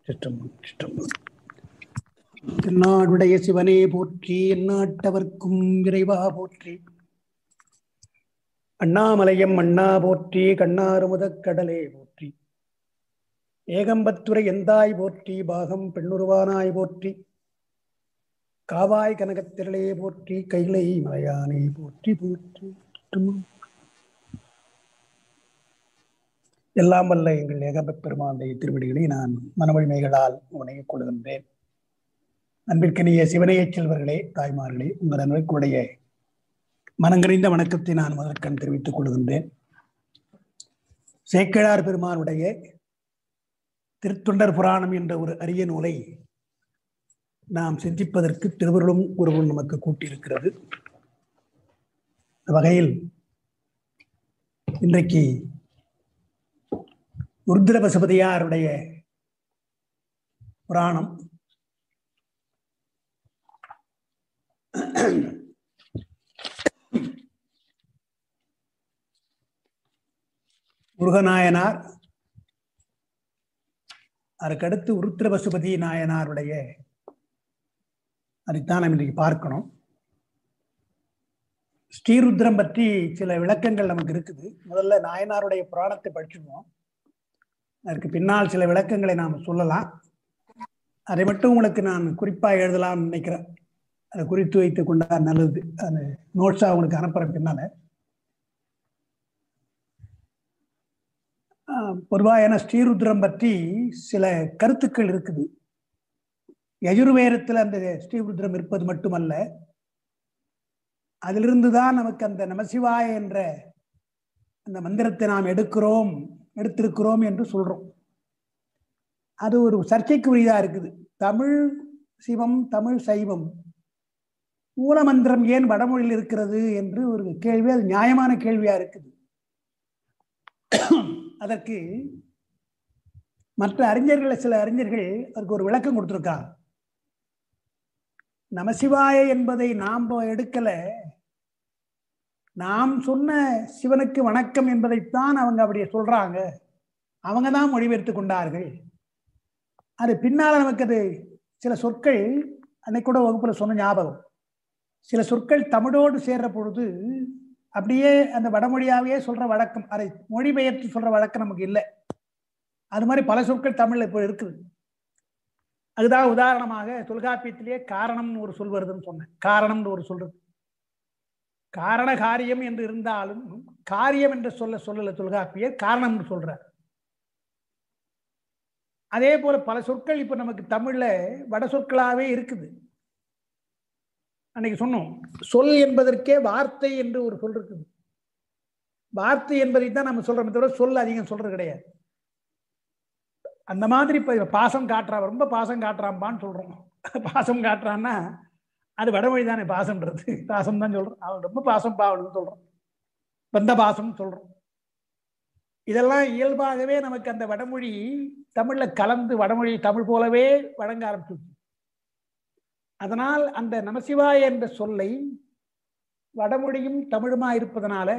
சிற்றம்பலம் சிற்றம்பலம் திருநாடுடைய சிவனே போற்றி எந்நாட்டவர்க்கும் விரைவா போற்றி அண்ணாமலையம் அண்ணா போற்றி கண்ணாறுமுதக் கடலே போற்றி ஏகம்பத்துரை எந்தாய் போற்றி பாகம் பெண்ணுருவானாய் போற்றி காவாய் கனகத்திரளே போற்றி கைலை மலையானை போற்றி போற்றி சிற்றம்பலம். எல்லாம் வல்ல எங்கள் ஏகம்பப் பெருமானுடைய திருவடிகளை நான் மனவழிமைகளால் உணையக் கொள்கின்றேன் அன்பிற்கினிய சிவனையச் செல்வர்களே தாய்மார்களே உங்கள் அனைவருக்குடைய மனங்கறிந்த வணக்கத்தை நான் முதற்கண் தெரிவித்துக் கொள்கின்றேன் சேக்கிழார் பெருமானுடைய திருத்தொண்டர் புராணம் என்ற ஒரு அரிய நூலை நாம் சிந்திப்பதற்கு திருவருளும் ஒருவரும் நமக்கு கூட்டியிருக்கிறது அந்த வகையில் இன்றைக்கு ருத்ர பசுபதியாருடைய புராணம் முருகநாயனார் அதற்கடுத்து உருத்திர பசுபதி நாயனாருடைய அதைத்தான் நாம் இன்றைக்கு பார்க்கணும் ஸ்ரீருத்ரம் பற்றி சில விளக்கங்கள் நமக்கு இருக்குது முதல்ல நாயனாருடைய புராணத்தை படிச்சுருவோம் அதற்கு பின்னால் சில விளக்கங்களை நாம் சொல்லலாம் அதை மட்டும் உங்களுக்கு நான் குறிப்பாக எழுதலாம்னு நினைக்கிறேன் அதை குறித்து வைத்து கொண்டா நல்லது அது நோட்ஸாக உங்களுக்கு அனுப்புகிறேன் பின்னால் பொதுவாக ஏன்னா ஸ்ரீருத்ரம் பற்றி சில கருத்துக்கள் இருக்குது யஜுர்வேதத்தில் அந்த ஸ்ரீருத்ரம் இருப்பது மட்டுமல்ல அதிலிருந்து தான் நமக்கு அந்த நமசிவாய என்ற அந்த மந்திரத்தை நாம் எடுக்கிறோம் எடுத்திருக்கிறோம் என்று சொல்றோம் அது ஒரு சர்ச்சைக்கு உரியதா இருக்குது தமிழ் சிவம் தமிழ் சைவம் மூலமந்திரம் ஏன் வடமொழியில் இருக்கிறது என்று ஒரு கேள்வி அது நியாயமான கேள்வியா இருக்குது அதற்கு மற்ற அறிஞர்கள் சில அறிஞர்கள் அதுக்கு ஒரு விளக்கம் கொடுத்துருக்காங்க நமசிவாய என்பதை நாம் எடுக்கல நாம் சொன்ன சிவனுக்கு வணக்கம் என்பதைத்தான் அவங்க அப்படி சொல்றாங்க அவங்க தான் மொழிபெயர்த்து கொண்டார்கள் அது பின்னால நமக்கு அது சில சொற்கள் அன்னைக்கு கூட வகுப்புல சொன்ன ஞாபகம் சில சொற்கள் தமிழோடு சேர்ற பொழுது அப்படியே அந்த வடமொழியாவே சொல்ற வழக்கம் அதை மொழிபெயர்த்து சொல்ற வழக்கம் நமக்கு இல்லை அது மாதிரி பல சொற்கள் தமிழ்ல இப்போ இருக்குது அதுதான் உதாரணமாக தொல்காப்பியத்திலேயே காரணம்னு ஒரு சொல் வருதுன்னு சொன்னேன் காரணம்னு ஒரு சொல்றது காரண காரியம் என்று இருந்தாலும் காரியம் என்று சொல்ல சொல்லல தொல்காப்பியர் காரணம் சொல்றார் அதே போல பல சொற்கள் இப்ப நமக்கு தமிழ்ல வட சொற்களாவே இருக்குது அன்னைக்கு சொன்னோம் சொல் என்பதற்கே வார்த்தை என்று ஒரு சொல் இருக்குது வார்த்தை என்பதை தான் நம்ம சொல்றோம் தவிர சொல் அதிகம் சொல்றது கிடையாது அந்த மாதிரி இப்ப பாசம் காட்டுறான் ரொம்ப பாசம் காட்டுறான்பான்னு சொல்றோம் பாசம் காட்டுறான்னா அது வடமொழி தானே பாசம்ன்றது பாசம் தான் சொல்றோம் அவன் ரொம்ப பாசம் பாவன்னு சொல்றோம் பந்த பாசம் சொல்றோம் இதெல்லாம் இயல்பாகவே நமக்கு அந்த வடமொழி தமிழ்ல கலந்து வடமொழி தமிழ் போலவே வழங்க ஆரம்பிச்சு அதனால் அந்த நமசிவாய என்ற சொல்லை வடமொழியும் தமிழுமா இருப்பதனால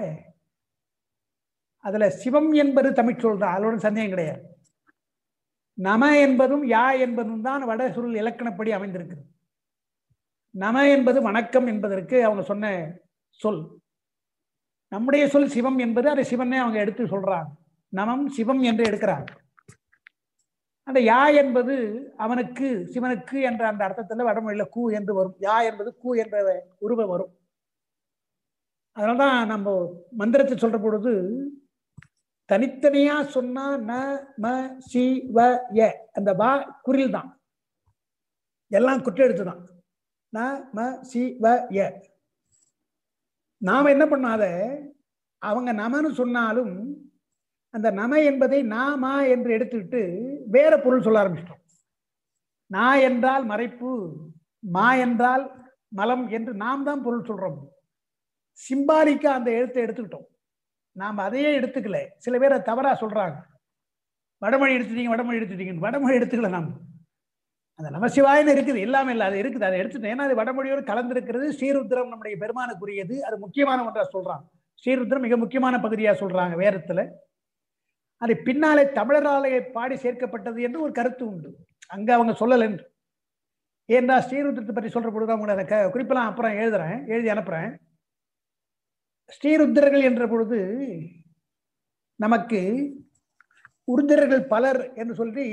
அதுல சிவம் என்பது தமிழ் சொல் தான் அதோட சந்தேகம் கிடையாது நம என்பதும் யா என்பதும் தான் வட சொல் இலக்கணப்படி அமைந்திருக்கிறது நம என்பது வணக்கம் என்பதற்கு அவங்க சொன்ன சொல் நம்முடைய சொல் சிவம் என்பது அதை சிவனே அவங்க எடுத்து சொல்றாங்க நமம் சிவம் என்று எடுக்கிறாங்க அந்த யா என்பது அவனுக்கு சிவனுக்கு என்ற அந்த அர்த்தத்தில் வடமொழியில கூ என்று வரும் யா என்பது கூ என்ற உருவ வரும் அதனால்தான் நம்ம மந்திரத்தை சொல்ற பொழுது தனித்தனியா சொன்னா ந ம சி வ ய அந்த வா குரில் தான் எல்லாம் குற்றெழுத்து தான் ந ம சி வ ய நாம என்ன பண்ணாத அவங்க நமன்னு சொன்னாலும் அந்த நம என்பதை நாமா என்று எடுத்துக்கிட்டு வேற பொருள் சொல்ல ஆரம்பிச்சிட்டோம் நா என்றால் மறைப்பு மா என்றால் மலம் என்று நாம் தான் பொருள் சொல்றோம் சிம்பாலிக்கா அந்த எழுத்தை எடுத்துக்கிட்டோம் நாம் அதையே எடுத்துக்கல சில பேர் அதை தவறா சொல்றாங்க வடமொழி எடுத்துட்டீங்க வடமொழி எடுத்துட்டீங்க வடமொழி எடுத்துக்கல நாம் அந்த நமசிவாயன்னு இருக்குது எல்லாமே இல்லை அது இருக்குது அதை எடுத்துட்டேன் ஏன்னா அது வடமொழியோடு கலந்திருக்கிறது ஸ்ரீருத்ரம் நம்முடைய பெருமானுக்குரியது அது முக்கியமான ஒன்றா சொல்றாங்க ஸ்ரீருத்ரம் மிக முக்கியமான பகுதியா சொல்றாங்க வேதத்துல அது பின்னாலே தமிழராலே பாடி சேர்க்கப்பட்டது என்று ஒரு கருத்து உண்டு அங்க அவங்க சொல்லலை என்று ஏன்னா ஸ்ரீருத்ரத்தை பற்றி சொல்ற பொழுது அவங்க அதை க- குறிப்பெல்லாம் அப்புறம் எழுதுறேன் எழுதி அனுப்புறேன் ஸ்ரீருத்ரர்கள் என்ற பொழுது நமக்கு உருத்திரர்கள் பலர் என்று சொல்லி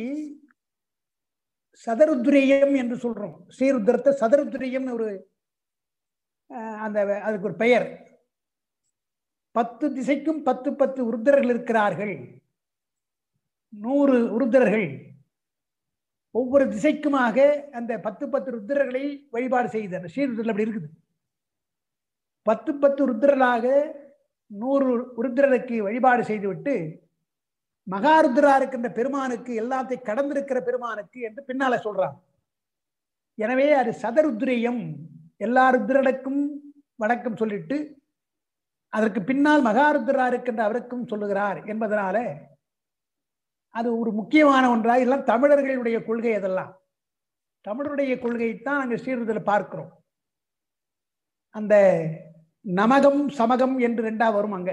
சதருத்ரியம் என்று சொல்றோம் ஸ்ரீருத்ரத்தை சதருத்ரியம் ஒரு அஹ், அந்த அதுக்கு ஒரு பெயர் பத்து திசைக்கும் பத்து பத்து உருத்திரர்கள் இருக்கிறார்கள் நூறு உருத்திரர்கள் ஒவ்வொரு திசைக்குமாக அந்த பத்து பத்து ருத்திரர்களை வழிபாடு செய்து அந்த ஸ்ரீருத்ரல் அப்படி இருக்குது பத்து பத்து ருத்திரர்களாக நூறு உருத்திரருக்கு வழிபாடு செய்துவிட்டு மகாருத்ரா இருக்கின்ற பெருமானுக்கு எல்லாத்தையும் கடந்திருக்கிற பெருமானுக்கு என்று பின்னால சொல்றாங்க எனவே அது சதருத்ரியம் எல்லா ருத்ரனுக்கும் வணக்கம் சொல்லிட்டு அதற்கு பின்னால் மகாருத்ரா இருக்கின்ற அவருக்கும் சொல்லுகிறார் என்பதனால அது ஒரு முக்கியமான ஒன்றாக எல்லாம் தமிழர்களுடைய கொள்கை அதெல்லாம் தமிழருடைய கொள்கையைத்தான் நாங்கள் ஸ்ரீருதில் பார்க்கிறோம் அந்த நமகம் சமகம் என்று ரெண்டா வரும் அங்க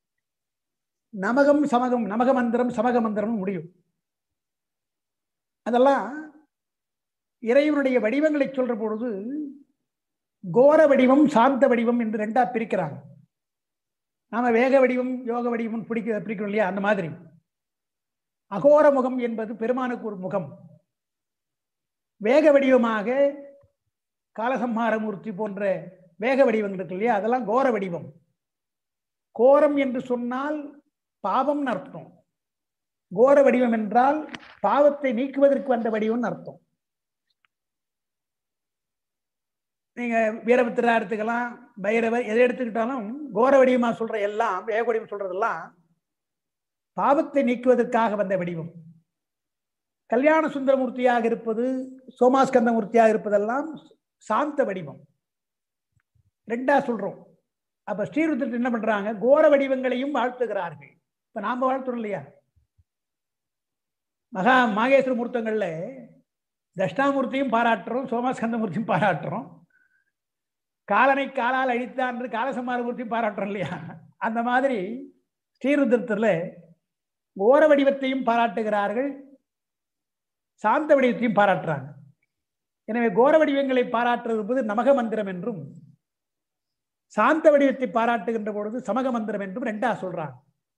நமகம் சமகம் நமக மந்திரம் சமக மந்திரம் முடியும் அதெல்லாம் இறைவனுடைய வடிவங்களை சொல்ற பொழுது கோர வடிவம் சாந்த வடிவம் என்று ரெண்டா பிரிக்கிறாங்க நாம வேக வடிவம் யோக வடிவம் பிடிக்க பிரிக்கிறோம் இல்லையா அந்த மாதிரி அகோர முகம் என்பது பெருமானுக்கு ஒரு முகம் வேக வடிவமாக காலசம்ஹாரமூர்த்தி போன்ற வேக வடிவங்கள் இருக்கு இல்லையா அதெல்லாம் கோர வடிவம் கோரம் என்று சொன்னால் பாவம்னு அர்த்தம் கோர வடிவம் என்றால் பாவத்தை நீக்குவதற்கு வந்த வடிவம்னு அர்த்தம் நீங்க வீரபத்திரா எடுத்துக்கலாம் பைரவர் எதை எடுத்துக்கிட்டாலும் கோர வடிவமா சொல்ற எல்லாம் வேக வடிவம் சொல்றதெல்லாம் பாவத்தை நீக்குவதற்காக வந்த வடிவம் கல்யாண சுந்தரமூர்த்தியாக இருப்பது சோமாஸ்கந்தமூர்த்தியாக இருப்பதெல்லாம் சாந்த வடிவம் ரெண்டா சொல்றோம் அப்ப ஸ்ரீருத்ரன் என்ன பண்றாங்க கோர வடிவங்களையும் வாழ்த்துகிறார்கள் இப்ப நாம வாழ்த்துறோம் இல்லையா மகா மாகேஸ்வர மூர்த்தங்கள்ல தட்சிணாமூர்த்தியும் பாராட்டுறோம் சோமாஸ்கந்தமூர்த்தியும் பாராட்டுறோம் காலனை காலால் அழித்தான் என்று காலசம்மாரமூர்த்தியும் பாராட்டுறோம் இல்லையா அந்த மாதிரி ஸ்ரீருத்ரத்தில் கோர வடிவத்தையும் பாராட்டுகிறார்கள் சாந்த வடிவத்தையும் பாராட்டுறாங்க எனவே கோர வடிவங்களை பாராட்டுறது என்பது நமக மந்திரம் என்றும் சாந்த வடிவத்தை பாராட்டுகின்ற பொழுது சமக மந்திரம் என்றும் ரெண்டா சொல்றாங்க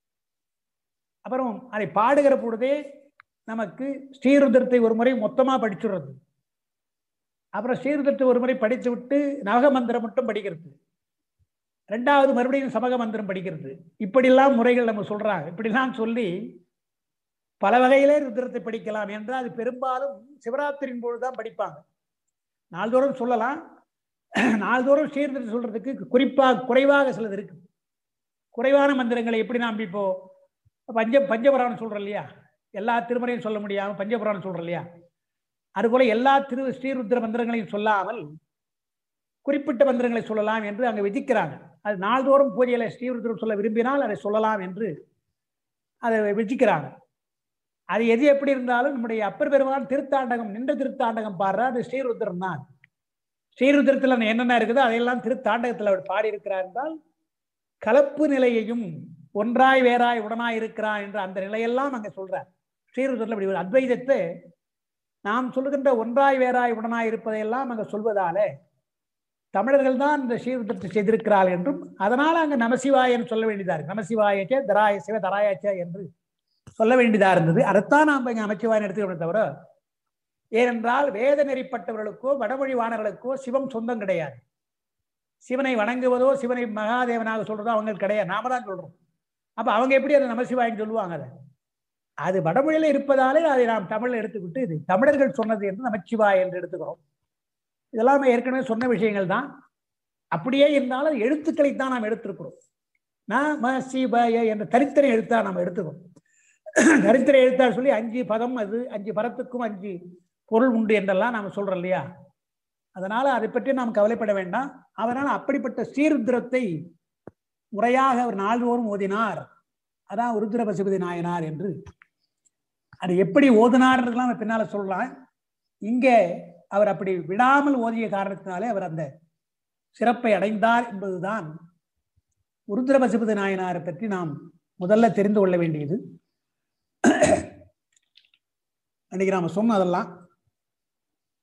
அப்புறம் அதை பாடுகிற பொழுதே நமக்கு ஸ்ரீருத்ரத்தை ஒரு முறை மொத்தமா படிச்சுடுறது அப்புறம் ஸ்ரீருத்ரத்தை ஒரு முறை படித்து விட்டு நவக மந்திரம் மட்டும் படிக்கிறது ரெண்டாவது மறுபடியும் சமக மந்திரம் படிக்கிறது இப்படிலாம் முறைகள் நம்ம சொல்றாங்க இப்படிலாம் சொல்லி பல வகையிலே ருத்ரத்தை படிக்கலாம் என்றால் அது பெரும்பாலும் சிவராத்திரியின் பொழுதுதான் படிப்பாங்க நாள்தோறும் சொல்லலாம் நாள்தோறும் ஸ்ரீருத்ரத்தை சொல்றதுக்கு குறிப்பாக குறைவாக சிலது இருக்கு குறைவான மந்திரங்களை எப்படி நாம் இப்போ பஞ்ச பஞ்சபுராணம் சொல்றோம் இல்லையா எல்லா திருமுறையும் சொல்ல முடியாம பஞ்சபுராணம் சொல்றோம் இல்லையா அதுபோல எல்லா திரு ஸ்ரீருத்ர மந்திரங்களையும் சொல்லாமல் குறிப்பிட்ட மந்திரங்களை சொல்லலாம் என்று அங்கே விதிக்கிறாங்க அது நாள்தோறும் பூஜையில ஸ்ரீருத்ரம் சொல்ல விரும்பினால் அதை சொல்லலாம் என்று அதை விதிக்கிறாங்க அது எது எப்படி இருந்தாலும் நம்முடைய அப்பர் பெருமான் திருத்தாண்டகம் நின்ற திருத்தாண்டகம் பாடுற அது ஸ்ரீருத்ரம் தான் ஸ்ரீருத்ரத்தில் என்னென்ன இருக்குதோ அதையெல்லாம் திருத்தாண்டகத்தில் அவர் பாடியிருக்கிறார் என்றால் கலப்பு நிலையையும் ஒன்றாய் வேறாய் உடனாய் இருக்கிறான் என்ற அந்த நிலையெல்லாம் அங்கே சொல்றார் ஸ்ரீருத்ரத்தில் அப்படி ஒரு அத்வைதத்தை நாம் சொல்லுகின்ற ஒன்றாய் வேறாய் உடனாய் இருப்பதையெல்லாம் அங்கே சொல்வதாலே தமிழர்கள் தான் இந்த ஸ்ரீருத்ரத்தை செய்திருக்கிறார்கள் என்றும் அதனால் அங்கே நமசிவாயன்னு சொல்ல வேண்டியதா இருக்கு நமசிவாயச்சே தராய சிவ தராயச்சே என்று சொல்ல வேண்டியதா இருந்தது அதைத்தான் நாம் இங்கே அமைச்சிவாயன் எடுத்துக்கணும் தவிர ஏனென்றால் வேத நெறிப்பட்டவர்களுக்கோ வடமொழி வாணர்களுக்கோ சிவம் சொந்தம் கிடையாது சிவனை வணங்குவதோ சிவனை மகாதேவனாக சொல்றதோ அவங்க கிடையாது நாம தான் சொல்றோம் அப்ப அவங்க எப்படி அதை நமசிவாயன்னு சொல்லுவாங்க அதை அது வடமொழியில இருப்பதாலே அதை நாம் தமிழில் எடுத்துக்கிட்டு இது தமிழர்கள் சொன்னது என்று நமச்சிவாய் என்று எடுத்துக்கிறோம் இதெல்லாம் ஏற்கனவே சொன்ன விஷயங்கள் தான் அப்படியே இருந்தாலும் எழுத்துக்களை தான் நாம் எடுத்திருக்கிறோம் நான் ம சிவாய என்ற தரித்திரை எழுத்தா நாம் எடுத்துக்கிறோம் தரித்திரை எழுத்தா சொல்லி அஞ்சு பதம் அது அஞ்சு பதத்துக்கும் அஞ்சு பொருள் உண்டு என்றெல்லாம் நாம் சொல்றோம் இல்லையா அதனால அதை பற்றி நாம் கவலைப்பட வேண்டாம் அதனால் அப்படிப்பட்ட ஸ்ரீருத்ரத்தை முறையாக அவர் நாள்தோறும் ஓதினார் அதான் ருத்ர பசுபதி நாயனார் என்று அது எப்படி ஓதினார்ன்றதுலாம் நம்ம பின்னால சொல்லலாம் இங்கே அவர் அப்படி விடாமல் ஓதிய காரணத்தினாலே அவர் அந்த சிறப்பை அடைந்தார் என்பதுதான் ருத்ர பசுபதி நாயனாரை பற்றி நாம் முதல்ல தெரிந்து கொள்ள வேண்டியது அன்னைக்கு நாம சொன்னோம் அதெல்லாம்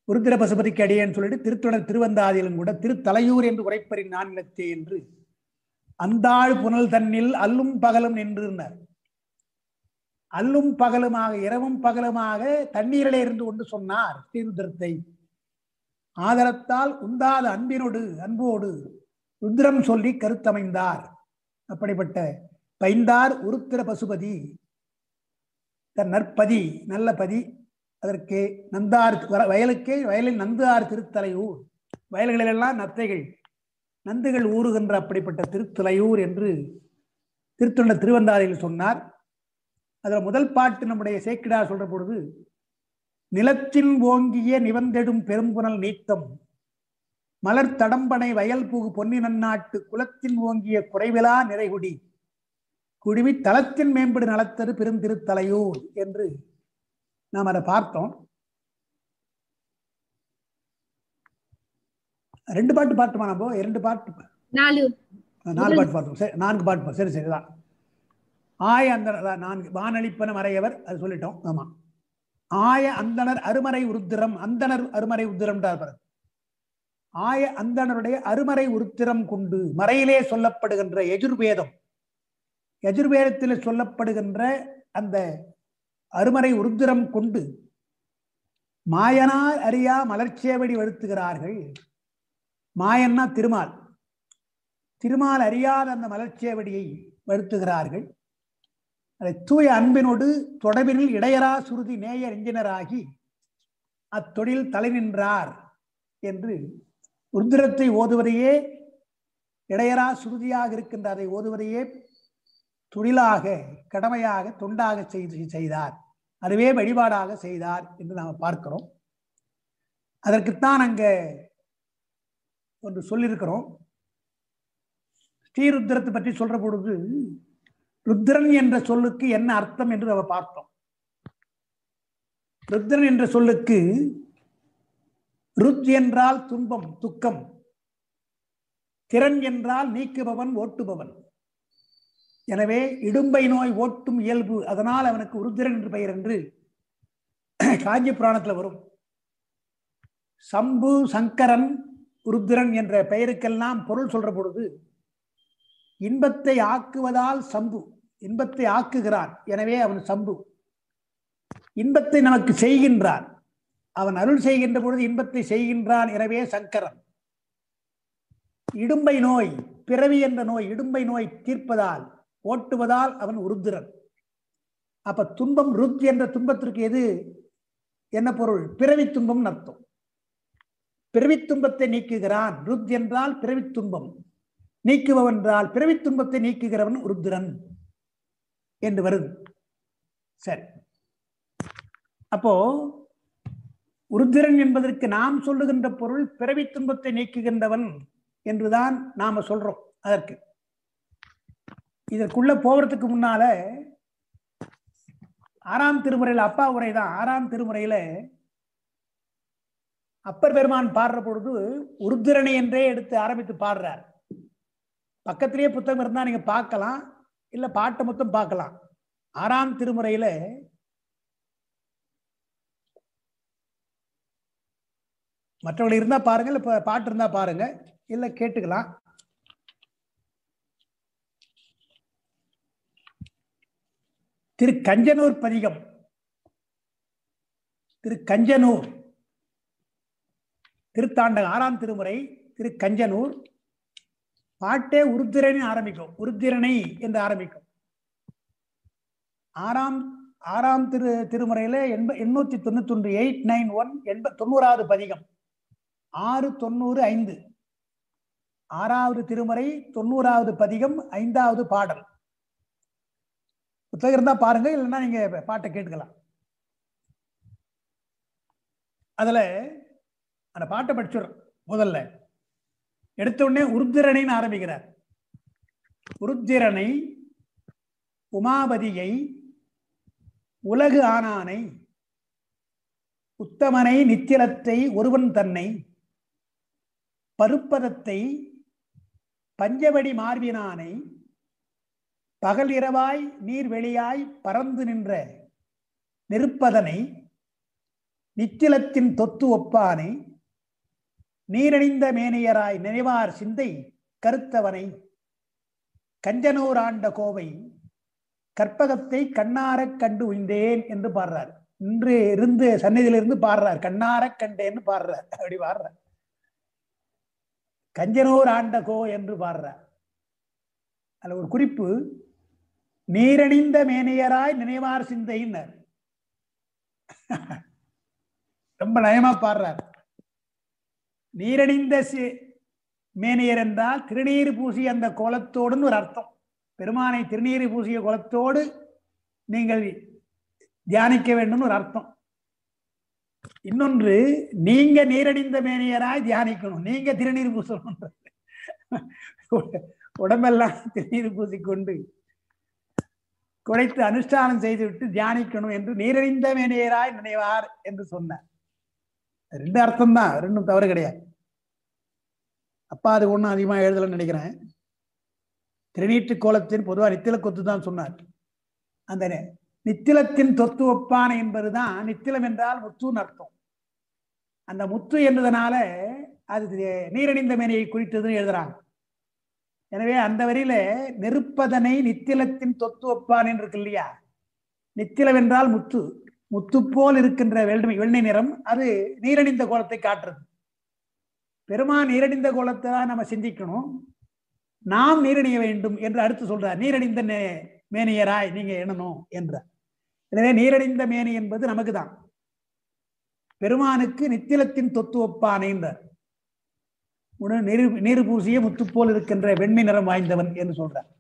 உருத்திர பசுபதிக்கு அடியேன்னு சொல்லிட்டு திருத்தொடர் திருவந்தாதியிலும் கூட திருத்தலையூர் என்று உரைப்பரின் நான்கிலத்தே என்று அந்தாள் புனல் தன்னில் அல்லும் பகலும் நின்றிருந்தார் அல்லும் பகலுமாக இரவும் பகலுமாக தண்ணீரிலே இருந்து கொண்டு சொன்னார் ஸ்ரீருத்திரத்தை ஆதரத்தால் உந்தாத அன்பினோடு அன்போடு ருத்ரம் சொல்லி கருத்தமைந்தார் அப்படிப்பட்ட பைந்தார் உருத்திர பசுபதி தன் நற்பதி நல்ல பதி அதற்கு நந்தார் வர- வயலுக்கே வயலில் நந்தார் திருத்தலையூர் வயல்களிலெல்லாம் நத்தைகள் நந்துகள் ஊறுகின்ற அப்படிப்பட்ட திருத்தலையூர் என்று திருத்தொண்ட திருவந்தாரில் சொன்னார் அதில் முதல் பாட்டு நம்முடைய சேக்கிடார் சொல்ற பொழுது நிலத்தின் ஓங்கிய நிவந்தெடும் பெரும்புனல் நீத்தம் மலர் தடம்பனை வயல் புகு பொன்னி நன்னாட்டு குலத்தின் ஓங்கிய குறைவிலா நிறைகுடி குழுவி தலத்தின் மேம்படு நலத்தரு பெருந்திருத்தலையூர் என்று நாம் அதை பார்த்தோம் ரெண்டு பாட்டு பாட்டுமா நம்ம இரண்டு பாட்டு நாலு நாலு பாட்டு பார்த்தோம் சரி நான்கு பாட்டு பா- சரி சரிதான் ஆய அந்தனர் அதான் நான்கு வானளிப்பன மறையவர் அது சொல்லிட்டோம் ஆமா ஆய அந்தனர் அருமறை உருத்திரம் அந்தனர் அருமறை உருத்திரம் ஆய அந்தனருடைய அருமறை உருத்திரம் கொண்டு மறையிலே சொல்லப்படுகின்ற எஜுர்வேதம் எஜுர்வேதத்தில் சொல்லப்படுகின்ற அந்த அருமறை உருத்திரம் கொண்டு மாயனார் அறியா மலர்ச்சேவடி வருத்துகிறார்கள் மாயன்னா திருமால் திருமால் அறியாத அந்த மலர்ச்சேவடியை வருத்துகிறார்கள் அதை தூய அன்பினோடு தொடர்பினில் இடையரா சுருதி நேய எஞ்சினராகி அத்தொழில் தலை நின்றார் என்று உருத்திரத்தை ஓதுவதையே இடையரா சுருதியாக இருக்கின்ற அதை ஓதுவதையே தொழிலாக கடமையாக தொண்டாக செய்து செய்தார் அதுவே வழிபாடாக செய்தார் என்று நாம் பார்க்கிறோம் அதற்குத்தான் அங்க ஒன்று சொல்லியிருக்கிறோம் ஸ்ரீருத்திரத்தை பற்றி சொல்ற பொழுது ருத்ரன் என்ற சொல்லுக்கு என்ன அர்த்தம் என்று நம்ம பார்த்தோம் ருத்ரன் என்ற சொல்லுக்கு ருத் என்றால் துன்பம் துக்கம் திறன் என்றால் நீக்குபவன் ஓட்டுபவன் எனவே இடும்பை நோய் ஓட்டும் இயல்பு அதனால் அவனுக்கு உருத்திரன் என்று பெயர் என்று காஞ்சி புராணத்துல வரும் சம்பு சங்கரன் ருத்ரன் என்ற பெயருக்கெல்லாம் பொருள் சொல்ற பொழுது இன்பத்தை ஆக்குவதால் சம்பு இன்பத்தை ஆக்குகிறான் எனவே அவன் சம்பு இன்பத்தை நமக்கு செய்கின்றான் அவன் அருள் செய்கின்ற பொழுது இன்பத்தை செய்கின்றான் எனவே சங்கரன் இடும்பை நோய் பிறவி என்ற நோய் இடும்பை நோய் தீர்ப்பதால் ஓட்டுவதால் அவன் உருத்திரன் அப்ப துன்பம் ருத் என்ற துன்பத்திற்கு எது என்ன பொருள் பிறவி துன்பம் அர்த்தம் பிறவி துன்பத்தை நீக்குகிறான் ருத் என்றால் பிறவி துன்பம் நீக்குபவன் என்றால் பிறவி துன்பத்தை நீக்குகிறவன் உருத்திரன் என்று வருது சரி அப்போ உருத்திரன் என்பதற்கு நாம் சொல்லுகின்ற பொருள் பிறவி துன்பத்தை நீக்குகின்றவன் என்றுதான் நாம சொல்றோம் அதற்கு இதற்குள்ள போவதற்கு முன்னால ஆறாம் திருமுறையில் அப்பா உரை தான் ஆறாம் திருமுறையில அப்பர் பெருமான் பாடுற பொழுது உருத்திரனை என்றே எடுத்து ஆரம்பித்து பாடுறார் பக்கத்திலேயே புத்தகம் இருந்தா நீங்க பார்க்கலாம் இல்ல பாட்டை மொத்தம் பார்க்கலாம் ஆறாம் திருமுறையில மற்றவர்கள் இருந்தா பாருங்க இல்ல பா- பாட்டு இருந்தா பாருங்க இல்ல கேட்டுக்கலாம் திரு கஞ்சனூர் பதிகம் திரு கஞ்சனூர் திருத்தாண்ட ஆறாம் திருமுறை திரு கஞ்சனூர் பாட்டே உருத்திரனை ஆரம்பிக்கும் உருத்திரனை என்று ஆரம்பிக்கும் ஆறாம் ஆறாம் திரு திருமுறையில எண்ப எண்ணூத்தி தொண்ணூத்தி ஒன்று எயிட் நைன் ஒன் எண்ப தொண்ணூறாவது பதிகம் ஆறு தொண்ணூறு ஐந்து ஆறாவது திருமுறை தொண்ணூறாவது பதிகம் ஐந்தாவது பாடல் புத்தகம் இருந்தா பாருங்க இல்லைன்னா நீங்க பாட்டை கேட்டுக்கலாம் அதுல அந்த பாட்டை படிச்சுடுறேன் முதல்ல எடுத்த உடனே உருத்திரனைன்னு ஆரம்பிக்கிறார் உருத்திரனை உமாபதியை உலகு ஆனானை உத்தமனை நித்திலத்தை ஒருவன் தன்னை பருப்பதத்தை பஞ்சவடி மார்பினானை பகல் இரவாய் நீர் வெளியாய் பறந்து நின்ற நெருப்பதனை நித்திலத்தின் தொத்து ஒப்பானை நீரணிந்த மேனியராய் நினைவார் சிந்தை கருத்தவனை கஞ்சனூர் ஆண்ட கோவை கற்பகத்தை கண்ணாரக் கண்டு உய்ந்தேன் என்று பாடுறார் இன்று இருந்து சந்நிதியிலிருந்து பாடுறார் கண்ணாரக் கண்டேன்னு பாடுறார் அப்படி பாடுறார் கஞ்சனூர் ஆண்ட கோ என்று பாடுறார் அதுல ஒரு குறிப்பு நீரணிந்த மேனியராய் நினைவார் சிந்தையினர் ரொம்ப நயமா பாடுறார் நீரணிந்த சி- மேனியர் என்றால் திருநீர் பூசி அந்த கோலத்தோடுன்னு ஒரு அர்த்தம் பெருமானை திருநீர் பூசிய கோலத்தோடு நீங்கள் தியானிக்க வேண்டும்னு ஒரு அர்த்தம் இன்னொன்று நீங்க நீரணிந்த மேனியராய் தியானிக்கணும் நீங்க திருநீர் பூசணும் உடம்பெல்லாம் திருநீர் பூசிக்கொண்டு குடைத்து அனுஷ்டானம் செய்துவிட்டு தியானிக்கணும் என்று நீரணிந்த மேனியராய் நினைவார் என்று சொன்னார் ரெண்டு அர்த்தம் தான் ரெண்டும் தவறு கிடையாது அப்பா அது ஒன்றும் அதிகமாக எழுதலன்னு நினைக்கிறேன் திருநீற்று கோலத்தின் பொதுவாக நித்தில கொத்து தான் சொன்னார் அந்த நி- நித்திலத்தின் தொத்து ஒப்பானை என்பதுதான் நித்திலம் என்றால் முத்துன்னு அர்த்தம் அந்த முத்து என்பதனால அது நீரணிந்த மேனையை குறித்ததுன்னு எழுதுறாங்க எனவே அந்த வரியில நெருப்பதனை நித்திலத்தின் தொத்து ஒப்பான் இருக்கு இல்லையா நித்திலம் என்றால் முத்து முத்து போல் இருக்கின்ற வெள்ளை வெள்ளை நிறம் அது நீரணிந்த கோலத்தை காட்டுறது பெருமான் நீரணிந்த கோலத்தை தான் நம்ம சிந்திக்கணும் நாம் நீரணிய வேண்டும் என்று அடுத்து சொல்றார் நீரணிந்த நே- மேனியராய் நீங்க எண்ணணும் என்றார் எனவே நீரணிந்த மேனி என்பது நமக்கு தான் பெருமானுக்கு நித்திலத்தின் தொத்து ஒப்பானை என்றார் உடனே நீர் நீர் பூசிய முத்து போல் இருக்கின்ற வெண்மை நிறம் வாய்ந்தவன் என்று சொல்றார்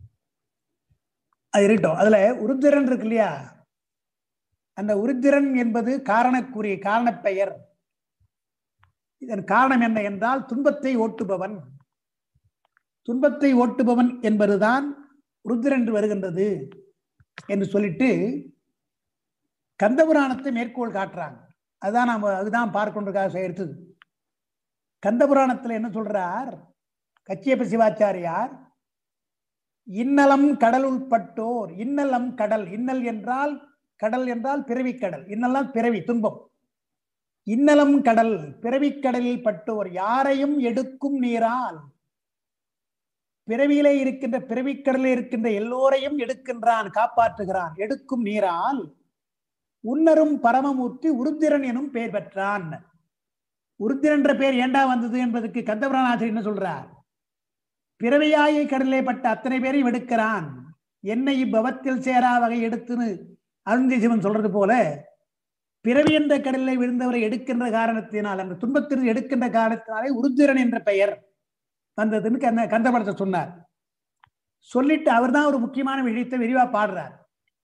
அது இருக்கட்டும் அதுல உருத்திரன் இருக்கு இல்லையா அந்த உருத்திரன் என்பது காரணக்குறி காரணப்பெயர் இதன் காரணம் என்ன என்றால் துன்பத்தை ஓட்டுபவன் துன்பத்தை ஓட்டுபவன் என்பதுதான் ருத்ரன் என்று வருகின்றது என்று சொல்லிட்டு கந்தபுராணத்தை மேற்கோள் காட்டுறாங்க அதுதான் நாம அதுதான் பார்க்கொண்டிருக்காக எடுத்தது கந்தபுராணத்துல என்ன சொல்றார் கச்சியப்ப சிவாச்சாரியார் இன்னலம் கடல் உள்பட்டோர் இன்னலம் கடல் இன்னல் என்றால் கடல் என்றால் பிறவி கடல் இன்னெல்லாம் பிறவி துன்பம் இன்னலம் கடல் பிறவிக் கடலில் பட்டோர் யாரையும் எடுக்கும் நீரால் பிறவியிலே இருக்கின்ற பிறவிக்கடலில் இருக்கின்ற எல்லோரையும் எடுக்கின்றான் காப்பாற்றுகிறான் எடுக்கும் நீரால் உன்னரும் பரமமூர்த்தி உருத்திரன் எனும் பெயர் பெற்றான் உருத்திரன் என்ற பெயர் ஏண்டா வந்தது என்பதற்கு கந்தபுராணாசிரியர் என்ன சொல்றார் பிறவியாயை கடலிலே பட்ட அத்தனை பேரையும் எடுக்கிறான் என்னை இப்பவத்தில் சேரா வகை எடுத்துன்னு அருந்தி சிவன் சொல்றது போல பிறவி என்ற கடலில் விழுந்தவரை எடுக்கின்ற காரணத்தினால் அந்த துன்பத்திற்கு எடுக்கின்ற காரணத்தினாலே உருத்திரன் என்ற பெயர் வந்ததுன்னு கந்த கந்தபுரத்தை சொன்னார் சொல்லிட்டு அவர்தான் ஒரு முக்கியமான விஷயத்தை விரிவா பாடுறார்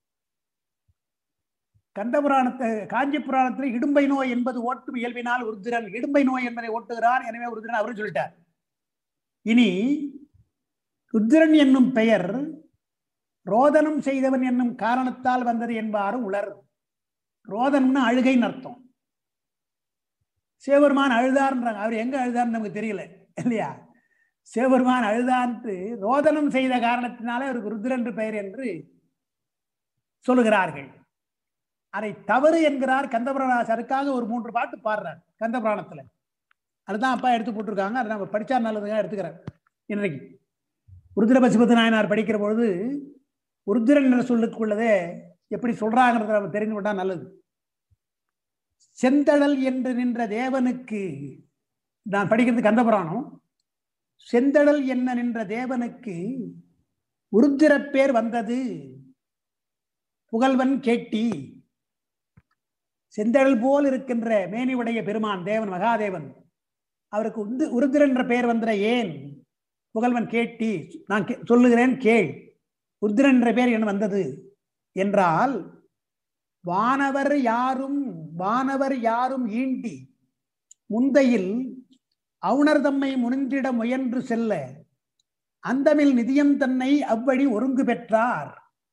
கந்தபுராணத்தை காஞ்சி புராணத்தில் இடும்பை நோய் என்பது ஓட்டும் இயல்பினால் உருத்திரன் இடும்பை நோய் என்பதை ஓட்டுகிறான் எனவே உருத்திரன் அவரும் சொல்லிட்டார் இனி ருத்திரன் என்னும் பெயர் ரோதனம் செய்தவன் என்னும் காரணத்தால் வந்தது என்பாரு உலர் ரோதனம்னு அழுகைன்னு அர்த்தம் சிவபெருமான் அழுதார்ன்றாங்க அவர் எங்க அழுதார்னு நமக்கு தெரியல இல்லையா சிவபெருமான் அழுதான்ட்டு ரோதனம் செய்த காரணத்தினாலே அவருக்கு ருத்ரன் என்று பெயர் என்று சொல்லுகிறார்கள் அதை தவறு என்கிறார் கந்தபுராணாசருக்காக ஒரு மூன்று பாட்டு பாடுறார் கந்தபுராணத்துல அதுதான் அப்பா எடுத்து போட்டிருக்காங்க அதை நம்ம படிச்சா நல்லதுங்க எடுத்துக்கிறேன் இன்றைக்கு உருத்திர பசுபதி நாயனார் படிக்கிற பொழுது உருத்திரன் என்ற சொல்லுக்குள்ளதே எப்படி சொல்றாங்கிறத நம்ம தெரிந்து கொண்டா நல்லது செந்தழல் என்று நின்ற தேவனுக்கு நான் படிக்கிறது கந்தபுராணம் செந்தழல் என்ன நின்ற தேவனுக்கு உருத்திரப் பேர் வந்தது புகழ்வன் கேட்டி செந்தழல் போல் இருக்கின்ற மேனிவுடைய பெருமான் தேவன் மகாதேவன் அவருக்கு உந்து உருத்திரன் என்ற பெயர் வந்த ஏன் புகழ்வன் கேட்டி நான் கே- சொல்லுகிறேன் கேள் உருத்திரன் என்ற பெயர் என்ன வந்தது என்றால் வானவர் யாரும் வானவர் யாரும் ஈண்டி முந்தையில் அவுணர் தம்மை முனிந்திட முயன்று செல்ல அந்தமில் நிதியம் தன்னை அவ்வழி ஒருங்கு பெற்றார்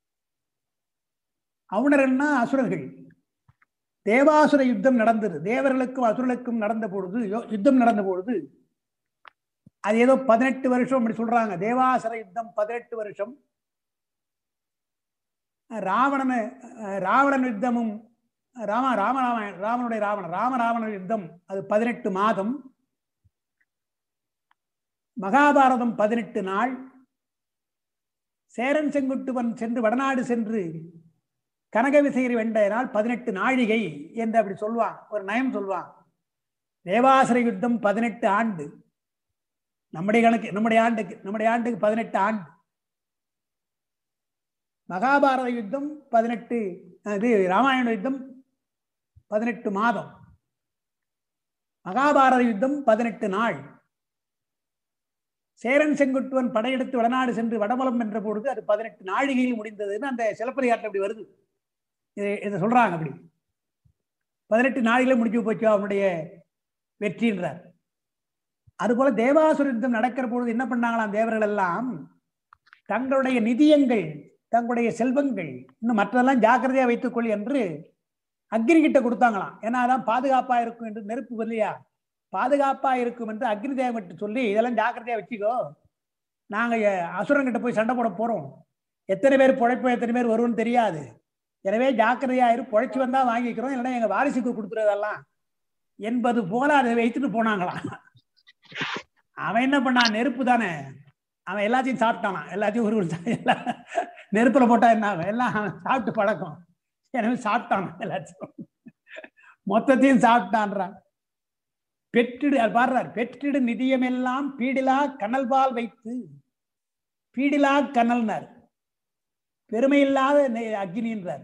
அவுணர்னா அசுரர்கள் தேவாசுர யுத்தம் நடந்தது தேவர்களுக்கும் அசுரர்களுக்கும் நடந்த பொழுது யோ- யுத்தம் நடந்த பொழுது அது ஏதோ பதினெட்டு வருஷம் அப்படி சொல்றாங்க தேவாசுர யுத்தம் பதினெட்டு வருஷம் ராவணன் ராவணன் யுத்தமும் ராம ராமராம ராமனுடைய ராவணன் ராமராவண யுத்தம் அது பதினெட்டு மாதம் மகாபாரதம் பதினெட்டு நாள் சேரன் செங்குட்டுவன் சென்று வடநாடு சென்று கனக விசையரை வென்ற நாள் பதினெட்டு நாழிகை என்று அப்படி சொல்லுவான் ஒரு நயம் சொல்லுவான் தேவாசுர யுத்தம் பதினெட்டு ஆண்டு நம்முடைய கணக்கு நம்முடைய ஆண்டுக்கு நம்முடைய ஆண்டுக்கு பதினெட்டு ஆண்டு மகாபாரத யுத்தம் பதினெட்டு இது ராமாயண யுத்தம் பதினெட்டு மாதம் மகாபாரத யுத்தம் பதினெட்டு நாள் சேரன் செங்குட்டுவன் படையெடுத்து வடநாடு சென்று வடமலம் என்ற பொழுது அது பதினெட்டு நாழிகையில் முடிந்ததுன்னு அந்த சிலப்பதிகாரத்தில் அப்படி வருது இது இதை சொல்றாங்க அப்படி பதினெட்டு நாளில முடிஞ்சு போச்சு அவனுடைய வெற்றின்றார் அதுபோல தேவாசுர யுத்தம் நடக்கிற பொழுது என்ன பண்ணாங்களாம் தேவர்கள் எல்லாம் தங்களுடைய நிதியங்கள் தங்களுடைய செல்வங்கள் இன்னும் மற்றதெல்லாம் ஜாக்கிரதையா வைத்துக்கொள் என்று அக்னி கிட்ட கொடுத்தாங்களாம் ஏன்னா அதான் பாதுகாப்பா இருக்கும் என்று நெருப்பு இல்லையா பாதுகாப்பா இருக்கும் என்று அக்னி தேவன் சொல்லி இதெல்லாம் ஜாக்கிரதையா வச்சுக்கோ நாங்க அசுரங்கிட்ட போய் சண்டை போட போறோம் எத்தனை பேர் பொழைப்போம் எத்தனை பேர் வருவோம்னு தெரியாது எனவே ஜாக்கிரதையா இரு பொழைச்சு வந்தா வாங்கிக்கிறோம் இல்லைன்னா எங்க வாரிசுக்கு கொடுத்துறதெல்லாம் என்பது போல அதை வைத்துட்டு போனாங்களாம் அவன் என்ன பண்ணான் நெருப்பு தானே அவன் எல்லாத்தையும் சாப்பிட்டானான் எல்லாத்தையும் ஒரு ஒரு எல்லாம் நெருப்புல போட்டா என்ன ஆகும்? எல்லாம் அவன் சாப்பிட்டு பழக்கம் எனவே சாப்பிட்டான் எல்லாத்தையும் மொத்தத்தையும் சாப்பிட்டான்றான் பெற்றிடு அது பாடுறார் பெற்றிடு நிதியமெல்லாம் பீடிலா கனல் பால் வைத்து பீடிலா கனல்னார் பெருமை இல்லாத நெ- அக்னின்றார்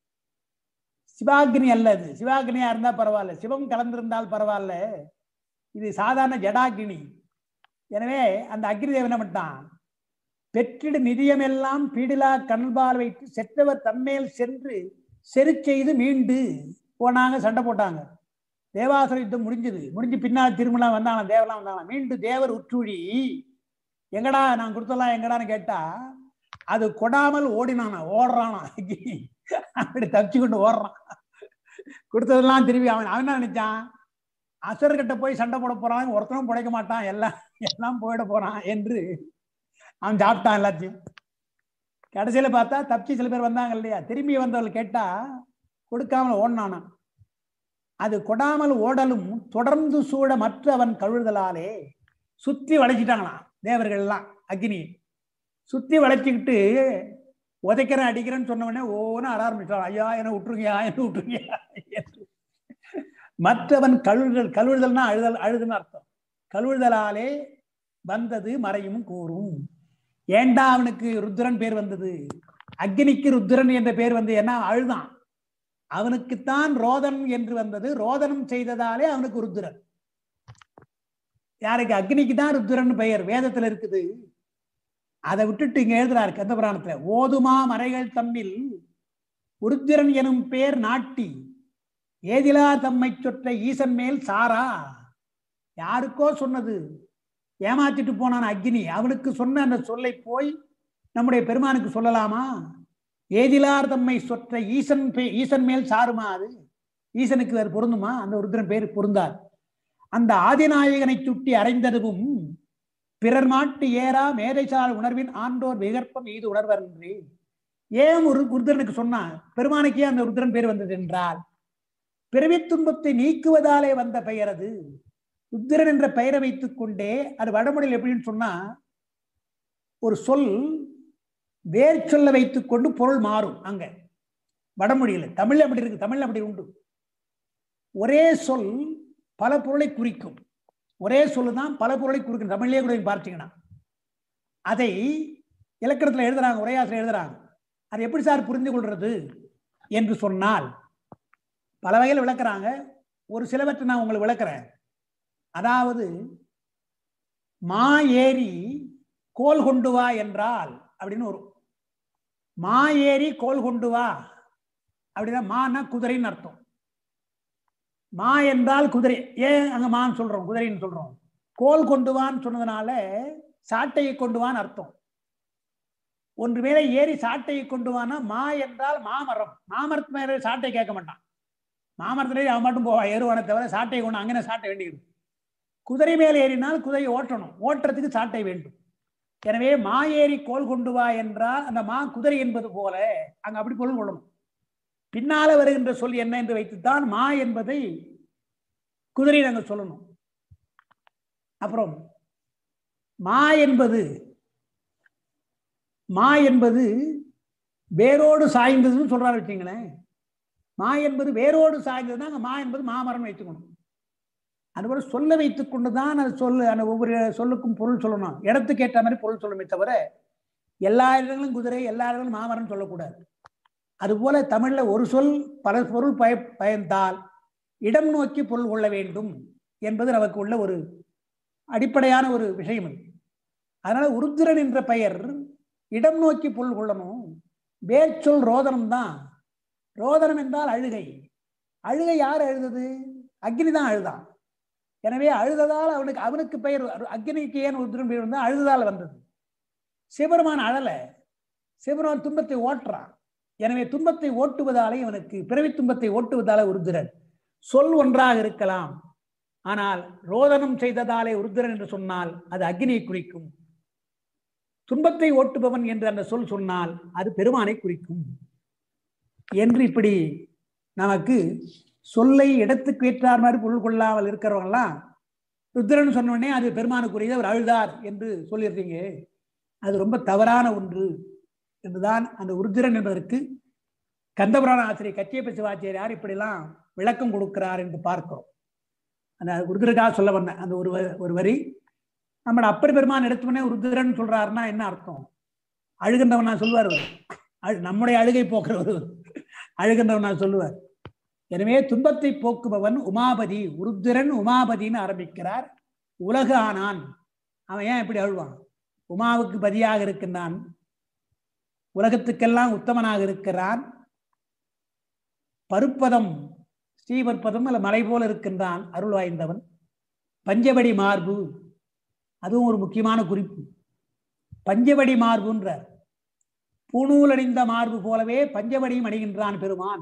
சிவாக்னி அல்ல அது சிவாக்னியா இருந்தா பரவாயில்ல சிவம் கலந்திருந்தால் பரவாயில்ல இது சாதாரண ஜடாகினி எனவே அந்த அக்னி தேவன் என்ன பண்ணிட்டான் பெற்றிடு நிதியமெல்லாம் பீடிலா கண்பால் வைத்து செற்றவர் தன்மேல் சென்று செரு செய்து மீண்டு போனாங்க சண்டை போட்டாங்க தேவாசுர யுத்தம் முடிஞ்சது முடிஞ்சு பின்னால் திரும்பலாம் வந்தாங்க தேவலாம் வந்தாங்க மீண்டு தேவர் உற்றுழி எங்கடா நான் கொடுத்தலாம் எங்கடான்னு கேட்டா அது கொடாமல் ஓடினானா ஓடுறானா அக்னி. அப்படி தப்பிச்சு கொண்டு ஓடுறான் கொடுத்ததெல்லாம் திரும்பி அவன் அவன் என்ன நினைச்சான் அசுரர்கிட்ட போய் சண்டை போட போறான் ஒருத்தனும் பிழைக்க மாட்டான் எல்லாம் எல்லாம் போயிட போறான் என்று அவன் சாப்பிட்டான் எல்லாத்தையும் கடைசியில பார்த்தா தப்பிச்சு சில பேர் வந்தாங்க இல்லையா திரும்பி வந்தவர்கள் கேட்டா கொடுக்காமல் ஓடினானாம் அது கொடாமல் ஓடலும் தொடர்ந்து சூழ மற்ற அவன் கழுதலாலே சுத்தி வளைச்சிட்டாங்களாம் தேவர்கள் எல்லாம் அக்னி சுத்தி வளைச்சிக்கிட்டு உதைக்கிறேன் அடிக்கிறேன்னு சொன்ன உடனே ஓன்னு அட ஆரம்பிச்சான் ஐயா என்ன விட்டுருங்கயா என்ன விட்டுருங்கயா என்று. மற்றவன் கழுவுதல் கழுவுதல்னா அழுதல் அழுதுன்னு அர்த்தம் கழுவுதலாலே வந்தது மறையும் கூறும் ஏண்டா அவனுக்கு ருத்ரன் பேர் வந்தது அக்னிக்கு ருத்ரன் என்ற பேர் வந்து என்ன அழுதான் அவனுக்குத்தான் ரோதன் என்று வந்தது ரோதனம் செய்ததாலே அவனுக்கு ருத்ரன் யாருக்கு அக்னிக்கு தான் ருத்ரன் பெயர் வேதத்துல இருக்குது அதை விட்டுட்டு இங்க எழுதுறாரு கந்த புராணத்துல ஓதுமா மறைகள் தம்மில் உருத்திரன் எனும் பேர் நாட்டி ஏதிலா தம்மை சொற்ற ஈசன் மேல் சாரா யாருக்கோ சொன்னது ஏமாத்திட்டு போனான் அக்னி அவனுக்கு சொன்ன அந்த சொல்லை போய் நம்முடைய பெருமானுக்கு சொல்லலாமா ஏதிலார் தம்மை சொற்ற ஈசன் பே- ஈசன் மேல் சாருமா அது ஈசனுக்கு வேறு பொருந்துமா அந்த ருத்ரன் பேர் பொருந்தார் அந்த ஆதிநாயகனை சுட்டி அறைந்ததுவும் பிறர் மாட்டு ஏறா மேதைசால் உணர்வின் ஆண்டோர் விகற்பம் இது உணர்வன்றே ஏன் ஒரு ருத்ரனுக்கு சொன்னா பெருமானுக்கே அந்த ருத்ரன் பேர் வந்தது என்றால் பிறவித் துன்பத்தை நீக்குவதாலே வந்த பெயர் அது ருத்ரன் என்ற பெயரை வைத்துக் கொண்டே அது வடமொழியில் எப்படின்னு சொன்னா ஒரு சொல் வேர் சொல்ல வைத்துக் கொண்டு பொருள் மாறும் அங்க வடமொழியில தமிழ்ல அப்படி இருக்கு தமிழ்ல அப்படி உண்டு ஒரே சொல் பல பொருளை குறிக்கும் ஒரே சொல்லு தான் பல பொருளை குறிக்கும் தமிழ்லயே கூட நீங்க பார்த்தீங்கன்னா அதை இலக்கணத்துல எழுதுறாங்க உரையாசிரியர் எழுதுறாங்க அது எப்படி சார் புரிந்து கொள்றது என்று சொன்னால் பல வகையில் விளக்குறாங்க ஒரு சிலவற்றை நான் உங்களுக்கு விளக்குறேன் அதாவது மா ஏறி கோல் கொண்டு வா என்றால் அப்படின்னு வரும் மா ஏறி கோல் கொண்டு வா அப்படின்னா மானா குதிரைன்னு அர்த்தம் மா என்றால் குதிரை ஏன் அங்க மான்னு சொல்றோம் குதிரைன்னு சொல்றோம் கோல் கொண்டு வான்னு சொன்னதுனால சாட்டையை கொண்டு வான்னு அர்த்தம் ஒன்று மேலே ஏறி சாட்டையை கொண்டு வானா மா என்றால் மாமரம் மாமரத்து மேலே சாட்டை கேட்க மாட்டான் மாமரத்திலே அவன் மட்டும் போவான் ஏறுவானே தவிர சாட்டையை கொண்டு அங்கே சாட்டை வேண்டியது குதிரை மேல் ஏறினால் குதிரையை ஓட்டணும் ஓட்டுறதுக்கு சாட்டை வேண்டும் எனவே மா ஏறி கோல் கொண்டு வா என்றால் அந்த மா குதிரை என்பது போல அங்க அப்படி பொருள் கொள்ளணும் பின்னால வருகின்ற சொல் என்ன என்று வைத்துத்தான் மா என்பதை குதிரை நாங்கள் சொல்லணும் அப்புறம் மா என்பது மா என்பது வேரோடு சாய்ந்ததுன்னு சொல்றாரு வச்சுங்களேன் மா என்பது வேரோடு சாய்ந்ததுன்னா அங்க மா என்பது மாமரம் வைத்துக்கணும் அதுபோல சொல்ல வைத்துக் கொண்டுதான் அது சொல்லு அந்த ஒவ்வொரு சொல்லுக்கும் பொருள் சொல்லணும் இடத்துக்கு ஏற்ற மாதிரி பொருள் சொல்லணுமே தவிர எல்லா இடங்களும் குதிரை எல்லா இடங்களும் மாமரம் சொல்லக்கூடாது அதுபோல தமிழ்ல ஒரு சொல் பல பொருள் பய பயந்தால் இடம் நோக்கி பொருள் கொள்ள வேண்டும் என்பது நமக்கு உள்ள ஒரு அடிப்படையான ஒரு விஷயம் அது அதனால உருத்திரன் என்ற பெயர் இடம் நோக்கி பொருள் கொள்ளணும் வேர்ச்சொல் ரோதனம் தான் ரோதனம் என்றால் அழுகை அழுகை யார் அழுதது அக்னி தான் அழுதான் எனவே அழுததால் அவனுக்கு அவனுக்கு பெயர் அக்னிக்கு ஏன் உருத்திரன் பெயர் வந்தா அழுததால் வந்தது சிவபெருமான் அழல சிவபெருமான் துன்பத்தை ஓட்டுறான் எனவே துன்பத்தை ஓட்டுவதாலே இவனுக்கு பிறவி துன்பத்தை ஓட்டுவதாலே உருத்திரன் சொல் ஒன்றாக இருக்கலாம் ஆனால் ரோதனம் செய்ததாலே உருத்திரன் என்று சொன்னால் அது அக்னியை குறிக்கும் துன்பத்தை ஓட்டுபவன் என்று அந்த சொல் சொன்னால் அது பெருமானை குறிக்கும் என்று இப்படி நமக்கு சொல்லை இடத்துக்கு ஏற்றார் மாதிரி பொருள் கொள்ளாமல் இருக்கிறவங்கலாம் ருத்ரன் சொன்ன உடனே அது பெருமானுக்குரியது அவர் அழுதார் என்று சொல்லிடுறீங்க அது ரொம்ப தவறான ஒன்று என்றுதான் அந்த உருத்திரன் என்பதற்கு கந்தபுராண ஆசிரியர் கச்சியப்ப சிவாச்சாரியார் இப்படிலாம் விளக்கம் கொடுக்கிறார் என்று பார்க்கிறோம் அந்த உருத்திரக்காக சொல்ல வந்தேன் அந்த ஒரு வ- ஒரு வரி நம்ம அப்பர் பெருமான் எடுத்தோடனே உருத்திரன் சொல்றாருன்னா என்ன அர்த்தம் அழுகின்றவன் நான் சொல்லுவார் அவர். அழு- நம்முடைய அழுகை போக்குறவர் அழுகின்றவன் நான் சொல்லுவார் எனவே துன்பத்தை போக்குபவன் உமாபதி உருத்திரன் உமாபதின்னு ஆரம்பிக்கிறார் உலகு ஆனான் அவன் ஏன் இப்படி அழுவான் உமாவுக்கு பதியாக இருக்கின்றான் உலகத்துக்கெல்லாம் உத்தமனாக இருக்கிறான் பருப்பதம் ஸ்ரீபற்பதம் அல்ல மலை போல இருக்கின்றான் அருள் வாய்ந்தவன் பஞ்சவடி மார்பு அதுவும் ஒரு முக்கியமான குறிப்பு பஞ்சவடி மார்புன்றார் பூணூல் அணிந்த மார்பு போலவே பஞ்சவடியும் அணிகின்றான் பெருமான்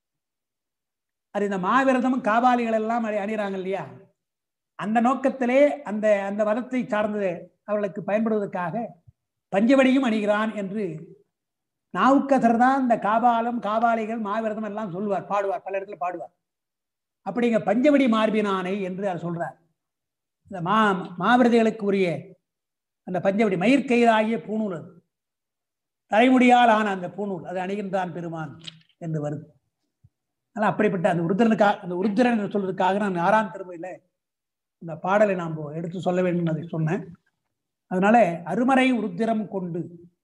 அது இந்த மாவிரதமும் காபாலிகள் எல்லாம் அணி- அணிகிறாங்க இல்லையா அந்த நோக்கத்திலே அந்த அந்த மதத்தை சார்ந்த அவர்களுக்கு பயன்படுவதற்காக பஞ்சவடியும் அணிகிறான் என்று நாவுக்கசர் தான் இந்த காபாலம் காபாலிகள் மாவிரதம் எல்லாம் சொல்லுவார் பாடுவார் பல இடத்துல பாடுவார் அப்படிங்க பஞ்சவடி மார்பினானை என்று அவர் சொல்றார் இந்த மா மாவிரதிகளுக்கு உரிய அந்த பஞ்சவடி மயிர்கயிறாகிய பூணூல் அது தலைமுடியால் ஆன அந்த பூணூல் அது அணிகின்றான் பெருமான் என்று வருது அதனால் அப்படிப்பட்ட அந்த உருத்திரனுக்காக அந்த உருத்திரன் என்று சொல்வதற்காக நான் ஆறாம் திருமையில இந்த பாடலை நாம் எடுத்து சொல்ல வேண்டும் அதை சொன்னேன் அதனால அருமறை உருத்திரம் கொண்டு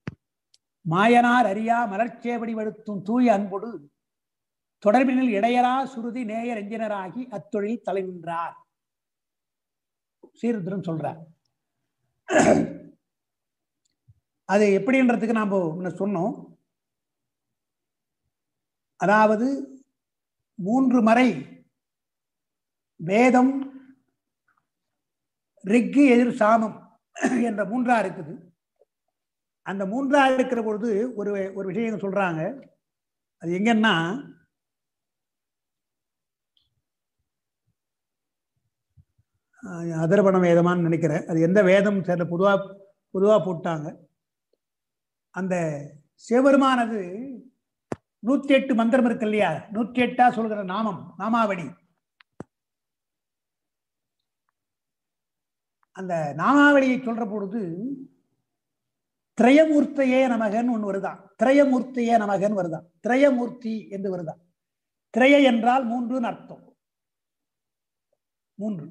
மாயனார் அறியா மலர்ச்சேவடி வடுத்தும் தூய அன்பொடு தொடர்பினில் இடையரா சுருதி நேயர் எஞ்சினராகி அத்தொழில் தலை நின்றார் சீர்திரம் சொல்றார் அது எப்படின்றதுக்கு நாம் முன்ன சொன்னோம் அதாவது மூன்று மறை வேதம் ரிக்கு எதிர் சாமம் என்ற மூன்றா இருக்குது அந்த மூன்றா இருக்கிற பொழுது ஒரு ஒரு விஷயம் சொல்றாங்க அது எங்கன்னா அஹ் அதர்வண வேதமான்னு நினைக்கிறேன் அது எந்த வேதம் சேர்ந்த பொதுவா பொதுவா போட்டாங்க அந்த சிவபெருமானது நூத்தி எட்டு மந்திரம் இருக்கு இல்லையா நூற்றி எட்டா சொல்கிற நாமம் நாமாவளி அந்த நாமாவளியை சொல்ற பொழுது திரயமூர்த்தியே நமகன் ஒன்று வருதான் திரயமூர்த்தியே நமகன் வருதான் திரயமூர்த்தி என்று வருதான் திரய என்றால் மூன்றுன்னு அர்த்தம் மூன்று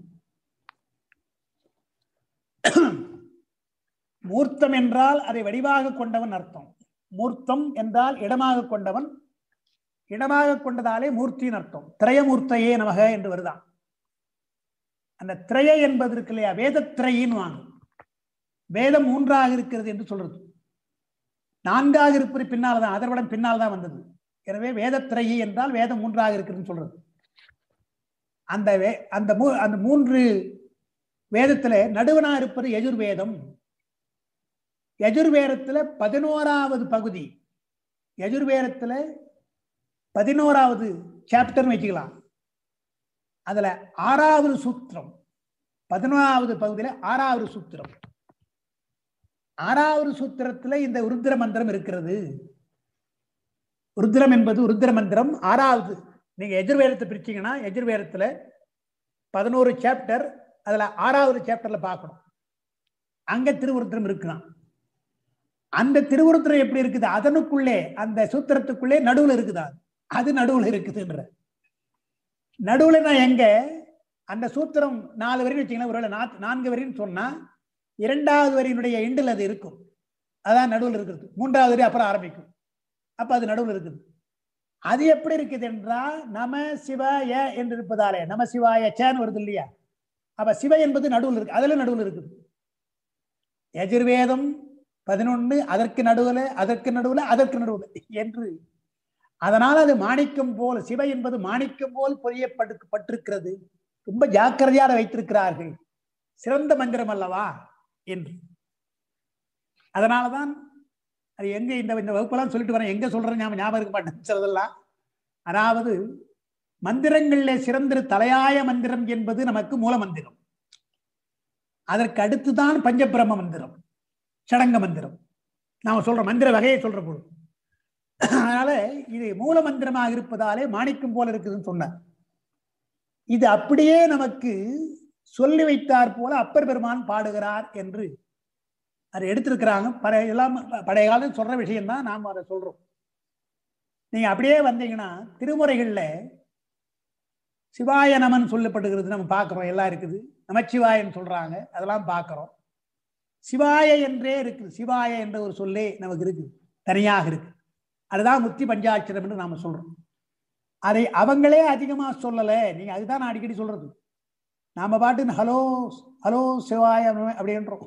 மூர்த்தம் என்றால் அதை வடிவாக கொண்டவன் அர்த்தம் மூர்த்தம் என்றால் இடமாக கொண்டவன் இடமாக கொண்டதாலே மூர்த்தியின் அர்த்தம் திரயமூர்த்தையே நமக என்று வருதான் அந்த திரைய என்பது இருக்கு இல்லையா வேதத்திரையின்னு வாங்க வேதம் மூன்றாக இருக்கிறது என்று சொல்றது நான்காக இருப்பது பின்னால் தான் அதர்வடம் பின்னால் தான் வந்தது எனவே வேதத்திரையை என்றால் வேதம் மூன்றாக இருக்கிறதுன்னு சொல்றது அந்த வே அந்த மூ அந்த மூன்று வேதத்துல நடுவனா இருப்பது யஜுர்வேதம் யஜுர்வேதத்துல பதினோராவது பகுதி யஜுர்வேதத்துல பதினோராவது சாப்டர்னு வச்சுக்கலாம் அதுல ஆறாவது சூத்திரம் பதினோராவது பகுதியில ஆறாவது சூத்திரம் ஆறாவது சூத்திரத்துல இந்த உருத்திர மந்திரம் இருக்கிறது ருத்ரம் என்பது ருத்ர மந்திரம் ஆறாவது நீங்க எதிர்வேதத்தை பிரிச்சீங்கன்னா எதிர்வேதத்துல பதினோரு சாப்டர் அதுல ஆறாவது சாப்டர்ல பார்க்கணும் அங்க திருவுருத்திரம் இருக்குதான் அந்த திருவுருத்திரம் எப்படி இருக்குது அதனுக்குள்ளே அந்த சூத்திரத்துக்குள்ளே நடுவுல இருக்குதா அது நடுவுல இருக்குதுன்ற நடுவுல நான் எங்க அந்த சூத்திரம் நாலு வரையும் வச்சீங்கன்னா ஒருவேளை நா- நான்கு வரையும் சொன்னா இரண்டாவது வரியினுடைய எண்டில் அது இருக்கும் அதான் நடுவில் இருக்குது மூன்றாவது வரி அப்புறம் ஆரம்பிக்கும் அப்ப அது நடுவில் இருக்குது அது எப்படி இருக்குது என்றால் நம சிவாய என்று இருப்பதாலே நம சிவாய சேன்னு வருது இல்லையா அப்ப சிவ என்பது நடுவில் இருக்கு அதுல நடுவில் இருக்குது எஜுர்வேதம் பதினொன்னு அதற்கு நடுவுல அதற்கு நடுவுல அதற்கு நடுவுல என்று அதனால் அது மாணிக்கம் போல் சிவ என்பது மாணிக்கம் போல் பொறியப்பட்டு பட்டிருக்கிறது ரொம்ப ஜாக்கிரதையாக வைத்திருக்கிறார்கள் சிறந்த மந்திரம் அல்லவா என்று அதனாலதான் அது எங்க இந்த இந்த வகுப்பெல்லாம் சொல்லிட்டு வரேன் எங்க சொல்றேன் ஞாபகம் ஞாபகம் இருக்க மாட்டேன் சிலதெல்லாம் அதாவது மந்திரங்களிலே சிறந்த தலையாய மந்திரம் என்பது நமக்கு மூல மந்திரம் அதற்கு அடுத்துதான் பஞ்சபிரம மந்திரம் சடங்க மந்திரம் நாம சொல்ற மந்திர வகையை சொல்ற பொழுது அதனால இது மூல மந்திரமாக இருப்பதாலே மாணிக்கம் போல இருக்குதுன்னு சொன்னார் இது அப்படியே நமக்கு சொல்லி வைத்தார் போல அப்பர் பெருமான் பாடுகிறார் என்று அதை எடுத்திருக்கிறாங்க பழைய எல்லாம் பழைய காலம் சொல்ற விஷயம் தான் நாம் அதை சொல்றோம் நீங்க அப்படியே வந்தீங்கன்னா திருமுறைகள்ல சிவாய நமன் சொல்லப்படுகிறது நம்ம பார்க்கிறோம் எல்லாம் இருக்குது நமச்சிவாயன்னு சொல்றாங்க அதெல்லாம் பார்க்கிறோம் சிவாய என்றே இருக்குது சிவாய என்ற ஒரு சொல்லே நமக்கு இருக்கு தனியாக இருக்கு அதுதான் முத்தி பஞ்சாட்சரம் என்று நாம சொல்றோம் அதை அவங்களே அதிகமா சொல்லல நீங்க அதுதான் நான் அடிக்கடி சொல்றது நாம பாட்டுன்னு ஹலோ ஹலோ சிவாய நம அப்படின்றோம்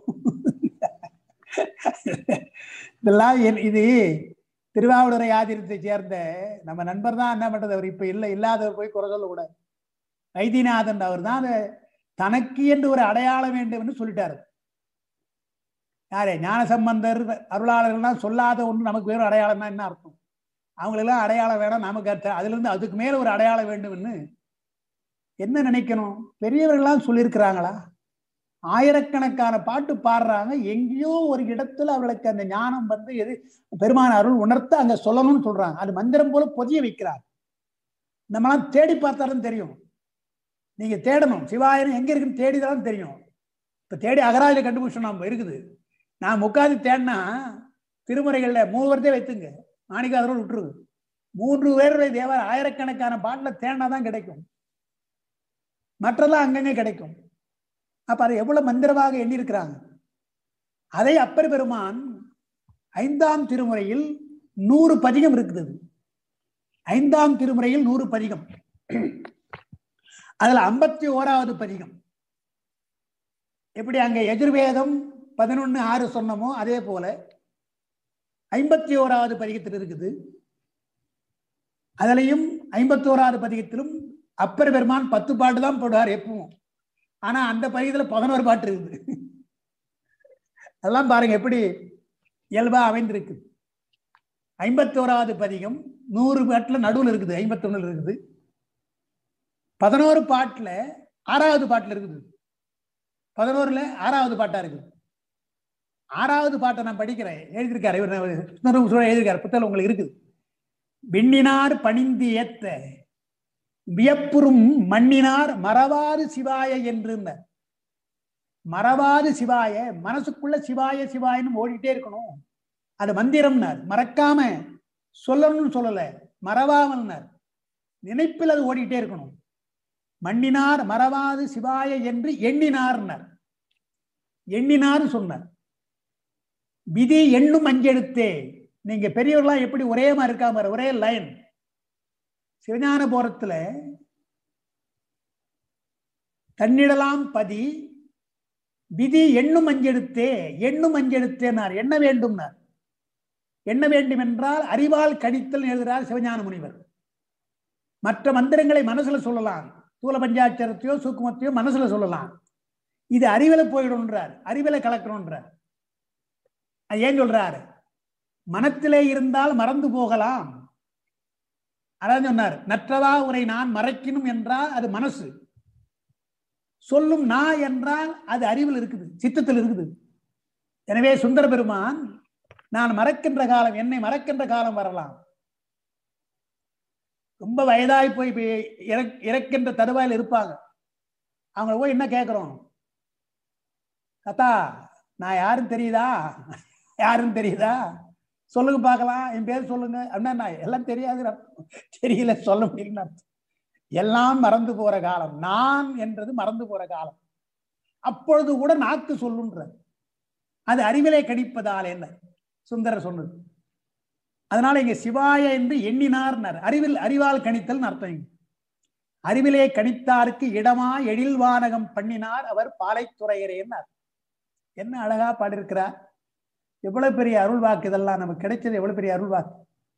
இதெல்லாம் என்- இது திருவாவூரை ஆதிரத்தை சேர்ந்த நம்ம நண்பர் தான் என்ன பண்றது அவர் இப்ப இல்லை இல்லாதவர் போய் குறை சொல்லக்கூடாது வைத்தியநாதன் அவர் தான் அதை தனக்கு என்று ஒரு அடையாளம் வேண்டும் என்று சொல்லிட்டாரு யாரே ஞானசம்பந்தர் அருளாளர்கள்லாம் சொல்லாத ஒன்று நமக்கு வேறு அடையாளம்னா என்ன அர்த்தம் அவங்களெல்லாம் அடையாளம் வேணாம் நமக்கு அர்த்தம் அதுல இருந்து அதுக்கு மேல ஒரு அடையாளம் வேண்டும்னு என்ன நினைக்கணும் பெரியவர்கள்லாம் சொல்லியிருக்கிறாங்களா ஆயிரக்கணக்கான பாட்டு பாடுறாங்க எங்கேயோ ஒரு இடத்துல அவர்களுக்கு அந்த ஞானம் வந்து எது பெருமான அருள் உணர்த்த அங்க சொல்லணும்னு சொல்றாங்க அது மந்திரம் போல பொதிய வைக்கிறார் நம்மளாம் தேடி பார்த்தாலும் தெரியும் நீங்க தேடணும் சிவாயனம் எங்க இருக்குன்னு தேடிதான் தெரியும் இப்ப தேடி அகராஜில கண்டுபிடிச்சோம் நம்ம இருக்குது நான் உட்காந்து தேடினா திருமுறைகள்ல மூவர்தே வைத்துங்க மாணிக்காதரோடு விட்டுருது மூன்று பேருடைய தேவ ஆயிரக்கணக்கான பாட்டுல தேடினா தான் கிடைக்கும் மற்றெல்லாம் அங்கங்கே கிடைக்கும் அப்ப அதை எவ்வளவு மந்திரமாக எண்ணியிருக்கிறாங்க அதை அப்பர் பெருமான் ஐந்தாம் திருமுறையில் நூறு பதிகம் இருக்குது ஐந்தாம் திருமுறையில் நூறு பதிகம் அதுல ஐம்பத்தி ஓராவது பதிகம் எப்படி அங்க எதிர்வேதம் பதினொன்னு ஆறு சொன்னமோ அதே போல ஐம்பத்தி ஓராவது பதிகத்தில் இருக்குது அதுலயும் ஐம்பத்தி ஓராவது பதிகத்திலும் அப்பர் பெருமான் பத்து பாட்டு தான் போடுவார் எப்பவும் ஆனா அந்த பதிகத்துல பதினோரு பாட்டு இருக்குது அதெல்லாம் பாருங்க எப்படி இயல்பா அமைந்திருக்கு ஐம்பத்தோராவது பதிகம் நூறு பாட்டுல நடுவில் இருக்குது ஐம்பத்தொன்னுல இருக்குது பதினோரு பாட்டுல ஆறாவது பாட்டுல இருக்குது பதினோருல ஆறாவது பாட்டா இருக்குது ஆறாவது பாட்டை நான் படிக்கிறேன் எழுதியிருக்காரு இவர் சுந்தரம் சூழல் எழுதியிருக்காரு புத்தகம் உங்களுக்கு இருக்குது விண்ணினார் பணிந்து ஏத்த வியப்புறும் மண்ணினார் மறவாது சிவாய என்று மறவாது சிவாய மனசுக்குள்ள சிவாய சிவாயன்னு ஓடிட்டே இருக்கணும் அது மந்திரம்னார் மறக்காம சொல்லணும்னு சொல்லல மறவாமல்னார் நினைப்பில் அது ஓடிட்டே இருக்கணும் மண்ணினார் மறவாது சிவாய என்று எண்ணினார்னார் எண்ணினார் சொன்னார் விதி எண்ணும் அஞ்செழுத்தே நீங்க பெரியவர்களாம் எப்படி ஒரே மாதிரி இருக்காம ஒரே லைன் சிவஞான போரத்துல தன்னிடலாம் பதி விதி எண்ணும் அஞ்செடுத்தே எண்ணும் அஞ்செடுத்தேனார் எண்ண வேண்டும்னார் எண்ண வேண்டும் என்றால் அறிவால் கணித்தல் எழுதுகிறார் சிவஞான முனிவர் மற்ற மந்திரங்களை மனசுல சொல்லலாம் தூல பஞ்சாட்சரத்தையோ சூக்குமத்தையோ மனசுல சொல்லலாம் இது அறிவில போயிடும்ன்றார் அறிவில கலக்கணும்ன்றார் அது ஏன் சொல்றாரு மனத்திலே இருந்தால் மறந்து போகலாம் அதான் சொன்னார் நற்றவா உரை நான் மறைக்கணும் என்றால் அது மனசு சொல்லும் நான் என்றால் அது அறிவில் இருக்குது சித்தத்தில் இருக்குது எனவே சுந்தர பெருமான் நான் மறக்கின்ற காலம் என்னை மறக்கின்ற காலம் வரலாம் ரொம்ப வயதாகி போய் இப்ப இறக் இறக்கின்ற தருவாயில் இருப்பாங்க அவங்கள போய் என்ன கேட்குறோம் கத்தா நான் யாரும் தெரியுதா யாருன்னு தெரியுதா சொல்லுங்க பார்க்கலாம் என் பேர் சொல்லுங்க அப்படின்னா நான் எல்லாம் தெரியாது தெரியல சொல்ல முடியலன்னு அர்த்தம் எல்லாம் மறந்து போற காலம் நான் என்றது மறந்து போற காலம் அப்பொழுது கூட நாக்கு சொல்லுன்றது அது அறிவிலே கணிப்பதால் என்ன சுந்தரர் சொன்னது அதனால இங்க சிவாய என்று எண்ணினார்னர் அறிவில் அறிவால் கணித்தல் அர்த்தம் இங்க அறிவிலே கணித்தாருக்கு இடமா எழில் வானகம் பண்ணினார் அவர் பாலைத்துறையரேன்னார் என்ன அழகா பாடியிருக்கிறார் எவ்வளவு பெரிய அருள் வாக்கு இதெல்லாம் நமக்கு கிடைச்சது எவ்வளவு பெரிய அருள் வாக்கு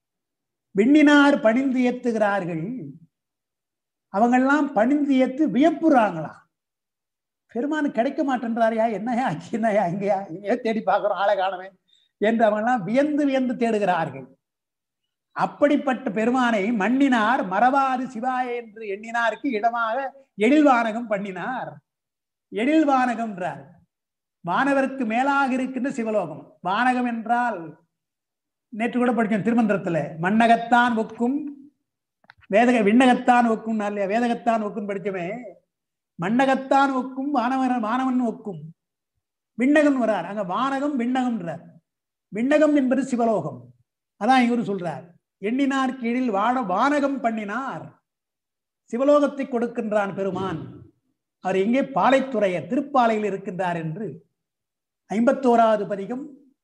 விண்ணினார் பணிந்து ஏத்துகிறார்கள் அவங்கெல்லாம் பணிந்து ஏத்து வியப்புறாங்களா பெருமானு கிடைக்க மாட்டேன்றாரியா என்னையா ஆச்சு என்னையா இங்கேயா இங்கேயே தேடி பார்க்கிறோம் ஆளை காணவே என்று அவங்கெல்லாம் வியந்து வியந்து தேடுகிறார்கள் அப்படிப்பட்ட பெருமானை மண்ணினார் மறவாது சிவாய என்று எண்ணினாருக்கு இடமாக எழில்வானகம் பண்ணினார் எழில்வானகம்ன்றார் வானவருக்கு மேலாக இருக்கின்ற சிவலோகம் வானகம் என்றால் நேற்று கூட படிச்சோம் திருமந்திரத்துல மண்ணகத்தான் ஒக்கும் வேதக விண்ணகத்தான் ஒக்கும் இல்லையா வேதகத்தான் ஒக்கும் படிச்சோமே மண்ணகத்தான் ஒக்கும் வானவன் வானவன் ஒக்கும் விண்ணகம் வரார் அங்க வானகம் விண்ணகம்ன்றார் விண்ணகம் என்பது சிவலோகம் அதான் இவரு சொல்றார் எண்ணினார் கீழில் வாழ வானகம் பண்ணினார் சிவலோகத்தை கொடுக்கின்றான் பெருமான் அவர் எங்கே பாலைத்துறையர் திருப்பாலையில் இருக்கின்றார் என்று ஐம்பத்தோராவது பதிகம்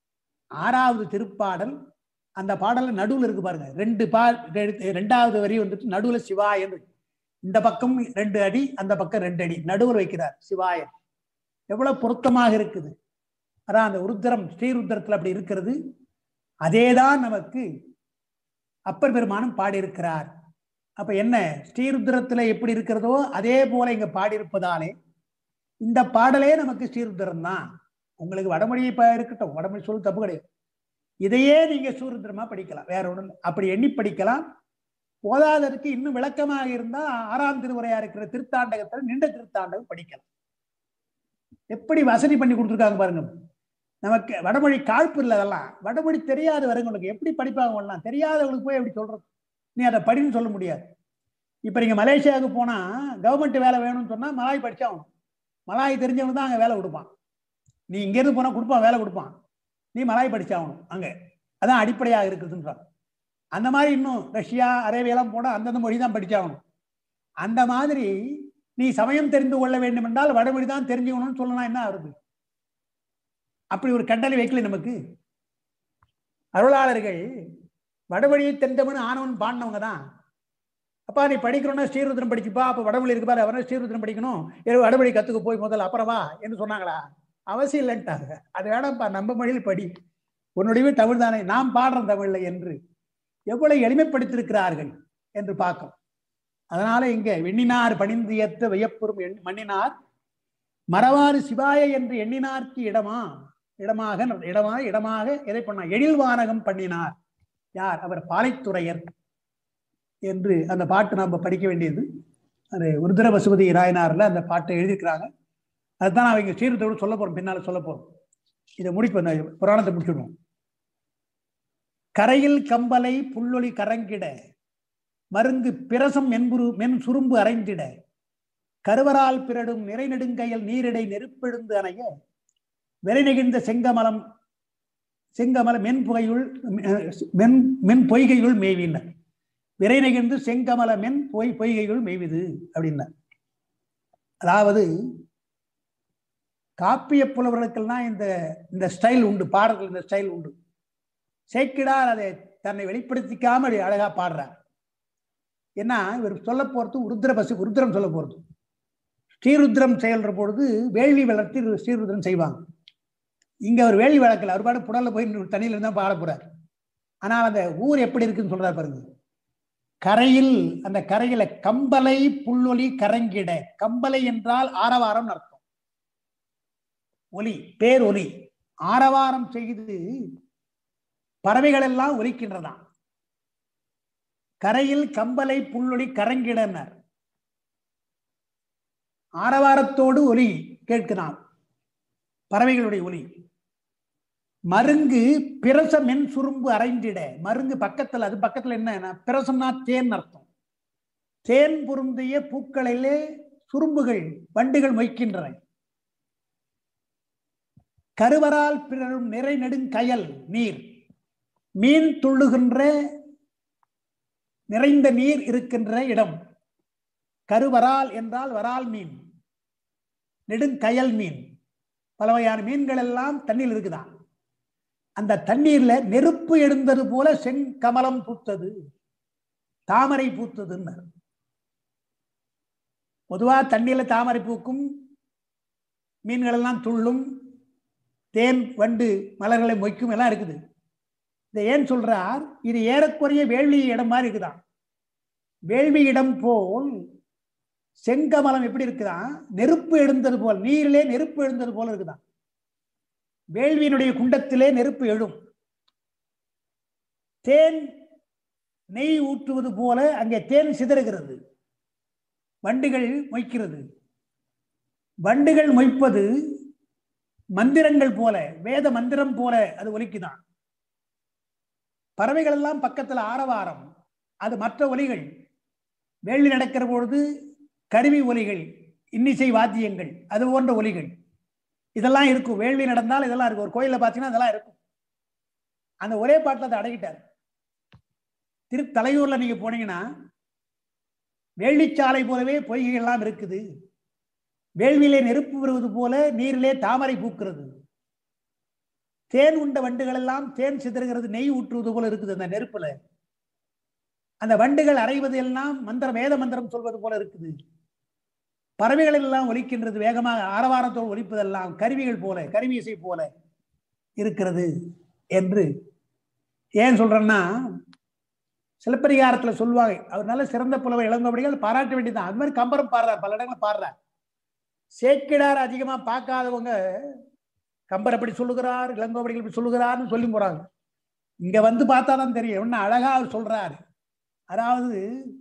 ஆறாவது திருப்பாடல் அந்த பாடல நடுவில் இருக்கு பாருங்க ரெண்டு பா ரெண்டாவது வரி வந்துட்டு நடுவுல சிவாயன் இந்த பக்கம் ரெண்டு அடி அந்த பக்கம் ரெண்டு அடி நடுவில் வைக்கிறார் சிவாயன் எவ்வளவு பொருத்தமாக இருக்குது அதான் அந்த உருத்திரம் ஸ்ரீருத்திரத்தில் அப்படி இருக்கிறது அதேதான் நமக்கு அப்பர் பெருமானும் பாடியிருக்கிறார் அப்ப என்ன ஸ்ரீருத்திரத்துல எப்படி இருக்கிறதோ அதே போல இங்க பாடியிருப்பதாலே இந்த பாடலே நமக்கு ஸ்ரீருத்திரம் தான் உங்களுக்கு வடமொழி இப்ப இருக்கட்டும் வடமொழி சொல் தப்பு கிடையாது இதையே நீங்க சூருத்திரமா படிக்கலாம் வேற ஒண்ணு அப்படி எண்ணி படிக்கலாம் போதாதற்கு இன்னும் விளக்கமாக இருந்தா ஆறாம் திருமுறையா இருக்கிற திருத்தாண்டகத்துல நின்ற திருத்தாண்டகம் படிக்கலாம் எப்படி வசதி பண்ணி கொடுத்துருக்காங்க பாருங்க நமக்கு வடமொழி காழ்ப்பு இல்லை அதெல்லாம் வடமொழி தெரியாத வரவங்களுக்கு எப்படி படிப்பாங்க வரலாம் தெரியாதவங்களுக்கு போய் எப்படி சொல்றது நீ அதை படின்னு சொல்ல முடியாது இப்போ நீங்கள் மலேசியாவுக்கு போனால் கவர்மெண்ட் வேலை வேணும்னு சொன்னால் மலாய் படிச்சாகணும் மலாய் தெரிஞ்சவங்க தான் அங்கே வேலை கொடுப்பான் நீ இங்கேருந்து போனால் கொடுப்பான் வேலை கொடுப்பான் நீ மலாய் படிச்சாகணும் அங்கே அதான் அடிப்படையாக இருக்குதுன்றான் அந்த மாதிரி இன்னும் ரஷ்யா அரேபியெல்லாம் போனால் அந்தந்த மொழி தான் படிச்சாகணும் அந்த மாதிரி நீ சமயம் தெரிந்து கொள்ள வேண்டும் என்றால் வடமொழி தான் தெரிஞ்சுக்கணும்னு சொல்லலாம் என்ன வருது அப்படி ஒரு கண்டளை வைக்கல நமக்கு அருளாளர்கள் வடமொழியை தெரிந்தவன் ஆனவன் பாடினவங்க தான் அப்பா நீ படிக்கணும்னா ஸ்ரீருத்ரம் படிச்சுப்பா அப்போ வடமொழி இருக்கு பாரு அவனை ஸ்ரீருத்ரம் படிக்கணும் வடமொழி கத்துக்க போய் முதல்ல அப்புறமா என்று சொன்னாங்களா அவசியம் இல்லைன்ட்டாங்க அது வேணாம்ப்பா நம்ம மொழியில் படி உன்னுடைய தமிழ் தானே நாம் பாடுறோம் தமிழ்ல என்று எவ்வளவு எளிமைப்படுத்தியிருக்கிறார்கள் என்று பார்க்கும் அதனால இங்க வெண்ணினார் பணிந்து ஏத்த வியப்புறும் மண்ணினார் மறவாறு சிவாய என்று எண்ணினார்க்கு இடமா இடமாக இடமா இடமாக எதை பண்ணா எழில் வானகம் பண்ணினார் யார் அவர் பாலைத்துறையர் என்று அந்த பாட்டு நம்ம படிக்க வேண்டியது அது உருதிர பசுபதி ராயனார்ல அந்த பாட்டை எழுதியிருக்கிறாங்க அதுதான் அவங்க சீரத்தோடு சொல்ல போறோம் பின்னால சொல்ல போறோம் இதை முடிப்போம் இந்த புராணத்தை முடிச்சுடுவோம் கரையில் கம்பலை புல்லொளி கரங்கிட மருங்கு பிரசம் மென்புரு மென் சுரும்பு அரைந்திட கருவரால் பிறடும் நிறை நெடுங்கையில் நீரிடை நெருப்பெழுந்து அணைய விரை நெகிழ்ந்த செங்கமலம் செங்கமல மென் புகையுள் மென் மென் பொய்கையுள் மேய்வினர் விரை நெகிழ்ந்து செங்கமல மென் பொய் பொய்கையுள் மேய்விது அப்படின்னார் அதாவது காப்பிய புலவர்களுக்கெல்லாம் இந்த இந்த ஸ்டைல் உண்டு பாடல்கள் இந்த ஸ்டைல் உண்டு சேக்கிடார் அதை தன்னை வெளிப்படுத்திக்காம அழகா பாடுறார் ஏன்னா இவர் சொல்ல போறது உருத்திர பசு உருத்திரம் சொல்ல போறது ஸ்ரீருத்ரம் செயல்ற பொழுது வேள்வி வளர்த்தி ஸ்ரீருத்ரம் செய்வாங்க இங்க அவர் வேள்வி வளர்க்கல அவர் பாடு புடல்ல போய் தண்ணியில இருந்தா பாட போறார் ஆனால் அந்த ஊர் எப்படி இருக்குன்னு சொல்றாரு பாருங்க கரையில் அந்த கரையில கம்பலை புல்லொலி கரங்கிட கம்பலை என்றால் ஆரவாரம் அர்த்தம் ஒலி பேர் ஒலி ஆரவாரம் செய்து பறவைகள் எல்லாம் ஒலிக்கின்றதாம் கரையில் கம்பலை புல்லொலி கரங்கிடனர் ஆரவாரத்தோடு ஒலி கேட்கிறான் பறவைகளுடைய ஒலி மருங்கு பிரச மென் சுரும்பு அரைந்திட மருங்கு பக்கத்துல அது பக்கத்துல என்ன பிரசம்னா தேன் அர்த்தம் தேன் பொருந்திய பூக்களிலே சுரும்புகள் வண்டுகள் மொய்க்கின்றன கருவரால் பிறரும் நிறை நெடுங்கயல் நீர் மீன் துள்ளுகின்ற நிறைந்த நீர் இருக்கின்ற இடம் கருவரால் என்றால் வரால் மீன் நெடுங்கயல் மீன் பல வகையான மீன்கள் எல்லாம் தண்ணீர் இருக்குதான் அந்த தண்ணீர்ல நெருப்பு எழுந்தது போல செங்கமலம் பூத்தது தாமரை பூத்ததுன்னு பொதுவா தண்ணீர்ல தாமரை பூக்கும் மீன்கள் எல்லாம் துள்ளும் தேன் வண்டு மலர்களை மொய்க்கும் எல்லாம் இருக்குது இதை ஏன் சொல்றார் இது ஏறக்குறைய வேள்வி இடம் மாதிரி இருக்குதான் வேள்வி இடம் போல் செங்கமலம் எப்படி இருக்குதான் நெருப்பு எழுந்தது போல் நீரிலே நெருப்பு எழுந்தது போல இருக்குதான் வேள்வியினுடைய குண்டத்திலே நெருப்பு எழும் தேன் நெய் ஊற்றுவது போல அங்கே தேன் சிதறுகிறது வண்டுகள் மொய்க்கிறது வண்டுகள் மொய்ப்பது மந்திரங்கள் போல வேத மந்திரம் போல அது ஒலிக்குதான் பறவைகள் எல்லாம் பக்கத்தில் ஆரவாரம் அது மற்ற ஒலிகள் வேள்வி நடக்கிற பொழுது கருவி ஒலிகள் இன்னிசை வாத்தியங்கள் அது போன்ற ஒலிகள் இதெல்லாம் இருக்கும் வேள்வி நடந்தால் இதெல்லாம் இருக்கும் ஒரு கோயிலில் பார்த்தீங்கன்னா இதெல்லாம் இருக்கும் அந்த ஒரே பாட்டில் அதை அடக்கிட்டார் திரு தலையூர்ல நீங்க போனீங்கன்னா வேள்விச்சாலை போலவே பொய்கை எல்லாம் இருக்குது வேள்வியிலே நெருப்பு வருவது போல நீரிலே தாமரை பூக்கிறது தேன் உண்ட வண்டுகள் எல்லாம் தேன் சிதறுகிறது நெய் ஊற்றுவது போல இருக்குது அந்த நெருப்புல அந்த வண்டுகள் அறைவது எல்லாம் மந்திரம் வேத மந்திரம் சொல்வது போல இருக்குது பறவைகள் எல்லாம் ஒலிக்கின்றது வேகமாக ஆரவாரத்தோடு ஒலிப்பதெல்லாம் கருவிகள் போல கருவி இசை போல இருக்கிறது என்று ஏன் சொல்றேன்னா சிலப்பதிகாரத்துல சொல்லுவாங்க அவர் நல்ல சிறந்த புலவர் இளங்கோவடிகள் பாராட்ட வேண்டியதுதான் அது மாதிரி கம்பரம் பாடுறார் பல இடங்களில் பாடுறார் சேக்கிடார் அதிகமா பார்க்காதவங்க கம்பர் எப்படி சொல்லுகிறார் இளங்கோவடிகள் இப்படி சொல்லுகிறார்னு சொல்லி போறாங்க இங்க வந்து பார்த்தா தான் தெரியும் என்ன அழகா அவர் சொல்றாரு அதாவது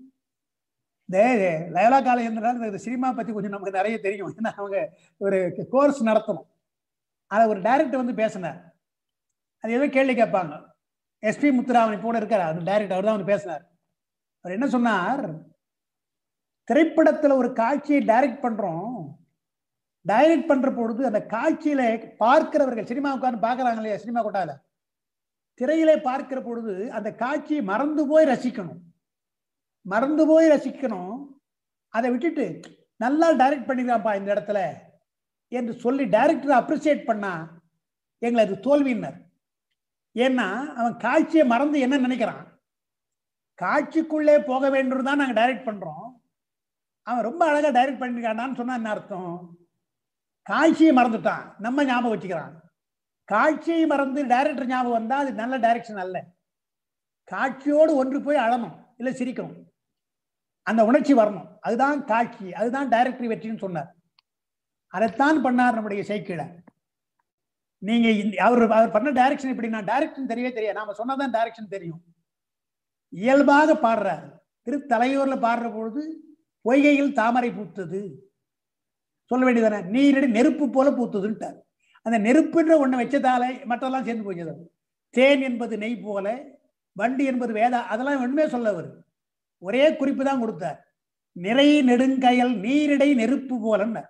இந்த லயலா காலேஜ் இந்த சினிமா பத்தி கொஞ்சம் நமக்கு நிறைய தெரியும் ஏன்னா அவங்க ஒரு கோர்ஸ் நடத்தணும் அதை ஒரு டைரக்டர் வந்து பேசினார் அது ஏதோ கேள்வி கேட்பாங்க எஸ்பி முத்துராமன் இப்போ இருக்கார் அவர் டைரக்டர் அவர் தான் வந்து பேசினார் அவர் என்ன சொன்னார் திரைப்படத்துல ஒரு காட்சியை டைரக்ட் பண்றோம் டைரக்ட் பண்ற பொழுது அந்த காட்சியில பார்க்கிறவர்கள் சினிமா உட்கார்ந்து பார்க்கறாங்க இல்லையா சினிமா கொட்டால திரையிலே பார்க்கிற பொழுது அந்த காட்சியை மறந்து போய் ரசிக்கணும் மறந்து போய் ரசிக்கணும் அதை விட்டுட்டு நல்லா டைரக்ட் பண்ணிக்கிறான்ப்பா இந்த இடத்துல என்று சொல்லி டைரக்டரை அப்ரிசியேட் பண்ணா எங்களை அது தோல்வியினர் ஏன்னா அவன் காட்சியை மறந்து என்ன நினைக்கிறான் காட்சிக்குள்ளே போக வேண்டும் தான் நாங்கள் டைரக்ட் பண்றோம் அவன் ரொம்ப அழகா டைரக்ட் பண்ணிருக்கானான்னு சொன்னா என்ன அர்த்தம் காட்சியை மறந்துட்டான் நம்ம ஞாபகம் வச்சுக்கிறான் காட்சியை மறந்து டைரக்டர் ஞாபகம் வந்தா அது நல்ல டைரக்ஷன் அல்ல காட்சியோடு ஒன்று போய் அழணும் இல்லை சிரிக்கணும் அந்த உணர்ச்சி வரணும் அதுதான் காட்சி அதுதான் டைரக்டர் வெற்றின்னு சொன்னார் அதைத்தான் பண்ணார் நம்முடைய சைக்கிள நீங்க அவர் அவர் பண்ண டைரக்ஷன் எப்படின்னா டைரக்ஷன் தெரியவே தெரியாது நாம சொன்னதான் டைரக்ஷன் தெரியும் இயல்பாக பாடுறார் திரு தலையூர்ல பாடுற பொழுது பொய்கையில் தாமரை பூத்தது சொல்ல வேண்டியதானே நீரடி நெருப்பு போல பூத்ததுன்ட்டார் அந்த நெருப்புன்ற ஒண்ணு வச்சதால மற்றெல்லாம் சேர்ந்து போச்சது தேன் என்பது நெய் போல வண்டி என்பது வேதா அதெல்லாம் ஒண்ணுமே சொல்ல அவர் ஒரே குறிப்பு தான் கொடுத்தார் நிறை நெடுங்கயல் நீரிடை நெருப்பு போலன்னு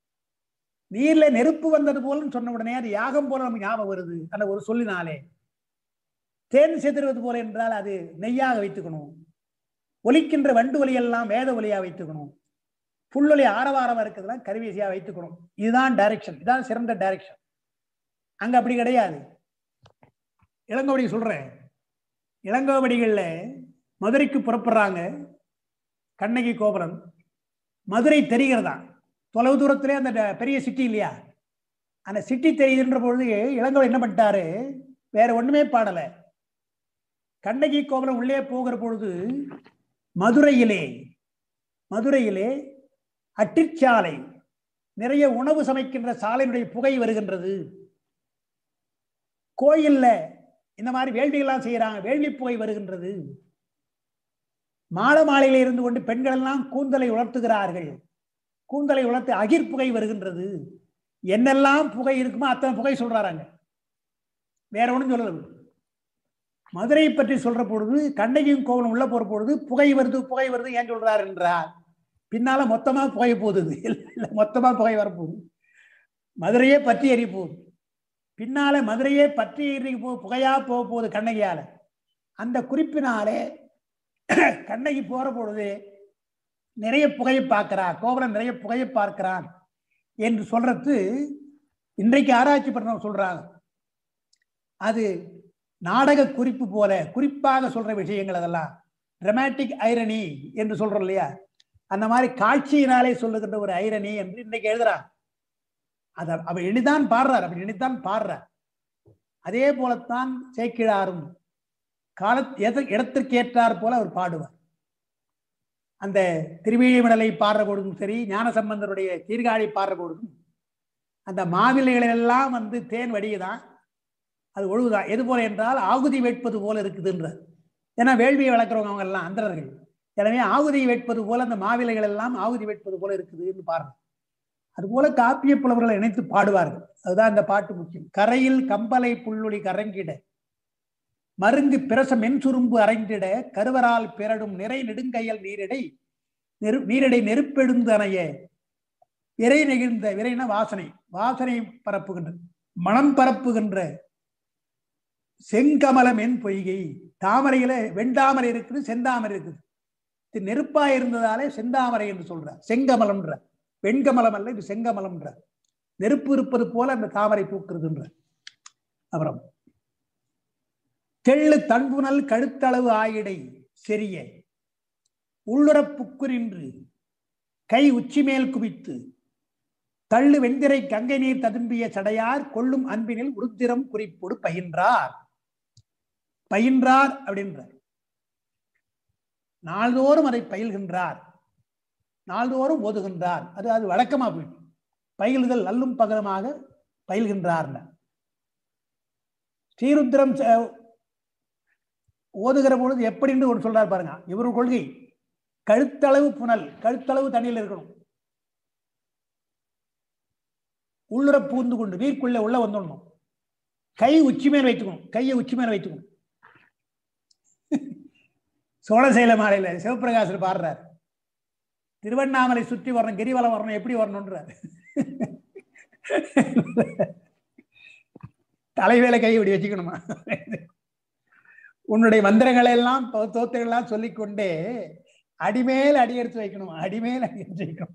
நீர்ல நெருப்பு வந்தது போலன்னு சொன்ன உடனே அது யாகம் போல நமக்கு ஞாபகம் வருது அந்த ஒரு சொல்லினாலே தேன் செதுறுவது போல என்றால் அது நெய்யாக வைத்துக்கணும் ஒலிக்கின்ற வண்டு ஒலியெல்லாம் வேத ஒலியா வைத்துக்கணும் புல்லொலி ஆரவாரமா இருக்கிறதுலாம் கருவிசையா வைத்துக்கணும் இதுதான் டைரக்ஷன் இதுதான் சிறந்த டைரக்ஷன் அங்க அப்படி கிடையாது இளங்கோவடி சொல்றேன் இளங்கோவடிகள்ல மதுரைக்கு புறப்படுறாங்க கண்ணகி கோபுரம் மதுரை தெரிகிறதா தொலைவு தூரத்திலே அந்த பெரிய சிட்டி இல்லையா அந்த சிட்டி தெரியுதுன்ற பொழுது இளங்கோவடி என்ன பண்ணிட்டாரு வேற ஒண்ணுமே பாடல கண்ணகி கோபுரம் உள்ளே போகிற பொழுது மதுரையிலே மதுரையிலே அட்டிச்சாலை நிறைய உணவு சமைக்கின்ற சாலையினுடைய புகை வருகின்றது கோயில்ல இந்த மாதிரி வேள்விகள்லாம் செய்யறாங்க வேள்வி புகை வருகின்றது மாட மாலையில இருந்து கொண்டு பெண்கள் எல்லாம் கூந்தலை உலர்த்துகிறார்கள் கூந்தலை உலர்த்து அகிர் புகை வருகின்றது என்னெல்லாம் புகை இருக்குமோ அத்தனை புகை சொல்றாங்க வேற ஒன்றும் சொல்லல மதுரையை பற்றி சொல்ற பொழுது கண்ணகியும் கோவலம் உள்ள போற பொழுது புகை வருது புகை வருது ஏன் சொல்றார் என்றார் பின்னால மொத்தமா புகை போகுது இல்ல இல்ல, மொத்தமா புகை வரப்போகுது மதுரையே பற்றி எரிய போகுது பின்னால மதுரையே பற்றி எரிய போ புகையா போக போகுது கண்ணகியால அந்த குறிப்பினாலே கண்ணகி போற பொழுது நிறைய புகையை பார்க்கிறான் கோவலன் நிறைய புகையை பார்க்கிறான் என்று சொல்றது இன்றைக்கு ஆராய்ச்சி பண்ண சொல்றாங்க அது நாடக குறிப்பு போல குறிப்பாக சொல்ற விஷயங்கள் அதெல்லாம் டிராமாட்டிக் ஐரணி என்று சொல்றோம் இல்லையா அந்த மாதிரி காட்சியினாலே சொல்லுகின்ற ஒரு ஐரணி என்று இன்னைக்கு எழுதுறான் அத அவ எண்ணிதான் பாடுறார் அப்படி எண்ணித்தான் பாடுறார் அதே போலத்தான் சேக்கிழாரும் கால எத- இடத்திற்கு ஏற்றார் போல அவர் பாடுவார் அந்த திருவேழிமடலை பாடுற பொழுதும் சரி ஞானசம்பந்தருடைய சீர்காழி பாடுற பொழுதும் அந்த மாவிலைகளெல்லாம் வந்து தேன் வடியுதான் அது ஒழுகுதான் எது போல என்றால் ஆகுதி வைப்பது போல இருக்குதுன்றார் ஏன்னா வேள்வியை வளர்க்குறவங்க அவங்க எல்லாம் அந்தரர்கள் எனவே ஆகுதியை வைப்பது போல அந்த மாவிலைகள் எல்லாம் ஆகுதி வைப்பது போல இருக்குதுன்னு பாருங்க அதுபோல காப்பிய புலவர்களை இணைத்து பாடுவார்கள் அதுதான் இந்த பாட்டு முக்கியம் கரையில் கம்பலை புல்லுளி கரங்கிட மருங்கு பிரச மென்சுரும்பு அரைந்திட கருவரால் பிறடும் நிறை நெடுங்கையல் நீரிடை நெரு நீரிடை நெருப்பெடுந்தனைய விரை நெகிழ்ந்த விரைன வாசனை வாசனை பரப்புகின்ற மனம் பரப்புகின்ற செங்கமலம் என் பொய்கை தாமரையில வெண்டாமரை இருக்குது செந்தாமரை இருக்குது இது நெருப்பா இருந்ததாலே செந்தாமரை என்று சொல்றார் செங்கமலம்ன்ற வெண்கமலம் அல்ல இது செங்கமலம்ன்ற நெருப்பு இருப்பது போல அந்த தாமரை பூக்குறதுன்ற அப்புறம் தெள்ளு தன்புணல் கழுத்தளவு ஆயிடை செரிய உள்ளுறப் புக்குரின்று கை உச்சி மேல் குவித்து தள்ளு வெந்திரை கங்கை நீர் ததும்பிய சடையார் கொள்ளும் அன்பினில் உருத்திரம் குறிப்போடு பயின்றார் பயின்றார் அப்படின்றார் நாள்தோறும் அதை பயில்கின்றார் நாள்தோறும் ஓதுகின்றார் அது அது வழக்கமா போயிட்டு பயிலுதல் அல்லும் பகலமாக பயில்கின்றார் ஸ்ரீருத்திரம் ச- ஓதுகிற பொழுது எப்படின்னு ஒரு சொல்றார் பாருங்க இவர் கொள்கை கழுத்தளவு புனல் கழுத்தளவு தண்ணியில் இருக்கணும் உள்ளுற பூந்து கொண்டு நீர்க்குள்ள உள்ள வந்துடணும் கை உச்சி மேல் வைத்துக்கணும் கையை உச்சி மேல் வைத்துக்கணும் சோழசேல மாலையில சிவபிரகாசர் பாடுறார் திருவண்ணாமலை சுற்றி வரணும் கிரிவலம் வரணும் எப்படி வரணும்ன்றார் தலைவேல கை இப்படி வச்சுக்கணுமா உன்னுடைய மந்திரங்களை எல்லாம் தோ- தோத்திரங்கள் எல்லாம் சொல்லிக்கொண்டே அடிமேல் அடி எடுத்து வைக்கணும் அடிமேல் அடி எடுத்து வைக்கணும்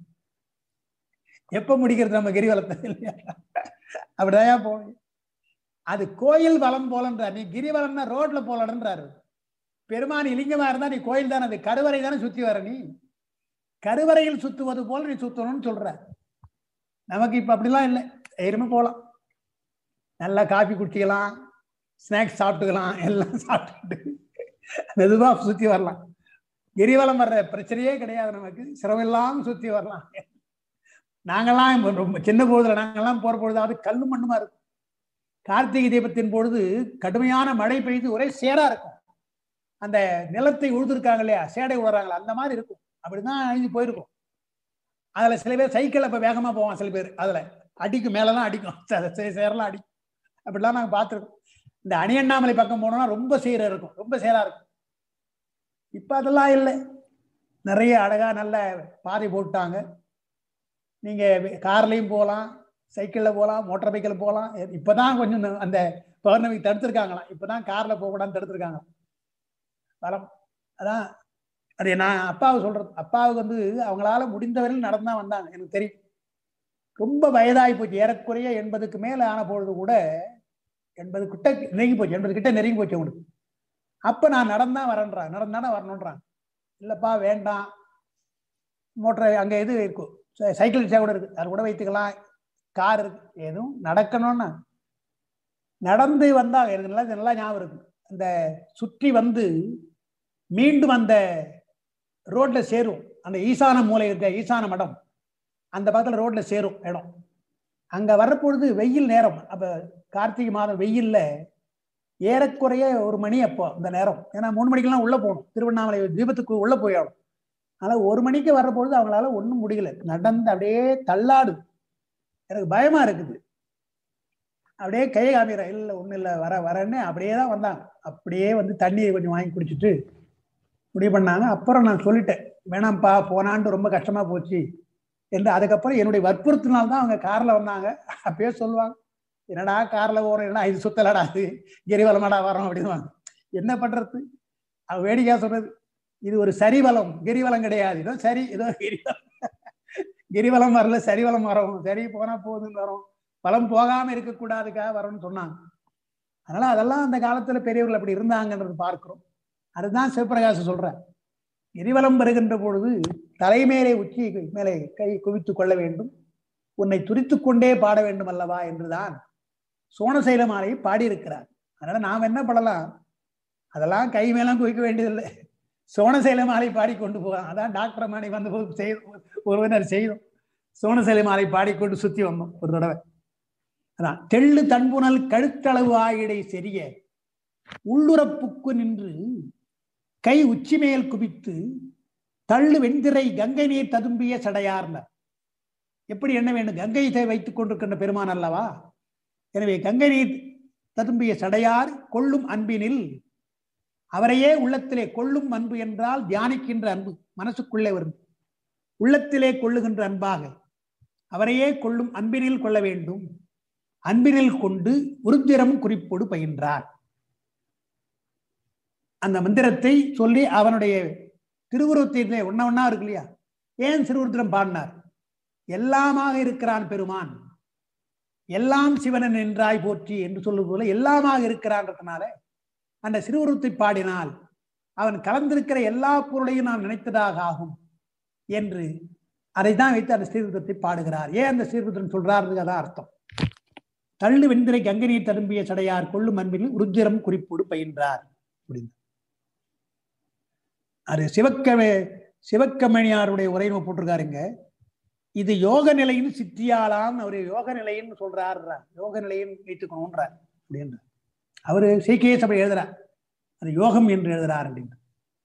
எப்ப முடிக்கிறது நம்ம கிரிவலத்தை இல்லையா அப்படிதான் போகணும் அது கோயில் வலம் போலன்றார் நீ கிரிவலம்னா ரோட்ல போலன்றாரு பெருமான் இலிங்கமா இருந்தா நீ கோயில் தானே அது கருவறை தானே சுத்தி வர நீ கருவறையில் சுத்துவது போல நீ சுத்தணும்னு சொல்ற நமக்கு இப்ப அப்படிலாம் இல்லை தைரியமா போலாம் நல்லா காபி குடிச்சிக்கலாம் ஸ்நாக்ஸ் சாப்பிட்டுக்கலாம் எல்லாம் சாப்பிட்டுட்டு மெதுவா சுத்தி வரலாம் கிரிவலம் வர்ற பிரச்சனையே கிடையாது நமக்கு சிரமம் இல்லாம சுத்தி வரலாம் நாங்கெல்லாம் இப்ப ரொம்ப சின்ன பொழுதுல நாங்கெல்லாம் போற பொழுதாவது கல்லு மண்ணுமா இருக்கும் கார்த்திகை தீபத்தின் பொழுது கடுமையான மழை பெய்து ஒரே சேரா இருக்கும் அந்த நிலத்தை உழுதுருக்காங்க இல்லையா சேடை உழுறாங்களா அந்த மாதிரி இருக்கும் அப்படிதான் அழிஞ்சு போயிருக்கும் அதுல சில பேர் சைக்கிள் அப்ப வேகமா போவான் சில பேர் அதுல அடிக்கும் மேலதான் அடிக்கும் சே- சே- சேரெல்லாம் அடிக்கும் அப்படிலாம் நாங்க பார்த்துருக்கோம் இந்த அணியண்ணாமலை பக்கம் போனோம்னா ரொம்ப சேர இருக்கும் ரொம்ப சேரா இருக்கும் இப்ப அதெல்லாம் இல்லை நிறைய அழகா நல்ல பாதை போட்டாங்க நீங்க கார்லயும் போகலாம் சைக்கிள்ல போகலாம் மோட்டார் பைக்கில் போகலாம் இப்பதான் கொஞ்சம் இந்த- அந்த பௌர்ணமிக்கு தடுத்திருக்காங்களாம் இப்பதான் கார்ல போகக்கூடாதுன்னு தடுத்திருக்காங்களாம் வரம் அதான் அது நான் அப்பாவை சொல்றது அப்பாவுக்கு வந்து அவங்களால முடிந்தவரையில் நடந்தா வந்தாங்க எனக்கு தெரியும் ரொம்ப வயதாகி போச்சு ஏறக்குறைய எண்பதுக்கு மேல ஆன பொழுது கூட எண்பது கிட்ட நெருங்கி போச்சு எண்பது கிட்ட நெருங்கி போச்சு அவங்களுக்கு அப்ப நான் நடந்தா வரேன்றான் நடந்தானே வரணுன்றான் இல்லப்பா வேண்டாம் மோட்டர் அங்க இது இருக்கும் சை- சைக்கிள் ரிக்ஷா கூட இருக்கு அது கூட வைத்துக்கலாம் கார் இருக்கு எதுவும் நடக்கணும்னா நடந்து வந்தா எனக்கு நல்லா நல்லா ஞாபகம் இருக்கு அந்த சுற்றி வந்து மீண்டும் அந்த ரோட்ல சேரும் அந்த ஈசான மூலை இருக்க ஈசான மடம் அந்த பக்கத்துல ரோட்ல சேரும் இடம் அங்க வர்றபொழுது வெயில் நேரம் அப்ப கார்த்திகை மாதம் வெயில்ல ஏறக்குறைய ஒரு மணி அப்போ அந்த நேரம் ஏன்னா மூணு மணிக்கெல்லாம் உள்ள போகணும் திருவண்ணாமலை தீபத்துக்கு உள்ள போயிடும் அதனால ஒரு மணிக்கு வர்றபொழுது அவங்களால ஒண்ணும் முடியல நடந்து அப்படியே தள்ளாடு எனக்கு பயமா இருக்குது அப்படியே கை காமிக்கிறேன் இல்லை ஒன்றும் இல்லை வர வரேன்னு அப்படியே தான் வந்தாங்க அப்படியே வந்து தண்ணியை கொஞ்சம் வாங்கி குடிச்சிட்டு முடிவு பண்ணாங்க அப்புறம் நான் சொல்லிட்டேன் வேணாம்ப்பா போனான்ட்டு ரொம்ப கஷ்டமா போச்சு என்று அதுக்கப்புறம் என்னுடைய வற்புறுத்தினால் தான் அவங்க கார்ல வந்தாங்க அப்பயே சொல்லுவாங்க என்னடா கார்ல போறோம் என்ன இது சுத்தலடா அது கிரிவலமாடா வரோம் அப்படின்வாங்க என்ன பண்றது அவ வேடிக்கையா சொல்றது இது ஒரு சரிவலம் கிரிவலம் கிடையாது ஏதோ சரி ஏதோ கிரிவலம் கிரிவலம் வரல சரிவலம் வரோம் சரி போனா போதுன்னு வரோம் பலம் போகாம இருக்கக்கூடாதுக்காக வரோம்னு சொன்னாங்க அதனால அதெல்லாம் அந்த காலத்துல பெரியவர்கள் அப்படி இருந்தாங்கன்றது பார்க்கிறோம் அதுதான் சிவபிரகாசம் சொல்ற கிரிவலம் வருகின்ற பொழுது தலைமேலே உச்சி மேலே கை குவித்துக் கொள்ள வேண்டும் உன்னை துரித்துக் கொண்டே பாட வேண்டும் அல்லவா என்றுதான் சோனசைல மாலையை பாடியிருக்கிறார் அதனால நாம் என்ன பண்ணலாம் அதெல்லாம் கை மேலாம் குவிக்க வேண்டியதில்லை சோனசைல மாலை பாடிக்கொண்டு போகலாம் அதான் டாக்டர் மாலை வந்தபோது செய் ஒருவினர் செய்தோம் சோனசைல மாலை பாடிக்கொண்டு சுத்தி வந்தோம் ஒரு தடவை அதான் தெள்ளு தன்புணல் கழுத்தளவு ஆயிடை செரிய உள்ளுறப்புக்கு நின்று கை உச்சி மேல் குவித்து தள்ளு வெண்திரை கங்கை நீர் ததும்பிய சடையார்னர் எப்படி என்ன வேண்டும் கங்கை வைத்துக் கொண்டிருக்கின்ற பெருமான் அல்லவா எனவே கங்கை நீர் ததும்பிய சடையார் கொள்ளும் அன்பினில் அவரையே உள்ளத்திலே கொள்ளும் அன்பு என்றால் தியானிக்கின்ற அன்பு மனசுக்குள்ளே வரும் உள்ளத்திலே கொள்ளுகின்ற அன்பாக அவரையே கொள்ளும் அன்பினில் கொள்ள வேண்டும் அன்பினில் கொண்டு உருத்திரம் குறிப்போடு பயின்றார் அந்த மந்திரத்தை சொல்லி அவனுடைய திருவுருவத்திலே ஒன்ன ஒன்னா இருக்கு இல்லையா ஏன் திருவுருத்திரம் பாடினார் எல்லாமாக இருக்கிறான் பெருமான் எல்லாம் சிவனன் என்றாய் போற்றி என்று சொல்லும் போல எல்லாமாக இருக்கிறான்றதுனால அந்த சிறுவுருத்தை பாடினால் அவன் கலந்திருக்கிற எல்லா பொருளையும் நாம் நினைத்ததாக ஆகும் என்று அதைத்தான் வைத்து அந்த ஸ்ரீருத்தத்தை பாடுகிறார் ஏன் அந்த ஸ்ரீருத்தன் சொல்றாருன்னு அதான் அர்த்தம் தள்ளு வெண்திரை கங்கை நீர் தரும்பிய சடையார் கொள்ளும் அன்பில் உருத்திரம் குறிப்போடு பயின்றார் அப்படின்னு அது சிவக்கமே சிவக்கமணியாருடைய உரை நம்ம போட்டிருக்காருங்க இது யோக நிலையின் சித்தியாலாம் அவர் யோக நிலைன்னு சொல்றார் யோக நிலையின் வைத்துக்கணும்ன்றார் அப்படின்ற அவரு சீக்கிய சபை எழுதுறார் அது யோகம் என்று எழுதுறார் அப்படின்னு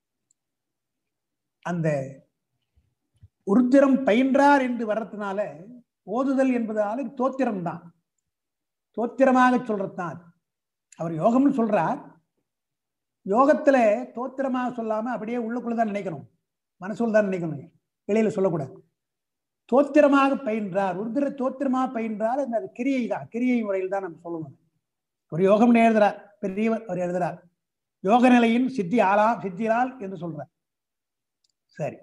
அந்த உருத்திரம் பயின்றார் என்று வர்றதுனால ஓதுதல் என்பதால தோத்திரம் தான் தோத்திரமாக சொல்றதுதான் அவர் யோகம்னு சொல்றார் யோகத்துல தோத்திரமாக சொல்லாம அப்படியே உள்ளுக்குள்ளதான் நினைக்கணும் மனசுல தான் நினைக்கணும் வெளியில சொல்லக்கூடாது தோத்திரமாக பயின்றார் உருதிர தோத்திரமாக பயின்றார் அந்த கிரியை தான் கிரியை முறையில் தான் நம்ம சொல்லணும் ஒரு யோகம்னு எழுதுறார் பெரியவர் அவர் எழுதுறார் யோக நிலையின் சித்தி ஆளா சித்தியால் என்று சொல்றார் சரி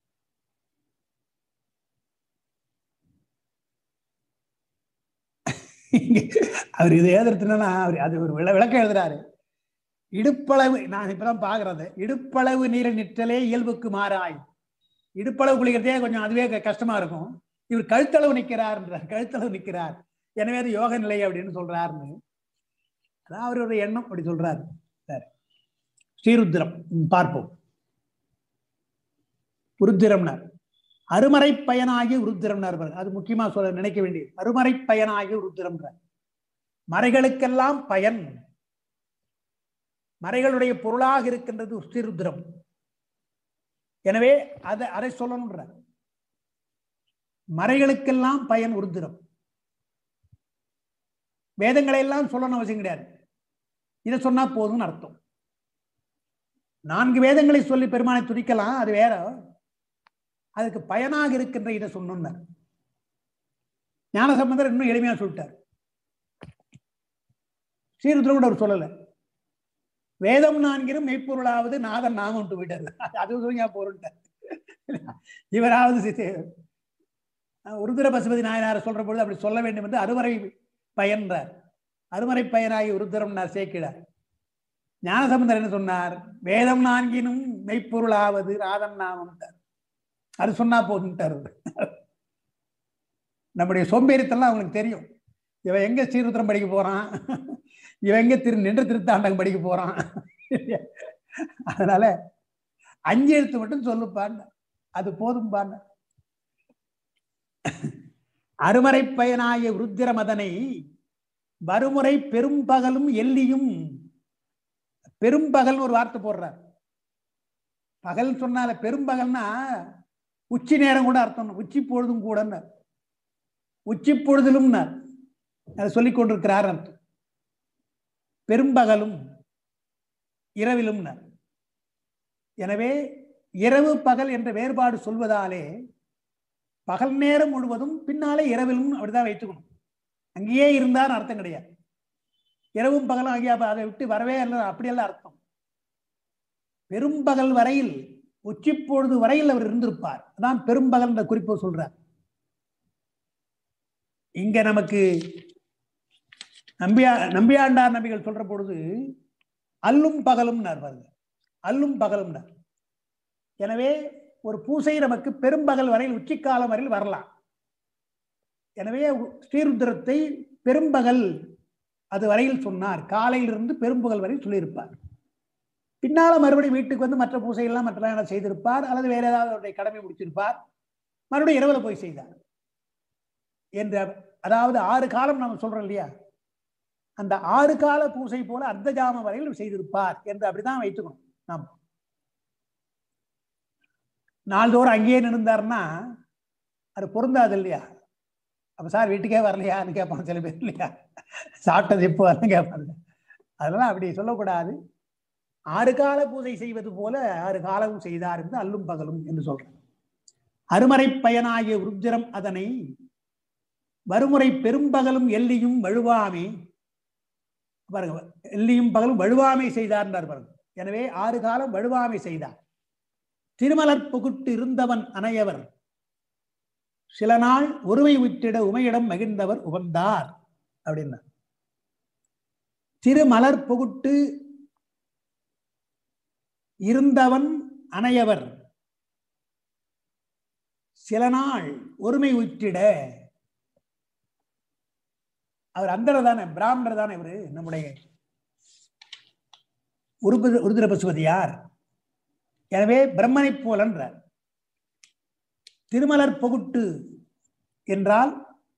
அவர் இது எழுதுறதுன்னா அவர் அது ஒரு விள விளக்கம் எழுதுறாரு இடுப்பளவு நான் இப்பதான் பாக்குறது இடுப்பளவு நீரை நிற்றலே இயல்புக்கு மாறாய் இடுப்பளவு குளிக்கிறதே கொஞ்சம் அதுவே கஷ்டமா இருக்கும் இவர் கழுத்தளவு நிற்கிறார்ன்றார் கழுத்தளவு நிற்கிறார் எனவே அது யோக நிலை அப்படின்னு சொல்றாருன்னு அதான் அவரோட எண்ணம் அப்படி சொல்றாரு சரி ஸ்ரீருத்திரம் பார்ப்போம் உருத்திரம்னார் அருமறை பயனாகி உருத்திரம்னார் அது முக்கியமா சொல்ல நினைக்க வேண்டியது அருமறை பயனாகி உருத்திரம்ன்றார் மறைகளுக்கெல்லாம் பயன் மறைகளுடைய பொருளாக இருக்கின்றது ஸ்ரீருத்திரம் எனவே அதை அதை சொல்லணும்ன்ற மறைகளுக்கெல்லாம் பயன் உருத்திரம் வேதங்களை எல்லாம் சொல்லணும் அவசியம் கிடையாது இதை சொன்னா போதும்னு அர்த்தம் நான்கு வேதங்களை சொல்லி பெருமானை துதிக்கலாம் அது வேற அதுக்கு பயனாக இருக்கின்ற இதை சொன்னார் ஞானசம்பந்தர் இன்னும் எளிமையா சொல்லிட்டார் ஸ்ரீருத்ரம் கூட அவர் சொல்லலை வேதம் நான்கிலும் மெய்ப்பொருளாவது நாதன் நாமம் விட்டார் அது சொல்லியா பொருள்ட்டார் இவராவது உருதுர பசுபதி நாயனார் சொல்ற பொழுது அப்படி சொல்ல வேண்டும் என்று அருமறை பயன்றார் அருமறை பயனாகி உருத்திரம்னார் சேர்க்கிறார் ஞானசம்பந்தர் என்ன சொன்னார் வேதம் நான்கினும் மெய்ப்பொருளாவது ராதன் நாமம் அது சொன்னா போதும்ட்டார் நம்முடைய சோம்பேறித்தெல்லாம் அவங்களுக்கு தெரியும் இவன் எங்க ஸ்ரீருத்திரம் படிக்க போறான் இவன் எங்க திரு நின்ற திருத்தாண்டகம் படிக்க போறான் அதனால அஞ்சு எழுத்து மட்டும் சொல்லுப்பான் அது போதும் பான் அருமறை பயனாய ருத்திர மதனை வருமுறை பெரும்பகலும் எல்லியும் பெரும்பகல் ஒரு வார்த்தை போடுறார் பகல் சொன்னால பெரும்பகல்னா உச்சி நேரம் கூட அர்த்தம் உச்சி பொழுதும் கூட உச்சி பொழுதிலும் அதை சொல்லிக் கொண்டிருக்கிறார் அர்த்தம் பெரும்பகலும் இரவிலும் எனவே இரவு பகல் என்ற வேறுபாடு சொல்வதாலே பகல் நேரம் முழுவதும் பின்னாலே இரவிலும் அப்படிதான் வைத்துக்கணும் அங்கேயே இருந்தார் அர்த்தம் கிடையாது இரவும் பகலும் அங்கே அதை விட்டு வரவே இல்லை அப்படியெல்லாம் அர்த்தம் பெரும்பகல் வரையில் உச்சி பொழுது வரையில் அவர் இருந்திருப்பார் அதான் பெரும்பகல் என்ற குறிப்பு சொல்றார் இங்க நமக்கு நம்பியா நம்பியாண்டார் நம்பிகள் சொல்ற பொழுது அல்லும் பகலும் பாருங்க அல்லும் பகலும் எனவே ஒரு பூசை நமக்கு பெரும்பகல் வரையில் உச்சிக்காலம் வரையில் வரலாம் எனவே ஸ்ரீருத்திரத்தை பெரும்பகல் அது வரையில் சொன்னார் காலையிலிருந்து பெரும்பகல் வரை சொல்லியிருப்பார் பின்னால மறுபடியும் வீட்டுக்கு வந்து மற்ற பூசைகள்லாம் மற்ற செய்திருப்பார் அல்லது வேற ஏதாவது அவருடைய கடமை முடிச்சிருப்பார் மறுபடியும் இரவுல போய் செய்தார் என்ற அதாவது ஆறு காலம் நம்ம சொல்றோம் இல்லையா அந்த ஆறு கால பூசை போல அர்த்த ஜாம வரையில் செய்திருப்பார் என்று அப்படிதான் வைத்துக்கணும் நாம் நாள்தோறும் அங்கேயே நின்றுந்தாருன்னா அது பொருந்தாது இல்லையா அப்ப சார் வீட்டுக்கே வரலையான்னு கேட்பாங்க சில பேர் இல்லையா சாப்பிட்டது எப்போ வரணும் கேட்பாங்க அதெல்லாம் அப்படி சொல்லக்கூடாது ஆறு கால பூஜை செய்வது போல ஆறு காலமும் செய்தார் என்று அல்லும் பகலும் என்று சொல்றார் அருமறை பயனாகிய ருத்ரம் அதனை வறுமுறை பெரும்பகலும் எல்லியும் வழுவாமே பாருங்க எல்லியும் பகலும் வழுவாமை செய்தார் பாருங்க எனவே ஆறு காலம் வழுவாமை செய்தார் திருமலர் புகுட்டு இருந்தவன் அனையவர் சில நாள் ஒருமை விட்டிட உமையிடம் மகிழ்ந்தவர் உகந்தார் அப்படின்னா திருமலர் புகுட்டு இருந்தவன் அனையவர் சில நாள் ஒருமை உற்றிட அவர் அந்தர தானே பிராமணர் தானே இவரு நம்முடைய உருப உருதிர பசுபதியார் எனவே பிரம்மனை போலன்றார் திருமலர் பொகுட்டு என்றால்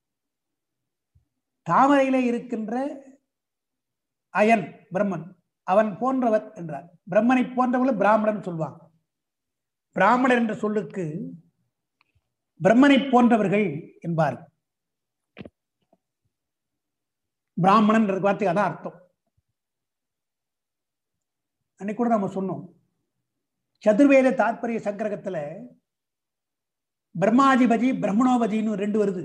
தாமரையிலே இருக்கின்ற அயன் பிரம்மன் அவன் போன்றவர் என்றார் பிரம்மனை போன்றவர்கள் பிராமணன் சொல்வாங்க பிராமணர் என்ற சொல்லுக்கு பிரம்மனை போன்றவர்கள் என்பார் பிராமணன் வார்த்தைக்கு அதான் அர்த்தம் அன்னைக்கு கூட நம்ம சொன்னோம் சதுர்வேத தாத்பரிய சங்கரகத்துல பிரம்மாதிபதி பிரம்மணோபதினு ரெண்டு வருது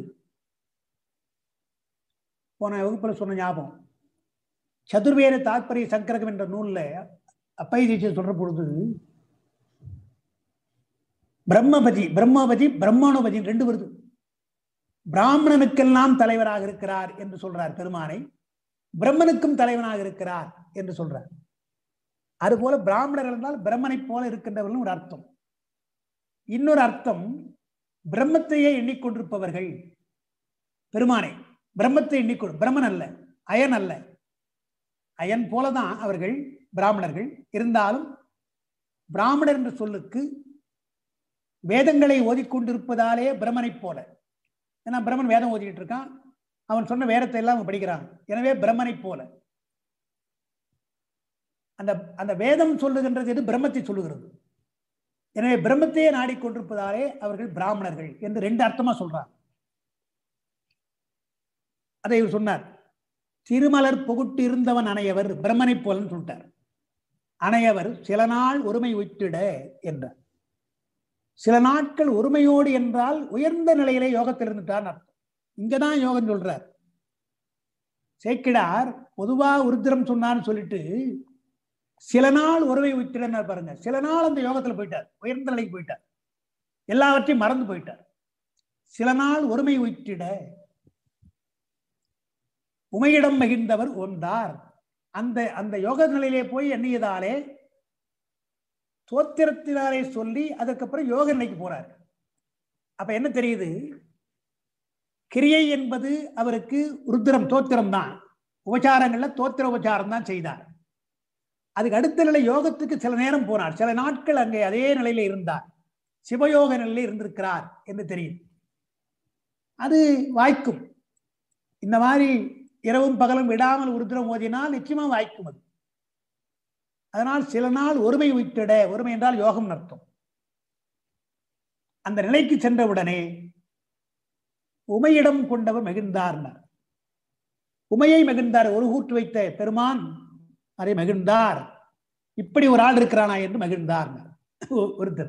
போன வகுப்புல சொன்ன ஞாபகம் சதுர்வேத தாத்பரிய சங்கரகம் என்ற நூல்ல அப்பை தீட்சை சொல்ற பொழுது பிரம்மபதி பிரம்மபதி பிரம்மணோபதி ரெண்டு வருது பிராமணனுக்கெல்லாம் தலைவராக இருக்கிறார் என்று சொல்றார் பெருமானை பிரம்மனுக்கும் தலைவனாக இருக்கிறார் என்று சொல்றார் அதுபோல பிராமணர்கள் என்றால் பிரம்மனை போல இருக்கின்றவர்கள் ஒரு அர்த்தம் இன்னொரு அர்த்தம் பிரம்மத்தையே எண்ணிக்கொண்டிருப்பவர்கள் பெருமானை பிரம்மத்தை எண்ணிக்கொண்டு பிரம்மன் அல்ல அயன் அல்ல அயன் போலதான் அவர்கள் பிராமணர்கள் இருந்தாலும் பிராமணர் என்ற சொல்லுக்கு வேதங்களை ஓதிக்கொண்டிருப்பதாலே பிரம்மனை போல ஏன்னா பிரம்மன் வேதம் ஓதிக்கிட்டு இருக்கான் அவன் சொன்ன வேதத்தை எல்லாம் அவன் படிக்கிறான் எனவே பிரம்மனை போல அந்த அந்த வேதம் சொல்லுகின்றது எது பிரம்மத்தை சொல்லுகிறது எனவே பிரம்மத்தையே நாடிக்கொண்டிருப்பதாலே அவர்கள் பிராமணர்கள் என்று ரெண்டு அர்த்தமா சொல்றார் அதை இவர் சொன்னார் திருமலர் புகுட்டு இருந்தவன் அணையவர் பிரம்மனை போலன்னு சொல்லிட்டார் அணையவர் சில நாள் ஒருமை விட்டிட என்றார் சில நாட்கள் ஒருமையோடு என்றால் உயர்ந்த நிலையிலே யோகத்தில் இருந்துட்டார் அர்த்தம் இங்கதான் யோகம் சொல்றார் சேக்கிடார் பொதுவா உருத்திரம் சொன்னான்னு சொல்லிட்டு சில நாள் உறவை விட்டுடனார் பாருங்க சில நாள் அந்த யோகத்துல போயிட்டார் உயர்ந்த நிலைக்கு போயிட்டார் எல்லாவற்றையும் மறந்து போயிட்டார் சில நாள் ஒருமை விட்டிட உமையிடம் மகிழ்ந்தவர் ஒன்றார் அந்த அந்த யோக நிலையிலே போய் எண்ணியதாலே தோத்திரத்தினாலே சொல்லி அதுக்கப்புறம் யோக நிலைக்கு போறார் அப்ப என்ன தெரியுது கிரியை என்பது அவருக்கு ருத்திரம் தோத்திரம் தான் உபச்சாரங்கள்ல தோத்திர உபச்சாரம் தான் செய்தார் அதுக்கு அடுத்த நிலை யோகத்துக்கு சில நேரம் போனார் சில நாட்கள் அங்கே அதே நிலையில இருந்தார் சிவயோக நிலையில இருந்திருக்கிறார் என்று தெரியும் அது வாய்க்கும் இந்த மாதிரி இரவும் பகலும் விடாமல் உருத்திரம் ஓதினால் நிச்சயமா வாய்க்கும் அது அதனால் சில நாள் ஒருமை விட்டிட ஒருமை என்றால் யோகம் அர்த்தம் அந்த நிலைக்கு சென்றவுடனே உமையிடம் கொண்டவர் மகிழ்ந்தார்னார் உமையை மகிழ்ந்தார் ஒரு கூட்டு வைத்த பெருமான் அதை மகிழ்ந்தார் இப்படி ஒரு ஆள் இருக்கிறானா என்று மகிழ்ந்தார் ஒ- ஒருத்தர்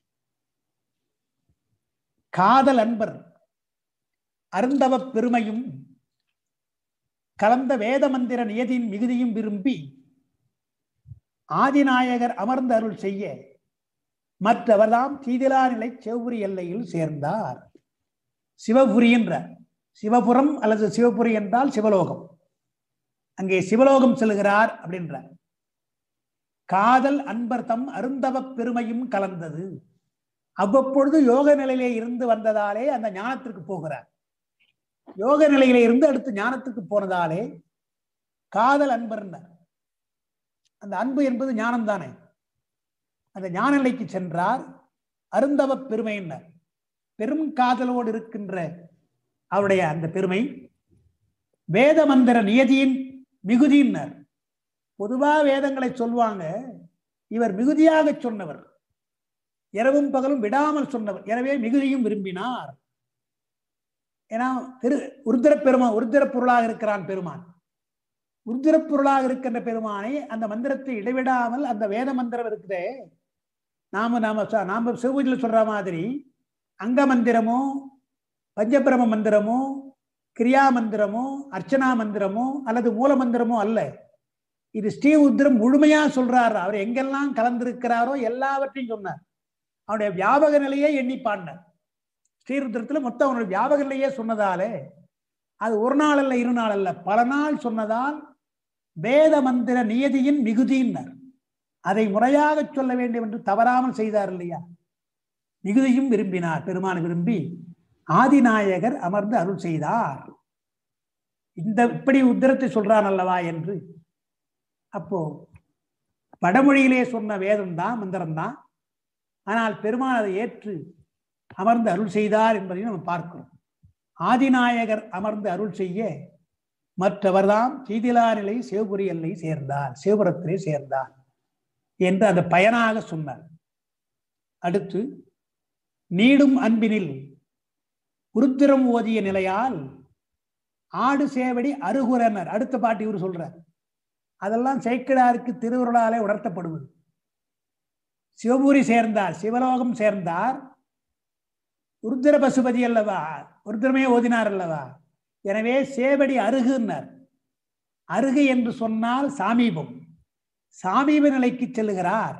காதல் அன்பர் அருந்தவ பெருமையும் கலந்த வேத மந்திர நியதியின் மிகுதியும் விரும்பி ஆதிநாயகர் அமர்ந்து அருள் செய்ய மற்றவர்தாம் தீதிலா நிலை செவ்வுரி எல்லையில் சேர்ந்தார் சிவபுரி என்றார் சிவபுரம் அல்லது சிவபுரி என்றால் சிவலோகம் அங்கே சிவலோகம் செல்கிறார் அப்படின்றார் காதல் அன்பர் தம் அருந்தவ பெருமையும் கலந்தது அவ்வப்பொழுது யோக நிலையிலே இருந்து வந்ததாலே அந்த ஞானத்திற்கு போகிறார் யோக நிலையிலே இருந்து அடுத்து ஞானத்துக்கு போனதாலே காதல் அன்பர்னார் அந்த அன்பு என்பது ஞானம் தானே அந்த ஞான நிலைக்கு சென்றார் அருந்தவ பெருமையினர் பெரும் காதலோடு இருக்கின்ற அவருடைய அந்த பெருமை வேத மந்திர நியதியின் மிகுதியினர் பொதுவா வேதங்களை சொல்லுவாங்க இவர் மிகுதியாக சொன்னவர் இரவும் பகலும் விடாமல் சொன்னவர் எனவே மிகுதியும் விரும்பினார் ஏன்னா திரு உருத்திர பெருமான் உருத்திர பொருளாக இருக்கிறான் பெருமான் உருத்திர பொருளாக இருக்கின்ற பெருமானை அந்த மந்திரத்தை இடைவிடாமல் அந்த வேத மந்திரம் இருக்குதே நாம நாம ச- நாம சிவபூஜையில் சொல்ற மாதிரி அங்க மந்திரமோ பஞ்சபிரம மந்திரமோ கிரியா மந்திரமோ அர்ச்சனா மந்திரமோ அல்லது மூல மந்திரமோ அல்ல இது ஸ்ரீவுத்திரம் முழுமையா சொல்றாரு அவர் எங்கெல்லாம் கலந்திருக்கிறாரோ எல்லாவற்றையும் சொன்னார் அவனுடைய வியாபக நிலையே எண்ணி பாடினார் ஸ்ரீருத்திரத்துல மொத்தம் அவனுடைய வியாபக நிலையே சொன்னதாலே அது ஒரு நாள் அல்ல இரு நாள் அல்ல பல நாள் சொன்னதால் வேத மந்திர நியதியின் மிகுதியினர் அதை முறையாக சொல்ல வேண்டும் என்று தவறாமல் செய்தார் இல்லையா மிகுதியும் விரும்பினார் பெருமான் விரும்பி ஆதிநாயகர் அமர்ந்து அருள் செய்தார் இந்த இப்படி உத்திரத்தை சொல்றான் அல்லவா என்று அப்போ வடமொழியிலே சொன்ன வேதம் தான் மந்திரம் தான் ஆனால் பெருமான் அதை ஏற்று அமர்ந்து அருள் செய்தார் என்பதையும் நம்ம பார்க்கிறோம் ஆதிநாயகர் அமர்ந்து அருள் செய்ய மற்றவர்தாம் சீதிலா நிலை சிவபுரி எல்லை சேர்ந்தார் சிவபுரத்திலே சேர்ந்தார் என்று அந்த பயனாக சொன்னார் அடுத்து நீடும் அன்பினில் உருத்திரம் ஓதிய நிலையால் ஆடு சேவடி அருகுரனர் அடுத்த பாட்டு இவர் சொல்றார் அதெல்லாம் சேக்கிடாருக்கு திருவுருளாலே உணர்த்தப்படுவது சிவபூரி சேர்ந்தார் சிவலோகம் சேர்ந்தார் உருத்திர பசுபதி அல்லவா உருத்திரமே ஓதினார் அல்லவா எனவே சேவடி அருகுன்னார் அருகு என்று சொன்னால் சாமீபம் சாமீப நிலைக்கு செல்லுகிறார்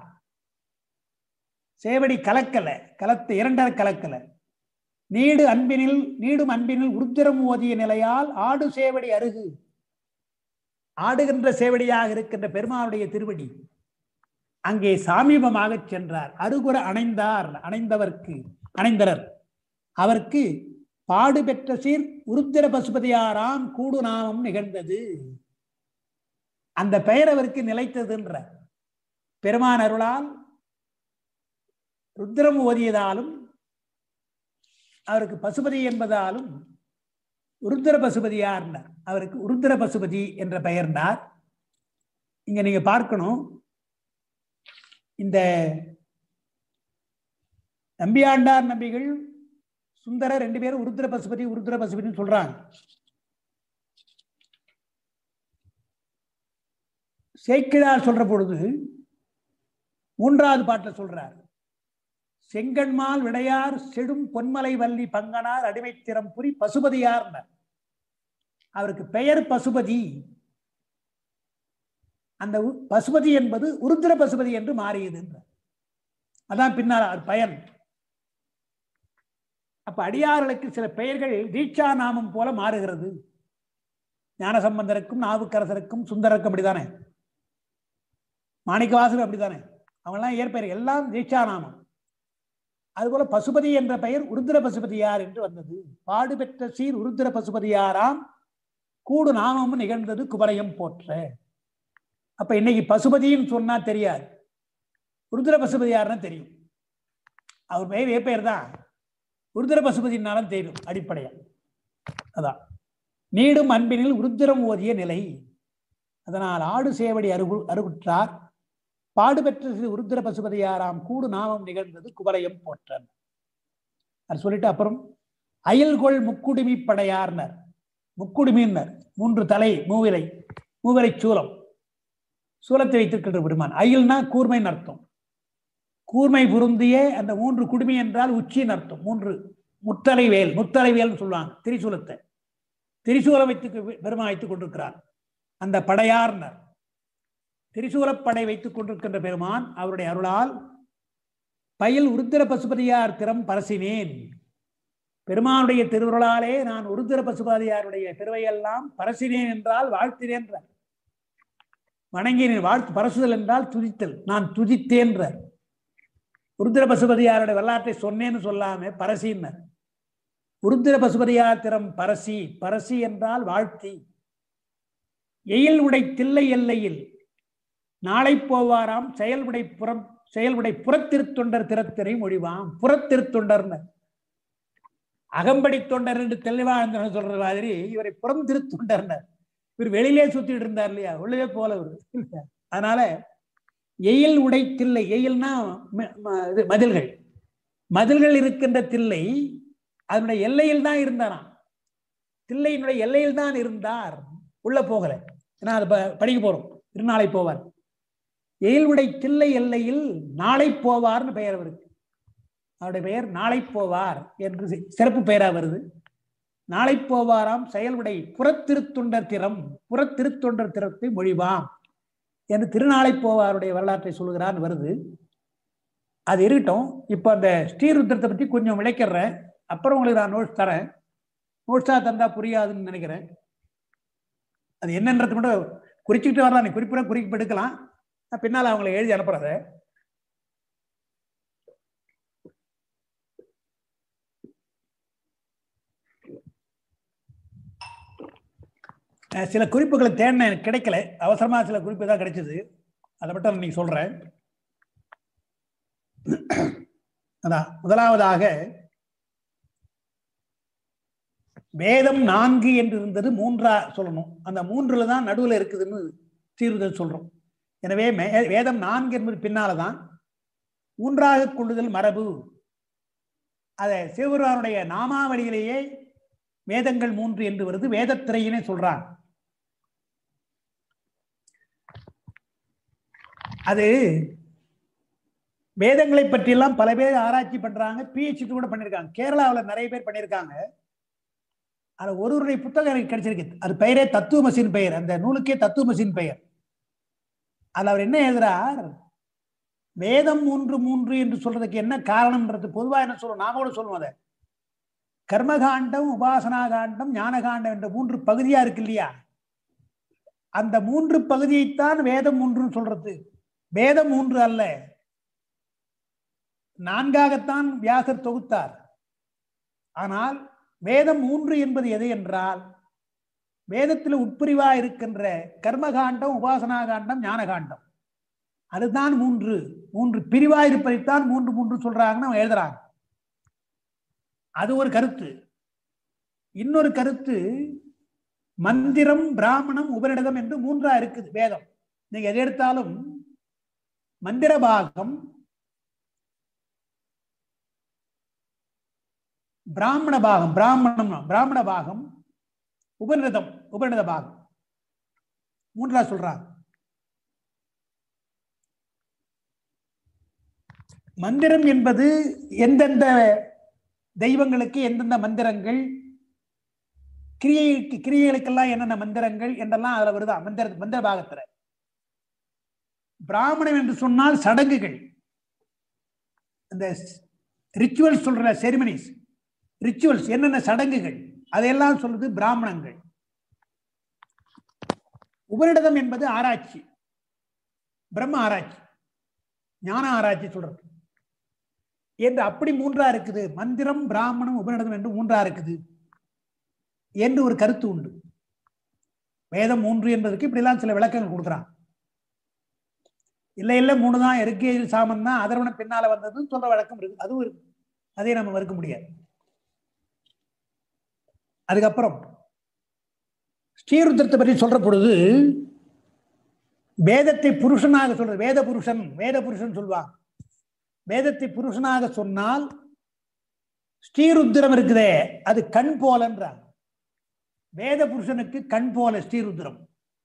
சேவடி கலக்கல கலத்து இரண்டர கலக்கல நீடு அன்பினில் நீடும் அன்பினில் உருத்திரம் ஓதிய நிலையால் ஆடு சேவடி அருகு ஆடுகின்ற சேவடியாக இருக்கின்ற பெருமானுடைய திருவடி அங்கே சாமீபமாக சென்றார் அருகுற அணைந்தார் அணைந்தவர்க்கு அணைந்தனர் அவருக்கு பாடு பெற்ற சீர் உருத்திர பசுபதியாராம் கூடு நாமம் நிகழ்ந்தது அந்த பெயர் அவருக்கு நிலைத்ததுன்ற பெருமான் அருளால் ருத்திரம் ஓதியதாலும் அவருக்கு பசுபதி என்பதாலும் உருத்திர பசுபதியார்னார் அவருக்கு உருத்திர பசுபதி என்ற பெயர்னார் இங்க நீங்க பார்க்கணும் இந்த நம்பியாண்டார் நம்பிகள் சுந்தரர் ரெண்டு பேரும் உருத்திர பசுபதி உருத்திர பசுபதினு சொல்றாங்க சேக்கிழார் சொல்ற பொழுது மூன்றாவது பாட்டில் சொல்றார் செங்கண்மால் விடையார் செடும் பொன்மலை வள்ளி பங்கனார் அடிமைத்திறம் புரி பசுபதியார் அவருக்கு பெயர் பசுபதி அந்த உ- பசுபதி என்பது உருத்திர பசுபதி என்று மாறியது என்றார். அதான் பின்னால் அவர் பயன் அப்ப அடியார்களுக்கு சில பெயர்கள் தீட்சா நாமம் போல மாறுகிறது ஞானசம்பந்தருக்கும் நாவுக்கரசருக்கும் சுந்தரருக்கும் அப்படிதானே மாணிக்கவாசகர் அப்படித்தானே அவங்கெல்லாம் இயற்பெயர் எல்லாம் தீட்சா நாமம் அதுபோல பசுபதி என்ற பெயர் உருத்திர பசுபதியார் என்று வந்தது பாடுபெற்ற சீர் உருத்திர பசுபதியாராம் கூடு நாமமும் நிகழ்ந்தது குமரையம் போற்ற அப்ப இன்னைக்கு பசுபதின்னு சொன்னா தெரியாது உருத்திர பசுபதியார்னு தெரியும் அவர் பெயர் ஏ பெயர் தான் உருத்திர பசுபதினாலும் தெரியும் அடிப்படையா அதான் நீடும் அன்பினில் உருத்திரம் ஓதிய நிலை அதனால் ஆடு சேவடி அருகு அருகுற்றார் பாடுபெற்ற சிறு உருத்திர பசுபதியாராம் கூடு நாமம் நிகழ்ந்தது குவலயம் போற்றன் அது சொல்லிட்டு அப்புறம் அயல்கொள் முக்குடுமி படையார்னர் முக்குடுமீன்னர் மூன்று தலை மூவிலை மூவிலை சூலம் சூலத்தை வைத்திருக்கின்ற பெருமான் அயில்னா கூர்மைன்னு அர்த்தம் கூர்மை பொருந்திய அந்த மூன்று குடுமி என்றால் உச்சின்னு அர்த்தம் மூன்று முத்தலை வேல் முத்தலை வேல்னு சொல்லுவாங்க திரிசூலத்தை திரிசூலம் வைத்து பெருமான் வைத்துக் கொண்டிருக்கிறார் அந்த படையார்னர் திரிசூலப்படை வைத்துக் கொண்டிருக்கின்ற பெருமான் அவருடைய அருளால் பயில் உருத்திர பசுபதியார் திறம் பரசினேன் பெருமானுடைய திருவுருளாலே நான் உருத்திர பசுபதியாருடைய திருவையெல்லாம் பரசினேன் என்றால் வாழ்த்தினேன் என்றார். வணங்கினேன் வாழ்த்து பரசுதல் என்றால் துதித்தல் நான் துதித்தேன்ற உருத்திர பசுபதியாருடைய வரலாற்றை சொன்னேன்னு சொல்லாம பரசின்னர் உருத்திர பசுபதியார் திறம் பரசி பரசி என்றால் வாழ்த்தி எயில் உடை தில்லை எல்லையில் நாளை போவாராம் செயல்படை புறம் செயல்படை புறத்திருத்தொண்டர் திறத்திரை மொழிவாம் புறத்திருத்தொண்டர்னு அகம்படி தொண்டர் என்று தெளிவாழ்ந்த சொல்ற மாதிரி இவரை புறம் திருத்தொண்டர்னர் இவர் வெளியிலே சுத்திட்டு இருந்தார் இல்லையா உள்ளவே போல இவர் அதனால எயில் உடை தில்லை எயில்னா ம- ம- இது மதில்கள் மதில்கள் இருக்கின்ற தில்லை அதனுடைய எல்லையில் தான் இருந்தாராம் தில்லையினுடைய எல்லையில் தான் இருந்தார் உள்ள போகல ஏன்னா அது ப- படிக்க போறோம் திருநாளை போவார் எயில் உடை தில்லை எல்லையில் நாளை போவார்னு பெயர் அவருக்கு அவருடைய பெயர் நாளை போவார் என்று சி- சிறப்பு பெயரா வருது நாளை போவாராம் செயல்வுடை புறத்திருத்தொண்டர் திறம் புறத்திருத்தொண்டர் திறத்தை மொழிவாம் என்று திருநாளை போவாருடைய வரலாற்றை சொல்கிறான் வருது அது இருக்கட்டும் இப்போ அந்த ஸ்ரீருத்திரத்தை பற்றி கொஞ்சம் விளக்கிறேன் அப்புறம் உங்களுக்கு நான் நோட்ஸ் தரேன் நோட்ஸாக தந்தா புரியாதுன்னு நினைக்கிறேன் அது என்னன்றது மட்டும் குறிச்சுக்கிட்டு வரலாம் நீ குறிப்பிட குறிப்பு எடுக்கலாம் நான் பின்னால் அவங்களை எழுதி அனுப்புறத அஹ் சில குறிப்புகளை தேடின எனக்கு கிடைக்கல அவசரமா சில குறிப்பு தான் கிடைச்சது அதை மட்டும் இன்னைக்கு சொல்றேன் அதான் முதலாவதாக வேதம் நான்கு என்று இருந்தது மூன்றா சொல்லணும் அந்த மூன்றுல தான் நடுவுல இருக்குதுன்னு தீர்வுதல் சொல்றோம் எனவே மே- வேதம் நான்கு என்பது பின்னால தான் மூன்றாக கொள்ளுதல் மரபு அதை சிவபெருமானுடைய நாமாவளியிலேயே வேதங்கள் மூன்று என்று வருது வேதத்திரையினே சொல்றான் அது வேதங்களை பற்றியெல்லாம் பல பேர் ஆராய்ச்சி பண்றாங்க பிஹெச்டி கூட பண்ணியிருக்காங்க கேரளாவில் நிறைய பேர் பண்ணியிருக்காங்க அது ஒருவருடைய புத்தகம் எனக்கு கிடைச்சிருக்கு அது பெயரே தத்துவமசின் பெயர் அந்த நூலுக்கே தத்துவமசின் பெயர் அதுல அவர் என்ன எழுதுறார் வேதம் மூன்று மூன்று என்று சொல்றதுக்கு என்ன காரணம்ன்றது பொதுவா என்ன சொல்லுவோம் நாம கூட சொல்லுவோம் அதை கர்மகாண்டம் உபாசனா காண்டம் ஞானகாண்டம் என்ற மூன்று பகுதியா இருக்கு இல்லையா அந்த மூன்று பகுதியைத்தான் வேதம் மூன்றுன்னு சொல்றது வேதம் மூன்று அல்ல நான்காகத்தான் வியாசர் தொகுத்தார் ஆனால் வேதம் மூன்று என்பது எது என்றால் வேதத்தில் உட்பிரிவா இருக்கின்ற கர்மகாண்டம் உபாசனா காண்டம் ஞானகாண்டம் அதுதான் மூன்று மூன்று பிரிவா இருப்பதைத்தான் மூன்று மூன்று சொல்றாங்கன்னு அவங்க எழுதுறாங்க அது ஒரு கருத்து இன்னொரு கருத்து மந்திரம் பிராமணம் உபரிடதம் என்று மூன்றா இருக்குது வேதம் நீங்க எதை எடுத்தாலும் மந்திர பாகம் பிராமண பாகம் பிராமணம் பிராமண பாகம் உபநிடதம் உபநிடத பாகம் மூன்றா சொல்றாங்க மந்திரம் என்பது எந்தெந்த தெய்வங்களுக்கு எந்தெந்த மந்திரங்கள் கிரியைக்கு கிரியைகளுக்கெல்லாம் என்னென்ன மந்திரங்கள் என்றெல்லாம் அதுல வருதா மந்திர மந்திர பாகத்துல பிராமணம் என்று சொன்னால் சடங்குகள் இந்த ரிச்சுவல்ஸ் சொல்ற செரிமனிஸ் ரிச்சுவல்ஸ் என்னென்ன சடங்குகள் அதையெல்லாம் சொல்றது பிராமணங்கள் உபரிடதம் என்பது ஆராய்ச்சி பிரம்ம ஆராய்ச்சி ஞான ஆராய்ச்சி சொல்றது என்று அப்படி மூன்றா இருக்குது மந்திரம் பிராமணம் உபரிடதம் என்று மூன்றா இருக்குது என்று ஒரு கருத்து உண்டு வேதம் மூன்று என்பதற்கு இப்படிலாம் சில விளக்கங்கள் கொடுக்குறான் இல்லை இல்லை மூணு தான் இருக்கே சாமம் தான் அதர்வன பின்னால வந்ததுன்னு சொல்ற வழக்கம் இருக்கு அதுவும் இருக்கு அதை நம்ம மறுக்க முடியாது அதுக்கப்புறம் ஸ்ரீருத்திரத்தை பற்றி சொல்ற பொழுது வேதத்தை புருஷனாக சொல்றது வேத புருஷன் வேத புருஷன் சொல்வாங்க வேதத்தை புருஷனாக சொன்னால் ஸ்ரீருத்திரம் இருக்குதே அது கண் போலன்றாங்க வேத புருஷனுக்கு கண் போல ஸ்ரீருத்ரம்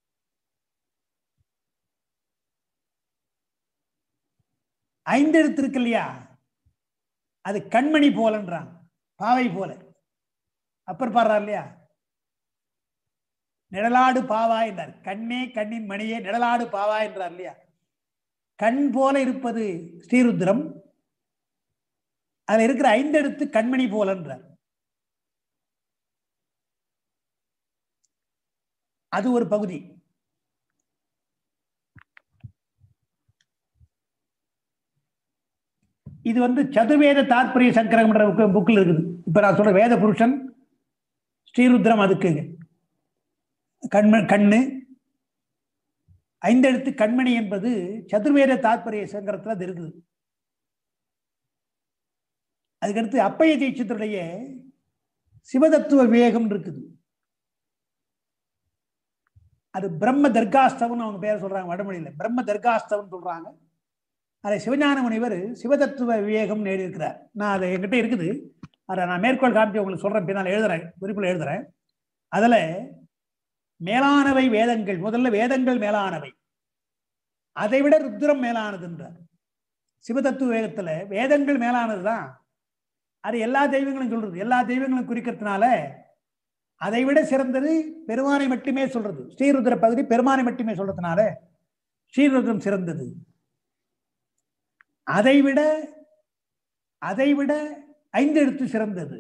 ஐந்தெழுத்து இருக்கு இல்லையா அது கண்மணி போலன்றான் பாவை போல அப்பர் பாடுறார் இல்லையா நிழலாடு பாவா என்றார் கண்ணே கண்ணின் மணியே நிழலாடு பாவா என்றார் இல்லையா கண் போல இருப்பது ஸ்ரீருத்ரம் அதுல இருக்கிற ஐந்தெழுத்து கண்மணி போலன்றார் அது ஒரு பகுதி இது வந்து சதுர்வேத தாற்பரிய சங்கரம்ன்ற புக்கில் இருக்குது இப்ப நான் சொல்ற வேத புருஷன் ஸ்ரீருத்ரம் அதுக்கு கண்ம கண்ணு ஐந்தெழுத்து கண்மணி என்பது சதுர்வேத தாற்பரிய சங்கரத்தில் அது இருக்குது அதுக்கடுத்து அப்பைய தீட்சித்தருடைய சிவதத்துவ விவேகம் இருக்குது அது பிரம்ம தர்காஸ்தவன் அவங்க பேரை சொல்றாங்க வடமொழியில் பிரம்ம தர்காஸ்தவன் சொல்றாங்க அதை சிவஞான முனிவர் சிவதத்துவ விவேகம் எழுதியிருக்கிறார் நான் அதை என்கிட்ட இருக்குது அதை நான் மேற்கோள் காமிச்சு உங்களுக்கு சொல்றேன் பின்னால் எழுதுறேன் குறிப்பில் எழுதுறேன் அதுல மேலானவை வேதங்கள் முதல்ல வேதங்கள் மேலானவை அதை விட ருத்ரம் மேலானதுன்றார் சிவதத்துவ வேகத்துல வேதங்கள் மேலானது தான் அது எல்லா தெய்வங்களும் சொல்றது எல்லா தெய்வங்களும் குறிக்கிறதுனால அதை விட சிறந்தது பெருமானை மட்டுமே சொல்றது ஸ்ரீருத்ர பகுதி பெருமானை மட்டுமே சொல்றதுனால ஸ்ரீருத்ரம் சிறந்தது அதை விட அதை விட ஐந்து எழுத்து சிறந்தது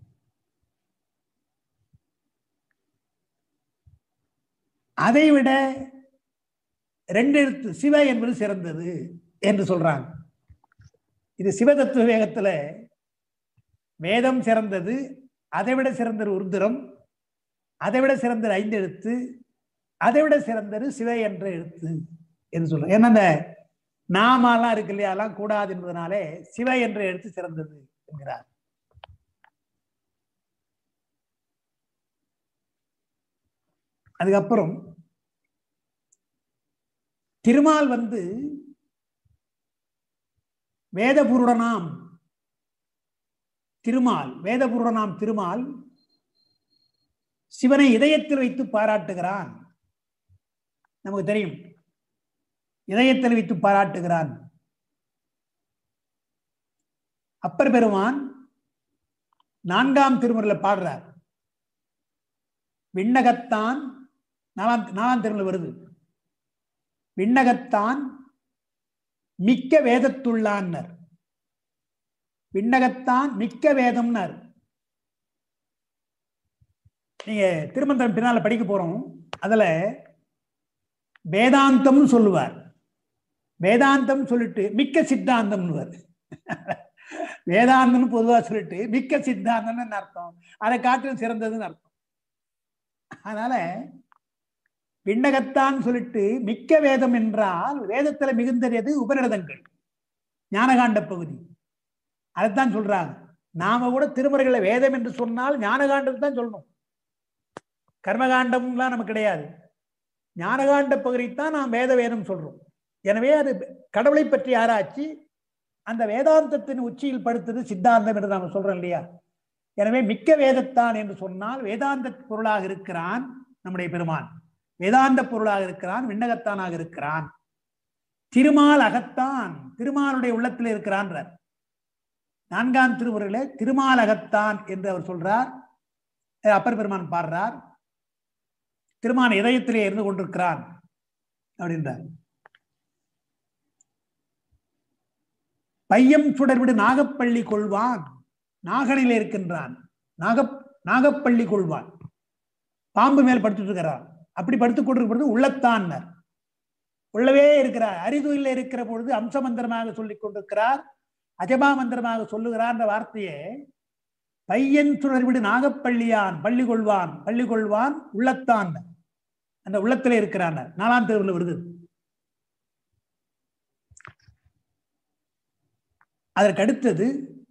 அதை விட ரெண்டு எழுத்து சிவ என்பது சிறந்தது என்று சொல்றாங்க இது சிவதத்துவ வேகத்துல வேதம் சிறந்தது அதை விட சிறந்தது உருந்திரம் அதை விட சிறந்தது ஐந்து எழுத்து அதை விட சிறந்தது சிவ என்ற எழுத்து என்று சொல்றோம் ஏன்னா அந்த நாமெல்லாம் இருக்கு இல்லையா எல்லாம் கூடாது என்பதனாலே சிவ என்ற எழுத்து சிறந்தது என்கிறார் அதுக்கப்புறம் திருமால் வந்து வேதபூருடனாம் திருமால் வேதபூருடனாம் திருமால் சிவனை இதயத்தில் வைத்து பாராட்டுகிறான் நமக்கு தெரியும் இதயத்தில் வைத்து பாராட்டுகிறான் அப்பர் பெருமான் நான்காம் திருமுறையில் பாடுறார் விண்ணகத்தான் நாலாம் நாலாம் திருமுறை வருது விண்ணகத்தான் மிக்க வேதத்துள்ளான்னர் விண்ணகத்தான் மிக்க வேதம்னர் நீங்க திருமந்திரம் பின்னால படிக்க போறோம் அதுல வேதாந்தம் சொல்லுவார் வேதாந்தம் சொல்லிட்டு மிக்க சித்தாந்தம்னுவார் வேதாந்தம்னு பொதுவா சொல்லிட்டு மிக்க சித்தாந்தம்னு அர்த்தம் அதை காட்டிலும் சிறந்ததுன்னு அர்த்தம் அதனால விண்ணகத்தான் சொல்லிட்டு மிக்க வேதம் என்றால் வேதத்துல மிகுந்தது உபநிடதங்கள் ஞானகாண்ட பகுதி அதைத்தான் சொல்றாங்க நாம கூட திருமுறைகளை வேதம் என்று சொன்னால் ஞானகாண்டம் தான் சொல்லணும் கர்மகாண்டம்லாம் நமக்கு கிடையாது ஞானகாண்ட பகுதித்தான் நாம் வேத வேதம் சொல்றோம் எனவே அது கடவுளை பற்றி ஆராய்ச்சி அந்த வேதாந்தத்தின் உச்சியில் படுத்தது சித்தாந்தம் என்று நாம் சொல்றோம் இல்லையா எனவே மிக்க வேதத்தான் என்று சொன்னால் வேதாந்த பொருளாக இருக்கிறான் நம்முடைய பெருமான் வேதாந்த பொருளாக இருக்கிறான் விண்ணகத்தானாக இருக்கிறான் திருமால் அகத்தான் திருமாலுடைய உள்ளத்தில் இருக்கிறான்றார் நான்காம் திருமுறையில திருமால் அகத்தான் என்று அவர் சொல்றார் அப்பர் பெருமான் பாடுறார் திருமான் இதயத்திலே இருந்து கொண்டிருக்கிறான் அப்படின்றார் பையம் சுடர்விடு நாகப்பள்ளி கொள்வான் நாகனிலே இருக்கின்றான் நாக நாகப்பள்ளி கொள்வான் பாம்பு மேல் படுத்துட்டு இருக்கிறான் அப்படி படுத்துக் கொண்டிருக்கும் பொழுது உள்ளத்தான் உள்ளவே இருக்கிறார் அரிதுயில் இருக்கிற பொழுது அம்சமந்திரமாக சொல்லிக் கொண்டிருக்கிறார் அஜபா மந்திரமாக சொல்லுகிறார் என்ற வார்த்தையே பையன் சுடர்விடு நாகப்பள்ளியான் பள்ளி கொள்வான் பள்ளி கொள்வான் உள்ளத்தான் அந்த உள்ளத்திலே இருக்கிறான் நாலாம் தேர்வில் வருது அதற்கு அடுத்தது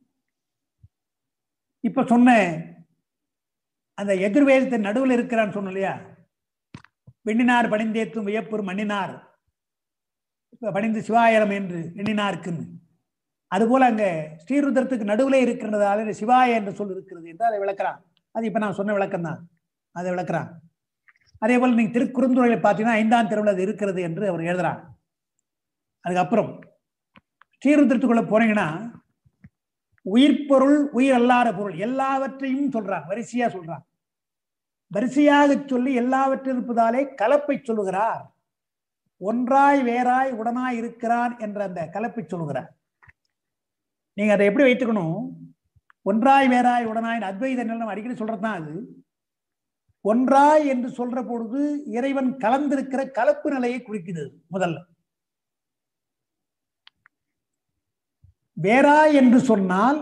இப்ப சொன்ன அந்த எதிர்வேதத்தின் நடுவில் இருக்கிறான்னு சொன்ன இல்லையா வெண்ணினார் பணிந்தேத்தும் வியப்புறு மண்ணினார் பணிந்து சிவாயரம் என்று எண்ணினாருக்குன்னு அதுபோல அங்க ஸ்ரீருத்ரத்துக்கு நடுவில் இருக்கிறதால சிவாய என்று சொல் இருக்கிறது என்று அதை விளக்கிறான் அது இப்ப நான் சொன்ன விளக்கம் தான் அதை விளக்குறான் அதே போல் நீங்க திருக்குறுந்துறையில பார்த்தீங்கன்னா ஐந்தாம் திருவிழா அது இருக்கிறது என்று அவர் எழுதுறார் அதுக்கப்புறம் ஸ்ரீருத்திரத்துக்குள்ள போனீங்கன்னா உயிர் பொருள் உயிர் அல்லாத பொருள் எல்லாவற்றையும் சொல்றான் வரிசையா சொல்றான் வரிசையாக சொல்லி எல்லாவற்றில் இருப்பதாலே கலப்பை சொல்லுகிறார் ஒன்றாய் வேறாய் உடனாய் இருக்கிறான் என்ற அந்த கலப்பை சொல்லுகிறார் நீங்க அதை எப்படி வைத்துக்கணும் ஒன்றாய் வேறாய் உடனாய் அத்வைத நிலம் அடிக்கடி சொல்றதுதான் அது ஒன்றாய் என்று சொல்ற பொழுது இறைவன் கலந்திருக்கிற கலப்பு நிலையை குறிக்குது முதல்ல வேறாய் என்று சொன்னால்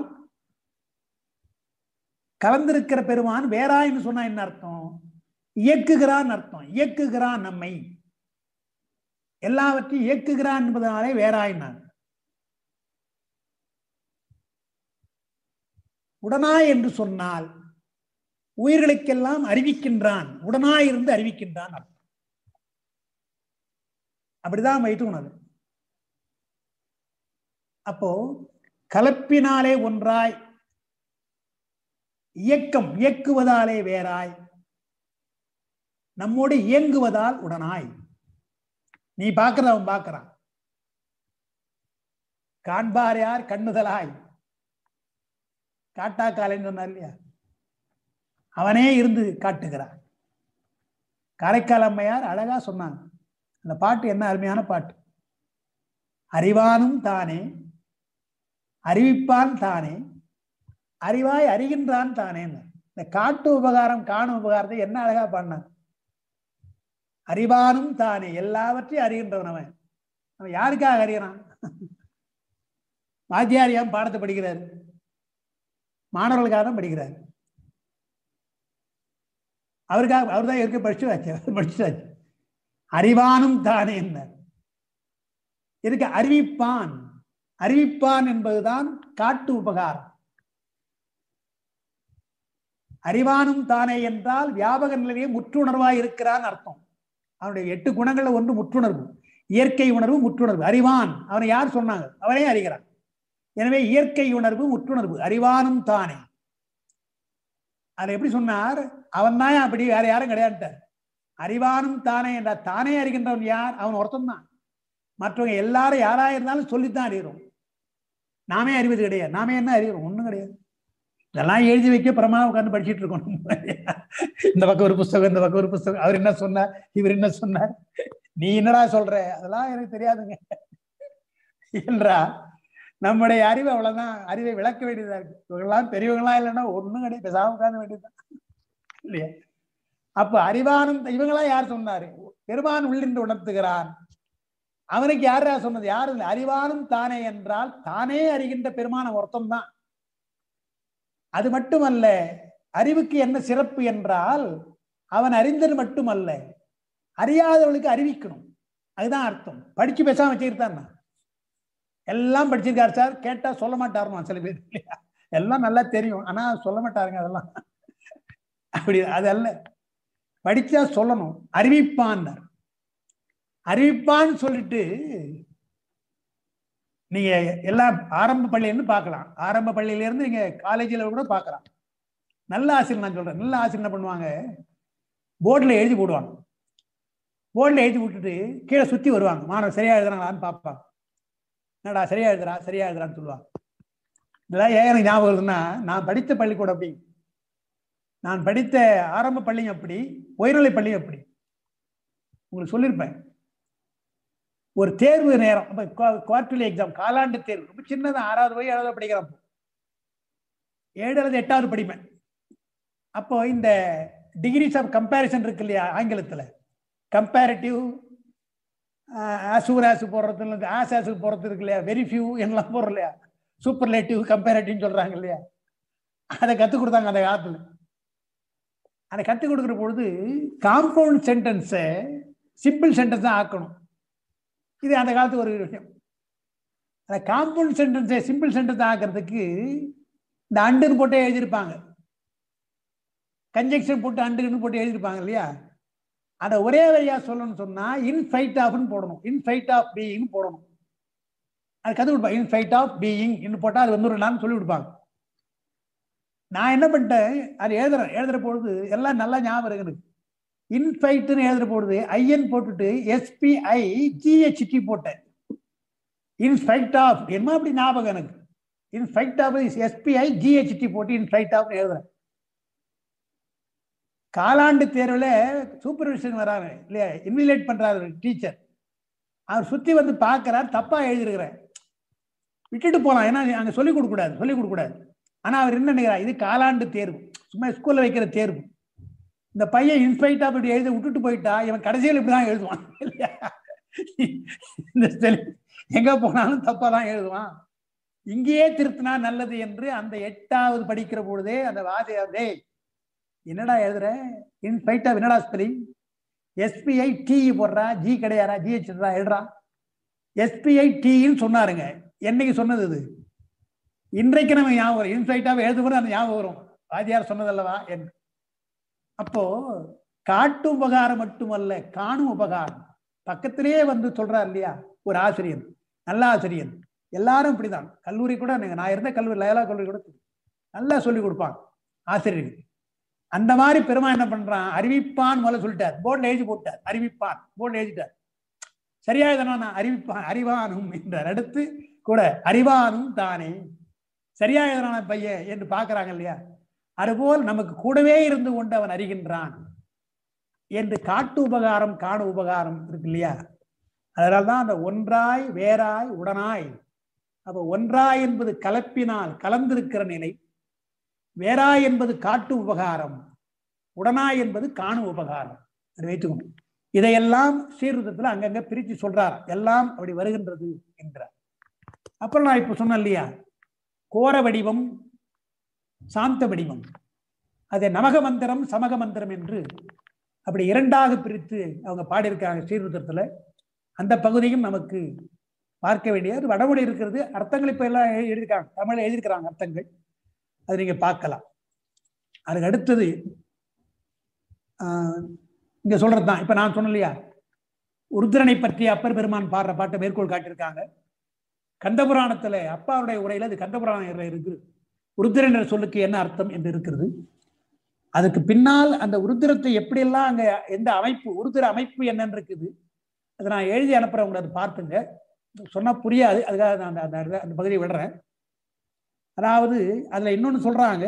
கலந்திருக்கிற பெருமான் வேறாய் என்று சொன்னா என்ன அர்த்தம் இயக்குகிறான் அர்த்தம் இயக்குகிறான் நம்மை எல்லாவற்றையும் இயக்குகிறான் என்பதனாலே வேறாய் நான் உடனாய் என்று சொன்னால் உயிர்களுக்கெல்லாம் அறிவிக்கின்றான் உடனாய் இருந்து அறிவிக்கின்றான் அர்த்தம் அப்படிதான் வைத்துக்கணும் அது அப்போ கலப்பினாலே ஒன்றாய் இயக்கம் இயக்குவதாலே வேறாய் நம்மோடு இயங்குவதால் உடனாய் நீ பார்க்கறத அவன் பார்க்கறான் காண்பார் யார் கண்ணுதலாய் காட்டா காலைன்னு சொன்னார் இல்லையா அவனே இருந்து காட்டுகிறான் காரைக்கால் அம்மையார் அழகா சொன்னாங்க அந்த பாட்டு என்ன அருமையான பாட்டு அறிவானும் தானே அறிவிப்பான் தானே அறிவாய் அறிகின்றான் தானே இந்த காட்டு உபகாரம் காணும் உபகாரத்தை என்ன அழகா பாடினான் அறிவானும் தானே எல்லாவற்றையும் அறிகின்றவன் அவன் அவன் யாருக்காக அறிகிறான் வாத்தியாரியாம் பாடத்தை படிக்கிறார் மாணவர்களுக்காக தான் படிக்கிறார் அவருக்காக அவர் தான் இருக்க படிச்சு வச்சு படிச்சுட்டாச்சு அறிவானும் தானே என்ன இதுக்கு அறிவிப்பான் அறிவிப்பான் என்பதுதான் காட்டு உபகாரம் அறிவானும் தானே என்றால் வியாபக நிலையே முற்றுணர்வாய் இருக்கிறான் அர்த்தம் அவனுடைய எட்டு குணங்கள்ல ஒன்று முற்றுணர்வு இயற்கை உணர்வு முற்றுணர்வு அறிவான் அவனை யார் சொன்னாங்க அவனே அறிகிறான் எனவே இயற்கை உணர்வு முற்றுணர்வு அறிவானும் தானே அதை எப்படி சொன்னார் அவன் தான் அப்படி வேற யாரும் கிடையாதுட்டார் அறிவானும் தானே என்ற தானே அறிகின்றவன் யார் அவன் ஒருத்தன் தான் மற்றவங்க எல்லாரும் யாரா இருந்தாலும் சொல்லித்தான் அறிகிறோம் நாமே அறிவது கிடையாது நாமே என்ன அறிகிறோம் ஒண்ணும் கிடையாது இதெல்லாம் எழுதி வைக்க பிரமா உட்கார்ந்து படிச்சுட்டு இருக்கோம் இந்த பக்கம் ஒரு புஸ்தகம் இந்த பக்கம் ஒரு புஸ்தகம் அவர் என்ன சொன்னார் இவர் என்ன சொன்னார் நீ என்னடா சொல்ற அதெல்லாம் எனக்கு தெரியாதுங்க என்றா நம்முடைய அறிவு அவ்வளவுதான் அறிவை விளக்க வேண்டியதா இருக்கு இவங்கெல்லாம் பெரியவங்களா இல்லைன்னா ஒண்ணும் கிடையாது பேசாம உட்கார்ந்து வேண்டியதுதான் இல்லையா அப்ப அறிவானும் இவங்களாம் யார் சொன்னாரு பெருமான் உள்ளின்று உணர்த்துகிறான் அவனுக்கு யாரா சொன்னது யாரும் இல்லை அறிவானும் தானே என்றால் தானே அறிகின்ற பெருமான ஒருத்தம் தான் அது மட்டுமல்ல அறிவுக்கு என்ன சிறப்பு என்றால் அவன் அறிந்தது மட்டுமல்ல அறியாதவர்களுக்கு அறிவிக்கணும் அதுதான் அர்த்தம் படிச்சு பேசாம வச்சுக்கிட்டான் எல்லாம் படிச்சிருக்காரு சார் கேட்டா சொல்ல மாட்டாருமா சில பேர் இல்லையா எல்லாம் நல்லா தெரியும் ஆனா சொல்ல மாட்டாருங்க அதெல்லாம் அப்படி அது அல்ல படிச்சா சொல்லணும் அறிவிப்பான் அறிவிப்பான்னு சொல்லிட்டு நீங்க எல்லாம் ஆரம்ப பள்ளின்னு பார்க்கலாம் ஆரம்ப பள்ளியில இருந்து நீங்க காலேஜில் கூட பார்க்கலாம் நல்ல ஆசிரியர் நான் சொல்றேன் நல்ல ஆசிரியர் என்ன பண்ணுவாங்க போர்டில் எழுதி போடுவாங்க போர்டில் எழுதி விட்டுட்டு கீழே சுத்தி வருவாங்க மாணவர் சரியா எழுதுறாங்களான்னு பார்ப்பாங்க என்னடா சரியா எழுதுறா சரியா எழுதுறான்னு சொல்லுவாங்க இதெல்லாம் ஏன் எனக்கு ஞாபகம் இருக்குன்னா நான் படித்த பள்ளிக்கூடம் அப்படி நான் படித்த ஆரம்ப பள்ளியும் அப்படி உயர்நிலை பள்ளியும் அப்படி உங்களுக்கு சொல்லியிருப்பேன் ஒரு தேர்வு நேரம் குவார்டர்லி எக்ஸாம் காலாண்டு தேர்வு ரொம்ப சின்னதாக ஆறாவது போய் ஏழாவது படிக்கிறப்போ ஏழு அல்லது எட்டாவது படிப்பேன் அப்போ இந்த டிகிரிஸ் ஆஃப் கம்பேரிசன் இருக்கு இல்லையா ஆங்கிலத்தில் கம்பேரிட்டிவ் ஆசூர் ஆசு போடுறது ஆஸ் ஆசு போடுறது இருக்கு இல்லையா வெரி ஃபியூ என்னெல்லாம் போடுறோம் இல்லையா சூப்பர்லேட்டிவ் கம்பேரிட்டிவ்னு சொல்றாங்க இல்லையா அதை கற்றுக் கொடுத்தாங்க அந்த காலத்தில் அதை கற்றுக் கொடுக்குற பொழுது காம்பவுண்ட் சென்டென்ஸை சிம்பிள் சென்டென்ஸாக ஆக்கணும் இது அந்த காலத்து ஒரு விஷயம் அந்த காம்பவுண்ட் சென்டென்ஸை சிம்பிள் சென்டென்ஸ் ஆக்கிறதுக்கு இந்த அண்டுன்னு போட்டு எழுதியிருப்பாங்க கன்ஜெக்ஷன் போட்டு அண்டுன்னு போட்டு எழுதியிருப்பாங்க இல்லையா அதை ஒரே வழியா சொல்லணும்னு சொன்னா இன் ஃபைட் ஆஃப்னு போடணும் இன் ஃபைட் ஆஃப் பீயிங் போடணும் அது கற்றுக் கொடுப்பாங்க இன் ஃபைட் ஆஃப் பீயிங் இன்னும் போட்டால் அது வந்துடலாம்னு சொல்லி கொடுப்பாங்க நான் என்ன பண்ணிட்டேன் அது எழுதுறேன் எழுதுற பொழுது எல்லாம் நல்லா ஞாபகம் இருக்கு எனக்கு இன்ஃபைட்னு எழுதுற பொழுது ஐஎன் போட்டுட்டு எஸ்பிஐ ஜிஹெச்டி போட்டேன் இன்ஃபைட் ஆஃப் என்ன அப்படி ஞாபகம் எனக்கு இன்ஃபைட் ஆஃப் எஸ்பிஐ ஜிஹெச்டி போட்டு இன்ஃபைட் ஆஃப் எழுதுறேன் காலாண்டு தேர்வில் சூப்பர்விஷன் வராரு இல்லையா இன்விலேட் பண்றாரு டீச்சர் அவர் சுத்தி வந்து பார்க்கறார் தப்பா எழுதிருக்கிறேன் விட்டுட்டு போலாம் ஏன்னா அங்க சொல்லிக் கொடுக்க கூடாது சொல்லிக் கொடுக்க கூடாது ஆனா அவர் என்ன நினைக்கிறார் இது காலாண்டு தேர்வு சும்மா ஸ்கூல்ல வைக்கிற தேர்வு இந்த பையன் இன்ஸ்பைட்டா இப்படி எழுதி விட்டுட்டு போயிட்டா இவன் கடைசியில் இப்படிதான் எழுதுவான் இல்லையா இந்த spelling எங்க போனாலும் தப்பா தான் எழுதுவான் இங்கேயே திருத்தினா நல்லது என்று அந்த எட்டாவது படிக்கிற பொழுதே அந்த வாதியார் டேய் என்னடா எழுதுற இன்ஸ்பைட்டா என்னடா ஸ்பெல்லிங் எஸ்பிஐ டி போடுறா ஜி கிடையாரா ஜிஹெச் எழுறா எஸ்பிஐ டின்னு சொன்னாருங்க என்னைக்கு சொன்னது இது இன்றைக்கு நம்ம ஞாபகம் வரும் இன்சைட்டாக எழுதும்போது அந்த ஞாபகம் வரும் வாத்தியார் சொன்னதல்லவா என்று அப்போ காட்டு உபகாரம் மட்டுமல்ல காணும் உபகாரம் பக்கத்திலேயே வந்து சொல்றார் இல்லையா ஒரு ஆசிரியர் நல்ல ஆசிரியர் எல்லாரும் இப்படிதான் கல்லூரி கூட நீங்க நான் இருந்த கல்லூரி லயலா கல்லூரி கூட நல்லா சொல்லி கொடுப்பாங்க ஆசிரியருக்கு அந்த மாதிரி பெருமா என்ன பண்றான் அறிவிப்பான் முதல்ல சொல்லிட்டார் போர்டில் எழுதி போட்டார் அறிவிப்பான் போர்டில் எழுதிட்டார் சரியா இதனா நான் அறிவிப்பான் அறிவானும் என்றார் அடுத்து கூட அறிவானும் தானே சரியா எழுதுறான பையன் என்று பார்க்கறாங்க இல்லையா அதுபோல் நமக்கு கூடவே இருந்து கொண்டு அவன் அறிகின்றான் என்று காட்டு உபகாரம் காண உபகாரம் இருக்கு இல்லையா அதனால்தான் அந்த ஒன்றாய் வேறாய் உடனாய் அப்ப ஒன்றாய் என்பது கலப்பினால் கலந்திருக்கிற நிலை வேறாய் என்பது காட்டு உபகாரம் உடனாய் என்பது காணும் உபகாரம் அதை வைத்துக்கணும் இதையெல்லாம் சீர்திருத்தத்தில் அங்கங்க பிரித்து சொல்றார் எல்லாம் அப்படி வருகின்றது என்கிறார் அப்புறம் நான் இப்ப சொன்னேன் இல்லையா கோர வடிவம் சாந்த வடிவம் அதை நமக மந்திரம் சமக மந்திரம் என்று அப்படி இரண்டாக பிரித்து அவங்க பாடியிருக்காங்க சீர்திருத்தத்தில் அந்த பகுதியும் நமக்கு பார்க்க வேண்டியது வடமொழி இருக்கிறது அர்த்தங்கள் இப்ப எல்லாம் எழுதி- எழுதியிருக்காங்க தமிழ்ல எழுதியிருக்கிறாங்க அர்த்தங்கள் அது நீங்க பார்க்கலாம் அதுக்கு அடுத்தது ஆஹ், இங்க சொல்றதுதான் இப்ப நான் சொன்னேன் இல்லையா உருத்திரனை பற்றி அப்பர் பெருமான் பாடுற பாட்டை மேற்கோள் காட்டியிருக்காங்க கந்தபுராணத்துல அப்பாவுடைய உரையில அது கந்தபுராணம் இருக்கு உருத்திரன் என்ற சொல்லுக்கு என்ன அர்த்தம் என்று இருக்கிறது அதுக்கு பின்னால் அந்த உருத்திரத்தை எப்படியெல்லாம் அங்க எந்த அமைப்பு உருத்திர அமைப்பு என்னன்னு இருக்குது அதை நான் எழுதி அனுப்புறேன் உங்களை அதை பார்த்துங்க சொன்னா புரியாது அதுக்காக நான் அந்த- அந்த அந்த பகுதியை விடுறேன் அதாவது அதுல இன்னொன்னு சொல்றாங்க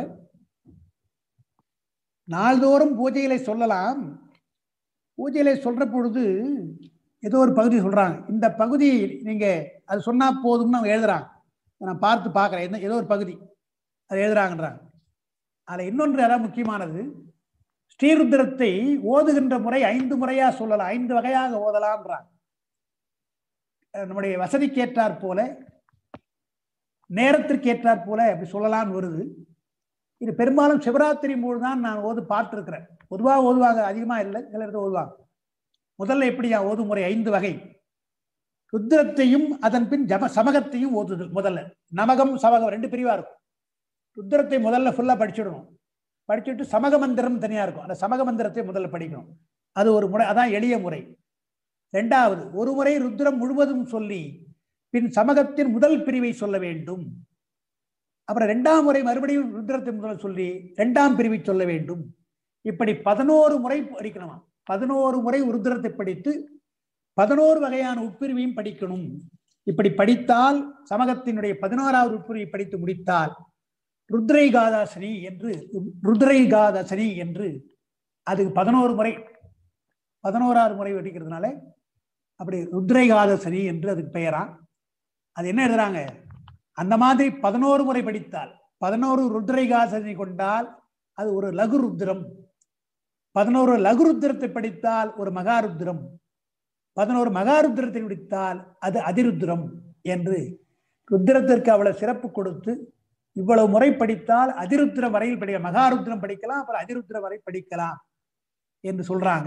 நாள்தோறும் பூஜைகளை சொல்லலாம் பூஜைகளை சொல்ற பொழுது ஏதோ ஒரு பகுதி சொல்றாங்க இந்த பகுதி நீங்க அது சொன்னா போதும்னு அவங்க எழுதுறாங்க நான் பார்த்து பார்க்கறேன் என்ன ஏதோ ஒரு பகுதி அது எழுதுறாங்கன்றாங்க அதுல இன்னொன்று அதான் முக்கியமானது ஸ்ரீருத்திரத்தை ஓதுகின்ற முறை ஐந்து முறையா சொல்லலாம் ஐந்து வகையாக ஓதலாம்ன்றாங்க அஹ் நம்முடைய வசதிக்கேற்றாற் போல நேரத்திற்கு ஏற்றாற் போல அப்படி சொல்லலாம்னு வருது இது பெரும்பாலும் சிவராத்திரி போது தான் நான் ஓது பார்த்துருக்கிறேன் பொதுவாக ஓதுவாங்க அதிகமா இல்லை சில இடத்துல ஓதுவாங்க முதல்ல எப்படியா ஓதுமுறை ஐந்து வகை ருத்ரத்தையும் அதன் பின் ஜப சமகத்தையும் ஓதுதல் முதல்ல நமகம் சமகம் ரெண்டு பிரிவா இருக்கும் ருத்ரத்தை முதல்ல ஃபுல்லா படிச்சுடணும் படிச்சுட்டு சமக மந்திரம் தனியா இருக்கும் அந்த சமக மந்திரத்தை முதல்ல படிக்கணும் அது ஒரு முறை அதான் எளிய முறை ரெண்டாவது ஒரு முறை ருத்ரம் முழுவதும் சொல்லி பின் சமகத்தின் முதல் பிரிவை சொல்ல வேண்டும் அப்புறம் இரண்டாம் முறை மறுபடியும் ருத்ரத்தை முதல் சொல்லி இரண்டாம் பிரிவை சொல்ல வேண்டும் இப்படி பதினோரு முறை படிக்கணுமா பதினோரு முறை ருத்ரத்தை படித்து பதினோரு வகையான உட்பிரிவையும் படிக்கணும் இப்படி படித்தால் சமகத்தினுடைய பதினோராவது உட்பிரிவை படித்து முடித்தால் ருத்ரைகாதாசனி என்று ருத்ரைகாதாசனி என்று அதுக்கு பதினோரு முறை பதினோராறு முறை படிக்கிறதுனால அப்படி ருத்ரைகாதசனி என்று அதுக்கு பெயரா அது என்ன எழுதுறாங்க அந்த மாதிரி பதினோரு முறை படித்தால் பதினோரு ருத்ரைகாசனி கொண்டால் அது ஒரு லகு ருத்ரம் பதினோரு லகு ருத்ரத்தை படித்தால் ஒரு மகாருத்ரம் பதினோரு மகாருத்ரத்தை படித்தால் அது அதிருத்ரம் என்று ருத்ரத்திற்கு அவ்வளவு சிறப்பு கொடுத்து இவ்வளவு முறை படித்தால் அதிருத்ரம் வரையில் படிக்க மகாருத்ரம் படிக்கலாம் அப்புறம் அதிருத்ரம் வரை படிக்கலாம் என்று சொல்றாங்க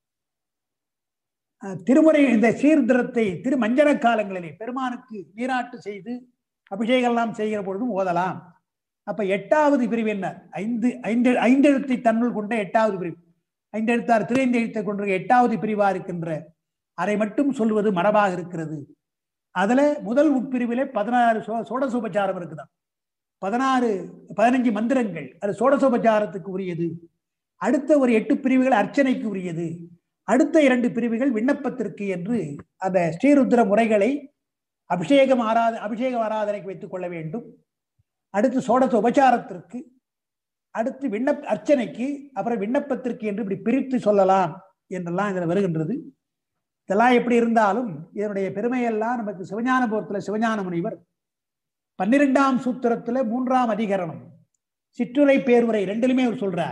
அஹ் திருமுறை இந்த சீர்திரத்தை திருமஞ்சன காலங்களிலே பெருமானுக்கு நீராட்டு செய்து அபிஷேகம் எல்லாம் செய்கிற பொழுதும் ஓதலாம் அப்ப எட்டாவது பிரிவு என்ன ஐந்து ஐந்து ஐந்தெழுத்தை தன்னுள் கொண்ட எட்டாவது பிரிவு ஐந்து எழுத்தாறு திரைந்து எழுத்தை கொண்ட எட்டாவது பிரிவா இருக்கின்ற அதை மட்டும் சொல்வது மரபாக இருக்கிறது அதுல முதல் உட்பிரிவிலே பதினாறு சோ சோடசோபச்சாரம் இருக்குதான் பதினாறு பதினஞ்சு மந்திரங்கள் அது சோடசோபச்சாரத்துக்கு உரியது அடுத்த ஒரு எட்டு பிரிவுகள் அர்ச்சனைக்கு உரியது அடுத்த இரண்டு பிரிவுகள் விண்ணப்பத்திற்கு என்று அந்த ஸ்ரீருத்ர முறைகளை அபிஷேகம் ஆராத அபிஷேக ஆராதனைக்கு வைத்துக் கொள்ள வேண்டும் அடுத்து சோடச உபச்சாரத்திற்கு அடுத்து விண்ணப்ப அர்ச்சனைக்கு அப்புறம் விண்ணப்பத்திற்கு என்று இப்படி பிரித்து சொல்லலாம் என்றெல்லாம் இதில் வருகின்றது இதெல்லாம் எப்படி இருந்தாலும் இதனுடைய பெருமையெல்லாம் நமக்கு சிவஞான போரத்தில் சிவஞான முனிவர் பன்னிரெண்டாம் சூத்திரத்துல மூன்றாம் அதிகரணம் சிற்றுரை பேருரை ரெண்டிலுமே அவர் சொல்றார்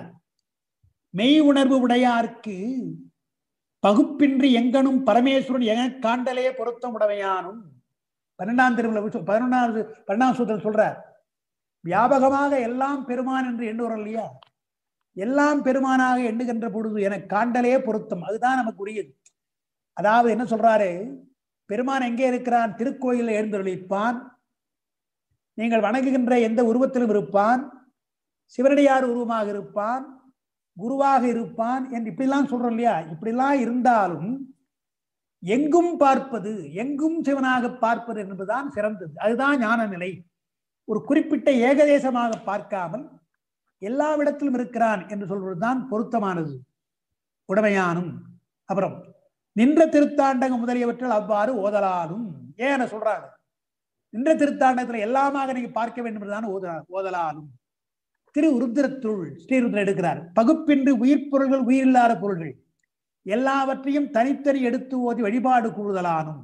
மெய் உணர்வு உடையார்க்கு பகுப்பின்றி எங்கனும் பரமேஸ்வரன் என காண்டலே பொருத்தம் உடைமையானும் பன்னெண்டாம் திருவிழா பதினொன்றாவது பன்னெண்டாம் சூத்திரம் சொல்றார் வியாபகமாக எல்லாம் பெருமான் என்று எண்ணுறோம் இல்லையா எல்லாம் பெருமானாக எண்ணுகின்ற பொழுது என காண்டலே பொருத்தம் அதுதான் நமக்கு உரியது அதாவது என்ன சொல்றாரு பெருமான் எங்கே இருக்கிறான் திருக்கோயிலில் எழுந்தருளிப்பான் நீங்கள் வணங்குகின்ற எந்த உருவத்திலும் இருப்பான் சிவனடியார் உருவமாக இருப்பான் குருவாக இருப்பான் என்று இப்படிலாம் சொல்றோம் இல்லையா இப்படிலாம் இருந்தாலும் எங்கும் பார்ப்பது எங்கும் சிவனாக பார்ப்பது என்பதுதான் சிறந்தது அதுதான் ஞான நிலை ஒரு குறிப்பிட்ட ஏகதேசமாக பார்க்காமல் எல்லாவிடத்திலும் இருக்கிறான் என்று சொல்வதுதான் பொருத்தமானது உடமையானும் அப்புறம் நின்ற திருத்தாண்டகம் முதலியவற்றில் அவ்வாறு ஓதலாலும் ஏன் சொல்றாங்க நின்ற திருத்தாண்டகத்துல எல்லாமாக நீங்க பார்க்க வேண்டும் என்றுதான் ஓத ஓதலாலும் திரு உருத்திரத்துள் ஸ்ரீருத்ரர் எடுக்கிறார் பகுப்பின்றி உயிர் பொருள்கள் உயிரில்லாத பொருள்கள் எல்லாவற்றையும் தனித்தனி எடுத்து ஓதி வழிபாடு கூடுதலானும்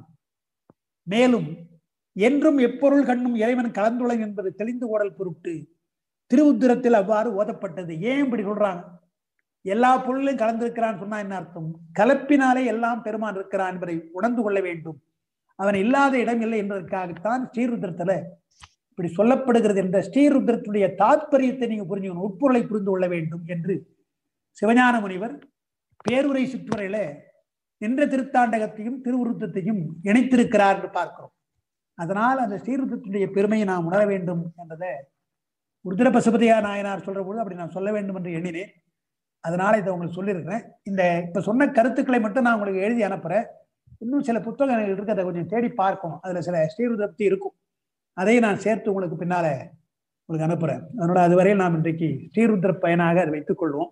மேலும் என்றும் எப்பொருள் கண்ணும் இறைவன் கலந்துள்ளன் என்பது தெளிந்து ஓடல் பொருட்டு திருவுத்திரத்தில் அவ்வாறு ஓதப்பட்டது ஏன் இப்படி சொல்றாங்க எல்லா பொருளையும் கலந்திருக்கிறான் சொன்னா என்ன அர்த்தம் கலப்பினாலே எல்லாம் பெருமான் இருக்கிறான் என்பதை உணர்ந்து கொள்ள வேண்டும் அவன் இல்லாத இடம் இல்லை என்பதற்காகத்தான் ஸ்ரீருத்திரத்துல இப்படி சொல்லப்படுகிறது என்ற ஸ்ரீருத்திரத்துடைய தாத்பரியத்தை நீங்க புரிஞ்சுக்கணும் உட்பொருளை புரிந்து கொள்ள வேண்டும் என்று சிவஞான முனிவர் பேருரை சுற்றுரையில நின்ற திருத்தாண்டகத்தையும் திருவுருத்தத்தையும் இணைத்திருக்கிறார் என்று பார்க்கிறோம் அதனால் அந்த ஸ்ரீருத்தத்துடைய பெருமையை நாம் உணர வேண்டும் என்றதை உருத்திர பசுபதியா நாயனார் சொல்ற பொழுது அப்படி நான் சொல்ல வேண்டும் என்று எண்ணினேன் அதனால இதை உங்களுக்கு சொல்லியிருக்கிறேன் இந்த இப்ப சொன்ன கருத்துக்களை மட்டும் நான் உங்களுக்கு எழுதி அனுப்புறேன் இன்னும் சில புத்தகங்கள் இருக்கு அதை கொஞ்சம் தேடி பார்க்கணும் அதுல சில ஸ்ரீருதப்தி இருக்கும் அதையும் நான் சேர்த்து உங்களுக்கு பின்னால உங்களுக்கு அனுப்புறேன் அதனால அதுவரையில் நாம் இன்றைக்கு ஸ்ரீருத்ர பயனாக அதை வைத்துக் கொள்வோம்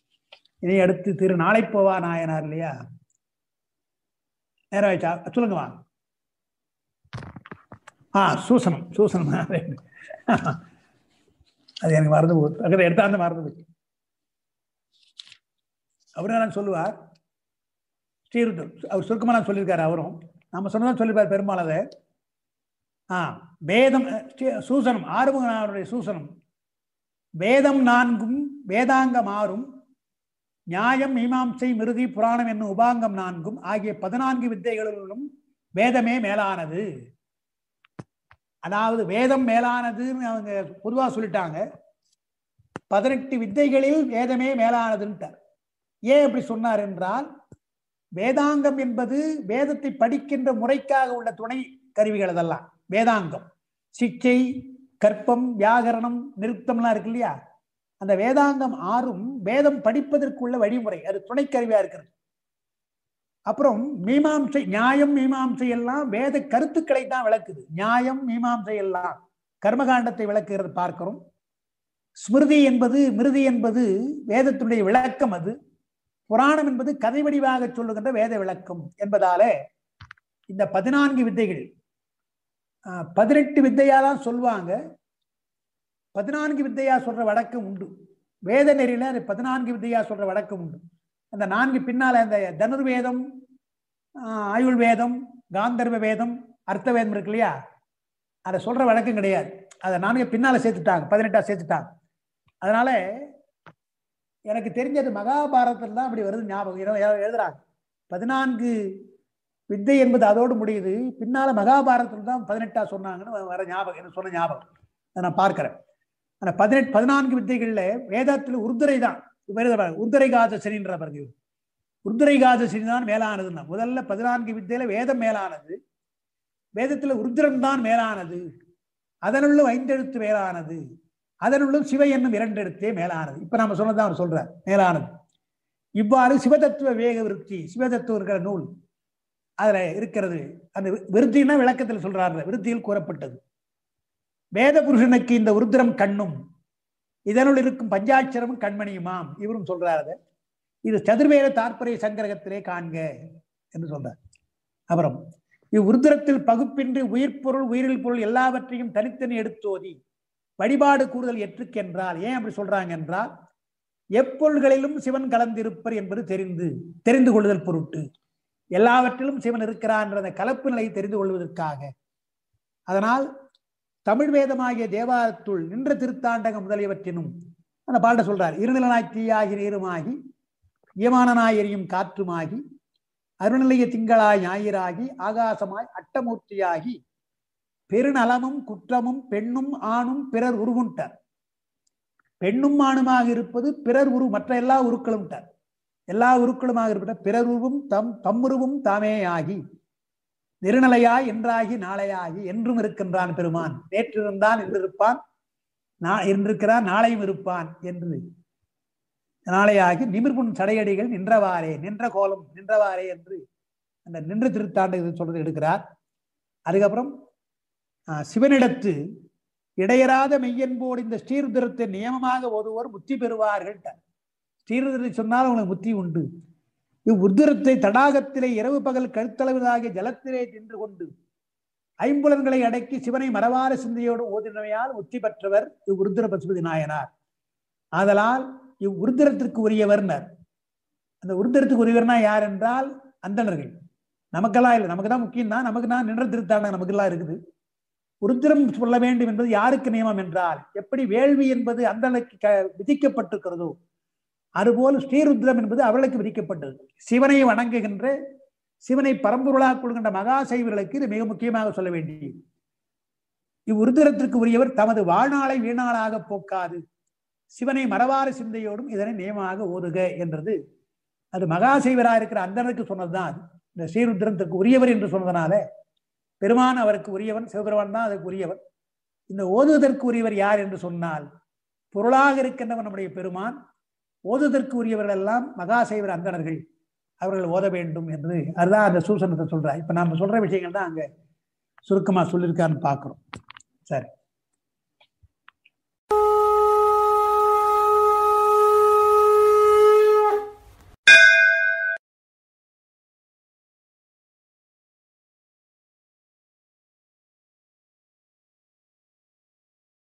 இதை அடுத்து திரு நாளை போவா நாயனார் இல்லையா நேரம் ஆயிடுச்சா சொல்லுங்க வா ஆ சூசனம் சூசனம் அது எனக்கு மறந்து போகுது அங்கே எடுத்தாந்து மறந்து போச்சு அவரும் நான் சொல்லுவார் ஸ்ரீருத்தர் அவர் சுருக்கமாக நான் சொல்லியிருக்காரு அவரும் நம்ம சொன்னதான் சொல்லியிருப்பார் பெருமாள் அதை ஆ வேதம் சூசனம் ஆறுமுகனாருடைய சூசனம் வேதம் நான்கும் வேதாங்கம் ஆறும் நியாயம் மீமாம்சை மிருதி புராணம் என்னும் உபாங்கம் நான்கும் ஆகிய பதினான்கு வித்தைகளிலும் வேதமே மேலானது அதாவது வேதம் மேலானதுன்னு அவங்க பொதுவாக சொல்லிட்டாங்க பதினெட்டு வித்தைகளில் வேதமே மேலானதுன்ட்டார் ஏன் அப்படி சொன்னார் என்றால் வேதாங்கம் என்பது வேதத்தை படிக்கின்ற முறைக்காக உள்ள துணை கருவிகள் அதெல்லாம் வேதாங்கம் சிக்ஷை கற்பம் வியாகரணம் நிருத்தம்லாம் இருக்கு இல்லையா அந்த வேதாங்கம் ஆறும் வேதம் படிப்பதற்குள்ள வழிமுறை அது துணைக்கருவியா இருக்கிறது அப்புறம் மீமாம்சை நியாயம் மீமாம்சை எல்லாம் வேத கருத்துக்களை தான் விளக்குது நியாயம் மீமாம்சை எல்லாம் கர்மகாண்டத்தை விளக்குகிறது பார்க்கிறோம் ஸ்மிருதி என்பது மிருதி என்பது வேதத்துடைய விளக்கம் அது புராணம் என்பது கதை வடிவாக சொல்லுகின்ற வேத விளக்கம் என்பதால இந்த பதினான்கு வித்தைகள் பதினெட்டு வித்தையா தான் சொல்லுவாங்க பதினான்கு வித்தையா சொல்ற வழக்கம் உண்டு வேத நெறியில அது பதினான்கு வித்தையா சொல்ற வழக்கம் உண்டு அந்த நான்கு பின்னால அந்த தனுர்வேதம் ஆயுள் வேதம் காந்தர்வ வேதம் அர்த்த வேதம் இருக்கு இல்லையா அதை சொல்ற வழக்கம் கிடையாது அதை நான்கு பின்னால சேர்த்துட்டாங்க பதினெட்டா சேர்த்துட்டாங்க அதனால எனக்கு தெரிஞ்சது மகாபாரதத்தில் தான் அப்படி வருது ஞாபகம் எழுதுறாங்க பதினான்கு வித்தை என்பது அதோடு முடியுது பின்னால மகாபாரதத்தில் தான் பதினெட்டா சொன்னாங்கன்னு வர ஞாபகம் எனக்கு சொன்ன ஞாபகம் அதை நான் பார்க்கிறேன் ஆனா பதினெட்டு பதினான்கு வித்தைகள்ல வேதத்தில் உருதுரை தான் உருதுரை காதசனின்ற பிறகு உருதுரை காதசனி தான் மேலானதுன்னா முதல்ல பதினான்கு வித்தையில வேதம் மேலானது வேதத்துல உருத்திரன் தான் மேலானது அதனுள்ளும் ஐந்தெழுத்து மேலானது அதனுள்ளும் சிவ என்னும் இரண்டு எழுத்தே மேலானது இப்ப நம்ம சொன்னதான் அவர் சொல்றார் மேலானது இவ்வாறு சிவதத்துவ வேக விருத்தி சிவதத்துவம் இருக்கிற நூல் அதுல இருக்கிறது அந்த விருத்தினா விளக்கத்தில் சொல்றாரு விருத்தியில் கூறப்பட்டது வேத புருஷனுக்கு இந்த உருத்திரம் கண்ணும் இதனுள் இருக்கும் பஞ்சாட்சரமும் கண்மணியுமாம் இவரும் சொல்றாரு அதை. இது சதுர்வேத தாற்பரிய சங்கிரகத்திலே காண்க என்று சொல்றார் அப்புறம் இவ்வுருத்திரத்தில் பகுப்பின்றி உயிர்ப்பொருள் உயிரில் பொருள் எல்லாவற்றையும் தனித்தனி எடுத்தோதி வழிபாடு கூடுதல் எற்றுக்கென்றால் ஏன் அப்படி சொல்றாங்க என்றால் எப்பொருள்களிலும் சிவன் கலந்திருப்பர் என்பது தெரிந்து தெரிந்து கொள்ளுதல் பொருட்டு எல்லாவற்றிலும் சிவன் இருக்கிறான் என்ற அந்த கலப்பு நிலையை தெரிந்து கொள்வதற்காக அதனால் தமிழ் வேதமாகிய தேவாரத்துள் நின்ற திருத்தாண்டகம் முதலியவற்றினும் அந்த பாட்ட சொல்றார் இருநிலனாய் தீயாகி நீருமாகி இயமானனாய் எரியும் காற்றுமாகி அருநிலைய திங்களாய் ஞாயிறாகி ஆகாசமாய் அட்டமூர்த்தியாகி பெருநலமும் குற்றமும் பெண்ணும் ஆணும் பிறர் உருவுண்டார் பெண்ணும் ஆணுமாக இருப்பது பிறர் உரு மற்ற எல்லா உருக்களும் டார் எல்லா உருக்களுமாக இருப்பத பிறர் உருவும் தம் தம்முருவும் தாமே ஆகி நெருநிலையாய் என்றாகி நாளையாகி என்றும் இருக்கின்றான் பெருமான் நேற்று இருந்தான் என்று இருப்பான் நா- இருந்திருக்கிறான் நாளையும் இருப்பான் என்று நாளையாகி நிமிர்முன் சடையடிகள் நின்றவாறே நின்ற கோலம் நின்றவாறே என்று அந்த நின்ற திருத்தாண்டு சொல்றது எடுக்கிறார் அதுக்கப்புறம் ஆஹ், சிவனிடத்து இடையராத மெய்யன்போடு இந்த ஸ்ரீருத்திரத்தை நியமமாக ஓதுவோர் முத்தி பெறுவார்கள் ஸ்ரீருத்திரத்தை சொன்னால் அவங்களுக்கு முத்தி உண்டு இவ்வுருத்திரத்தை தடாகத்திலே இரவு பகல் கழுத்தளவிலாகிய ஜலத்திலே நின்று கொண்டு ஐம்புலன்களை அடக்கி சிவனை மரவார சிந்தையோடு ஓதினவையால் முத்தி பெற்றவர் இவ்வுருத்திர பசுபதி நாயனார் ஆதலால் இவ்வுருத்திரத்திற்கு உரியவர்னர் அந்த உருத்திரத்துக்கு உரியவர்னா யார் என்றால் அந்தணர்கள் நமக்கெல்லாம் இல்லை நமக்கு தான் முக்கியம் தான் நமக்கு தான் நின்ற திருத்தாண்டம் நமக்கெல்லாம் இருக்குது உருத்திரம் சொல்ல வேண்டும் என்பது யாருக்கு நியமம் என்றால் எப்படி வேள்வி என்பது அந்தனுக்கு க- விதிக்கப்பட்டிருக்கிறதோ அதுபோல் ஸ்ரீருத்ரம் என்பது அவர்களுக்கு விதிக்கப்பட்டது சிவனை வணங்குகின்ற சிவனை பரம்பொருளாக கொள்கின்ற மகா சைவர்களுக்கு இது மிக முக்கியமாக சொல்ல வேண்டியது இவ்வுருத்திரத்திற்கு உரியவர் தமது வாழ்நாளை வீணாளாக போக்காது சிவனை மரவார சிந்தையோடும் இதனை நியமமாக ஓதுக என்றது அது மகா சைவராக இருக்கிற அந்தனுக்கு சொன்னதுதான் அது இந்த ஸ்ரீருத்திரத்திற்கு உரியவர் என்று சொன்னதனால பெருமான் அவருக்கு உரியவன் சிவபெருமான் தான் அதற்கு உரியவன் இந்த ஓதுவதற்கு உரியவர் யார் என்று சொன்னால் பொருளாக இருக்கின்றவன் நம்முடைய பெருமான் ஓதுவதற்கு உரியவர்கள் எல்லாம் மகாசைவர் அந்தணர்கள் அவர்கள் ஓத வேண்டும் என்று அதுதான் அந்த சூசனத்தை சொல்றார் இப்ப நாம சொல்ற விஷயங்கள் தான் அங்க சுருக்கமா சொல்லியிருக்கான்னு பார்க்கிறோம் சரி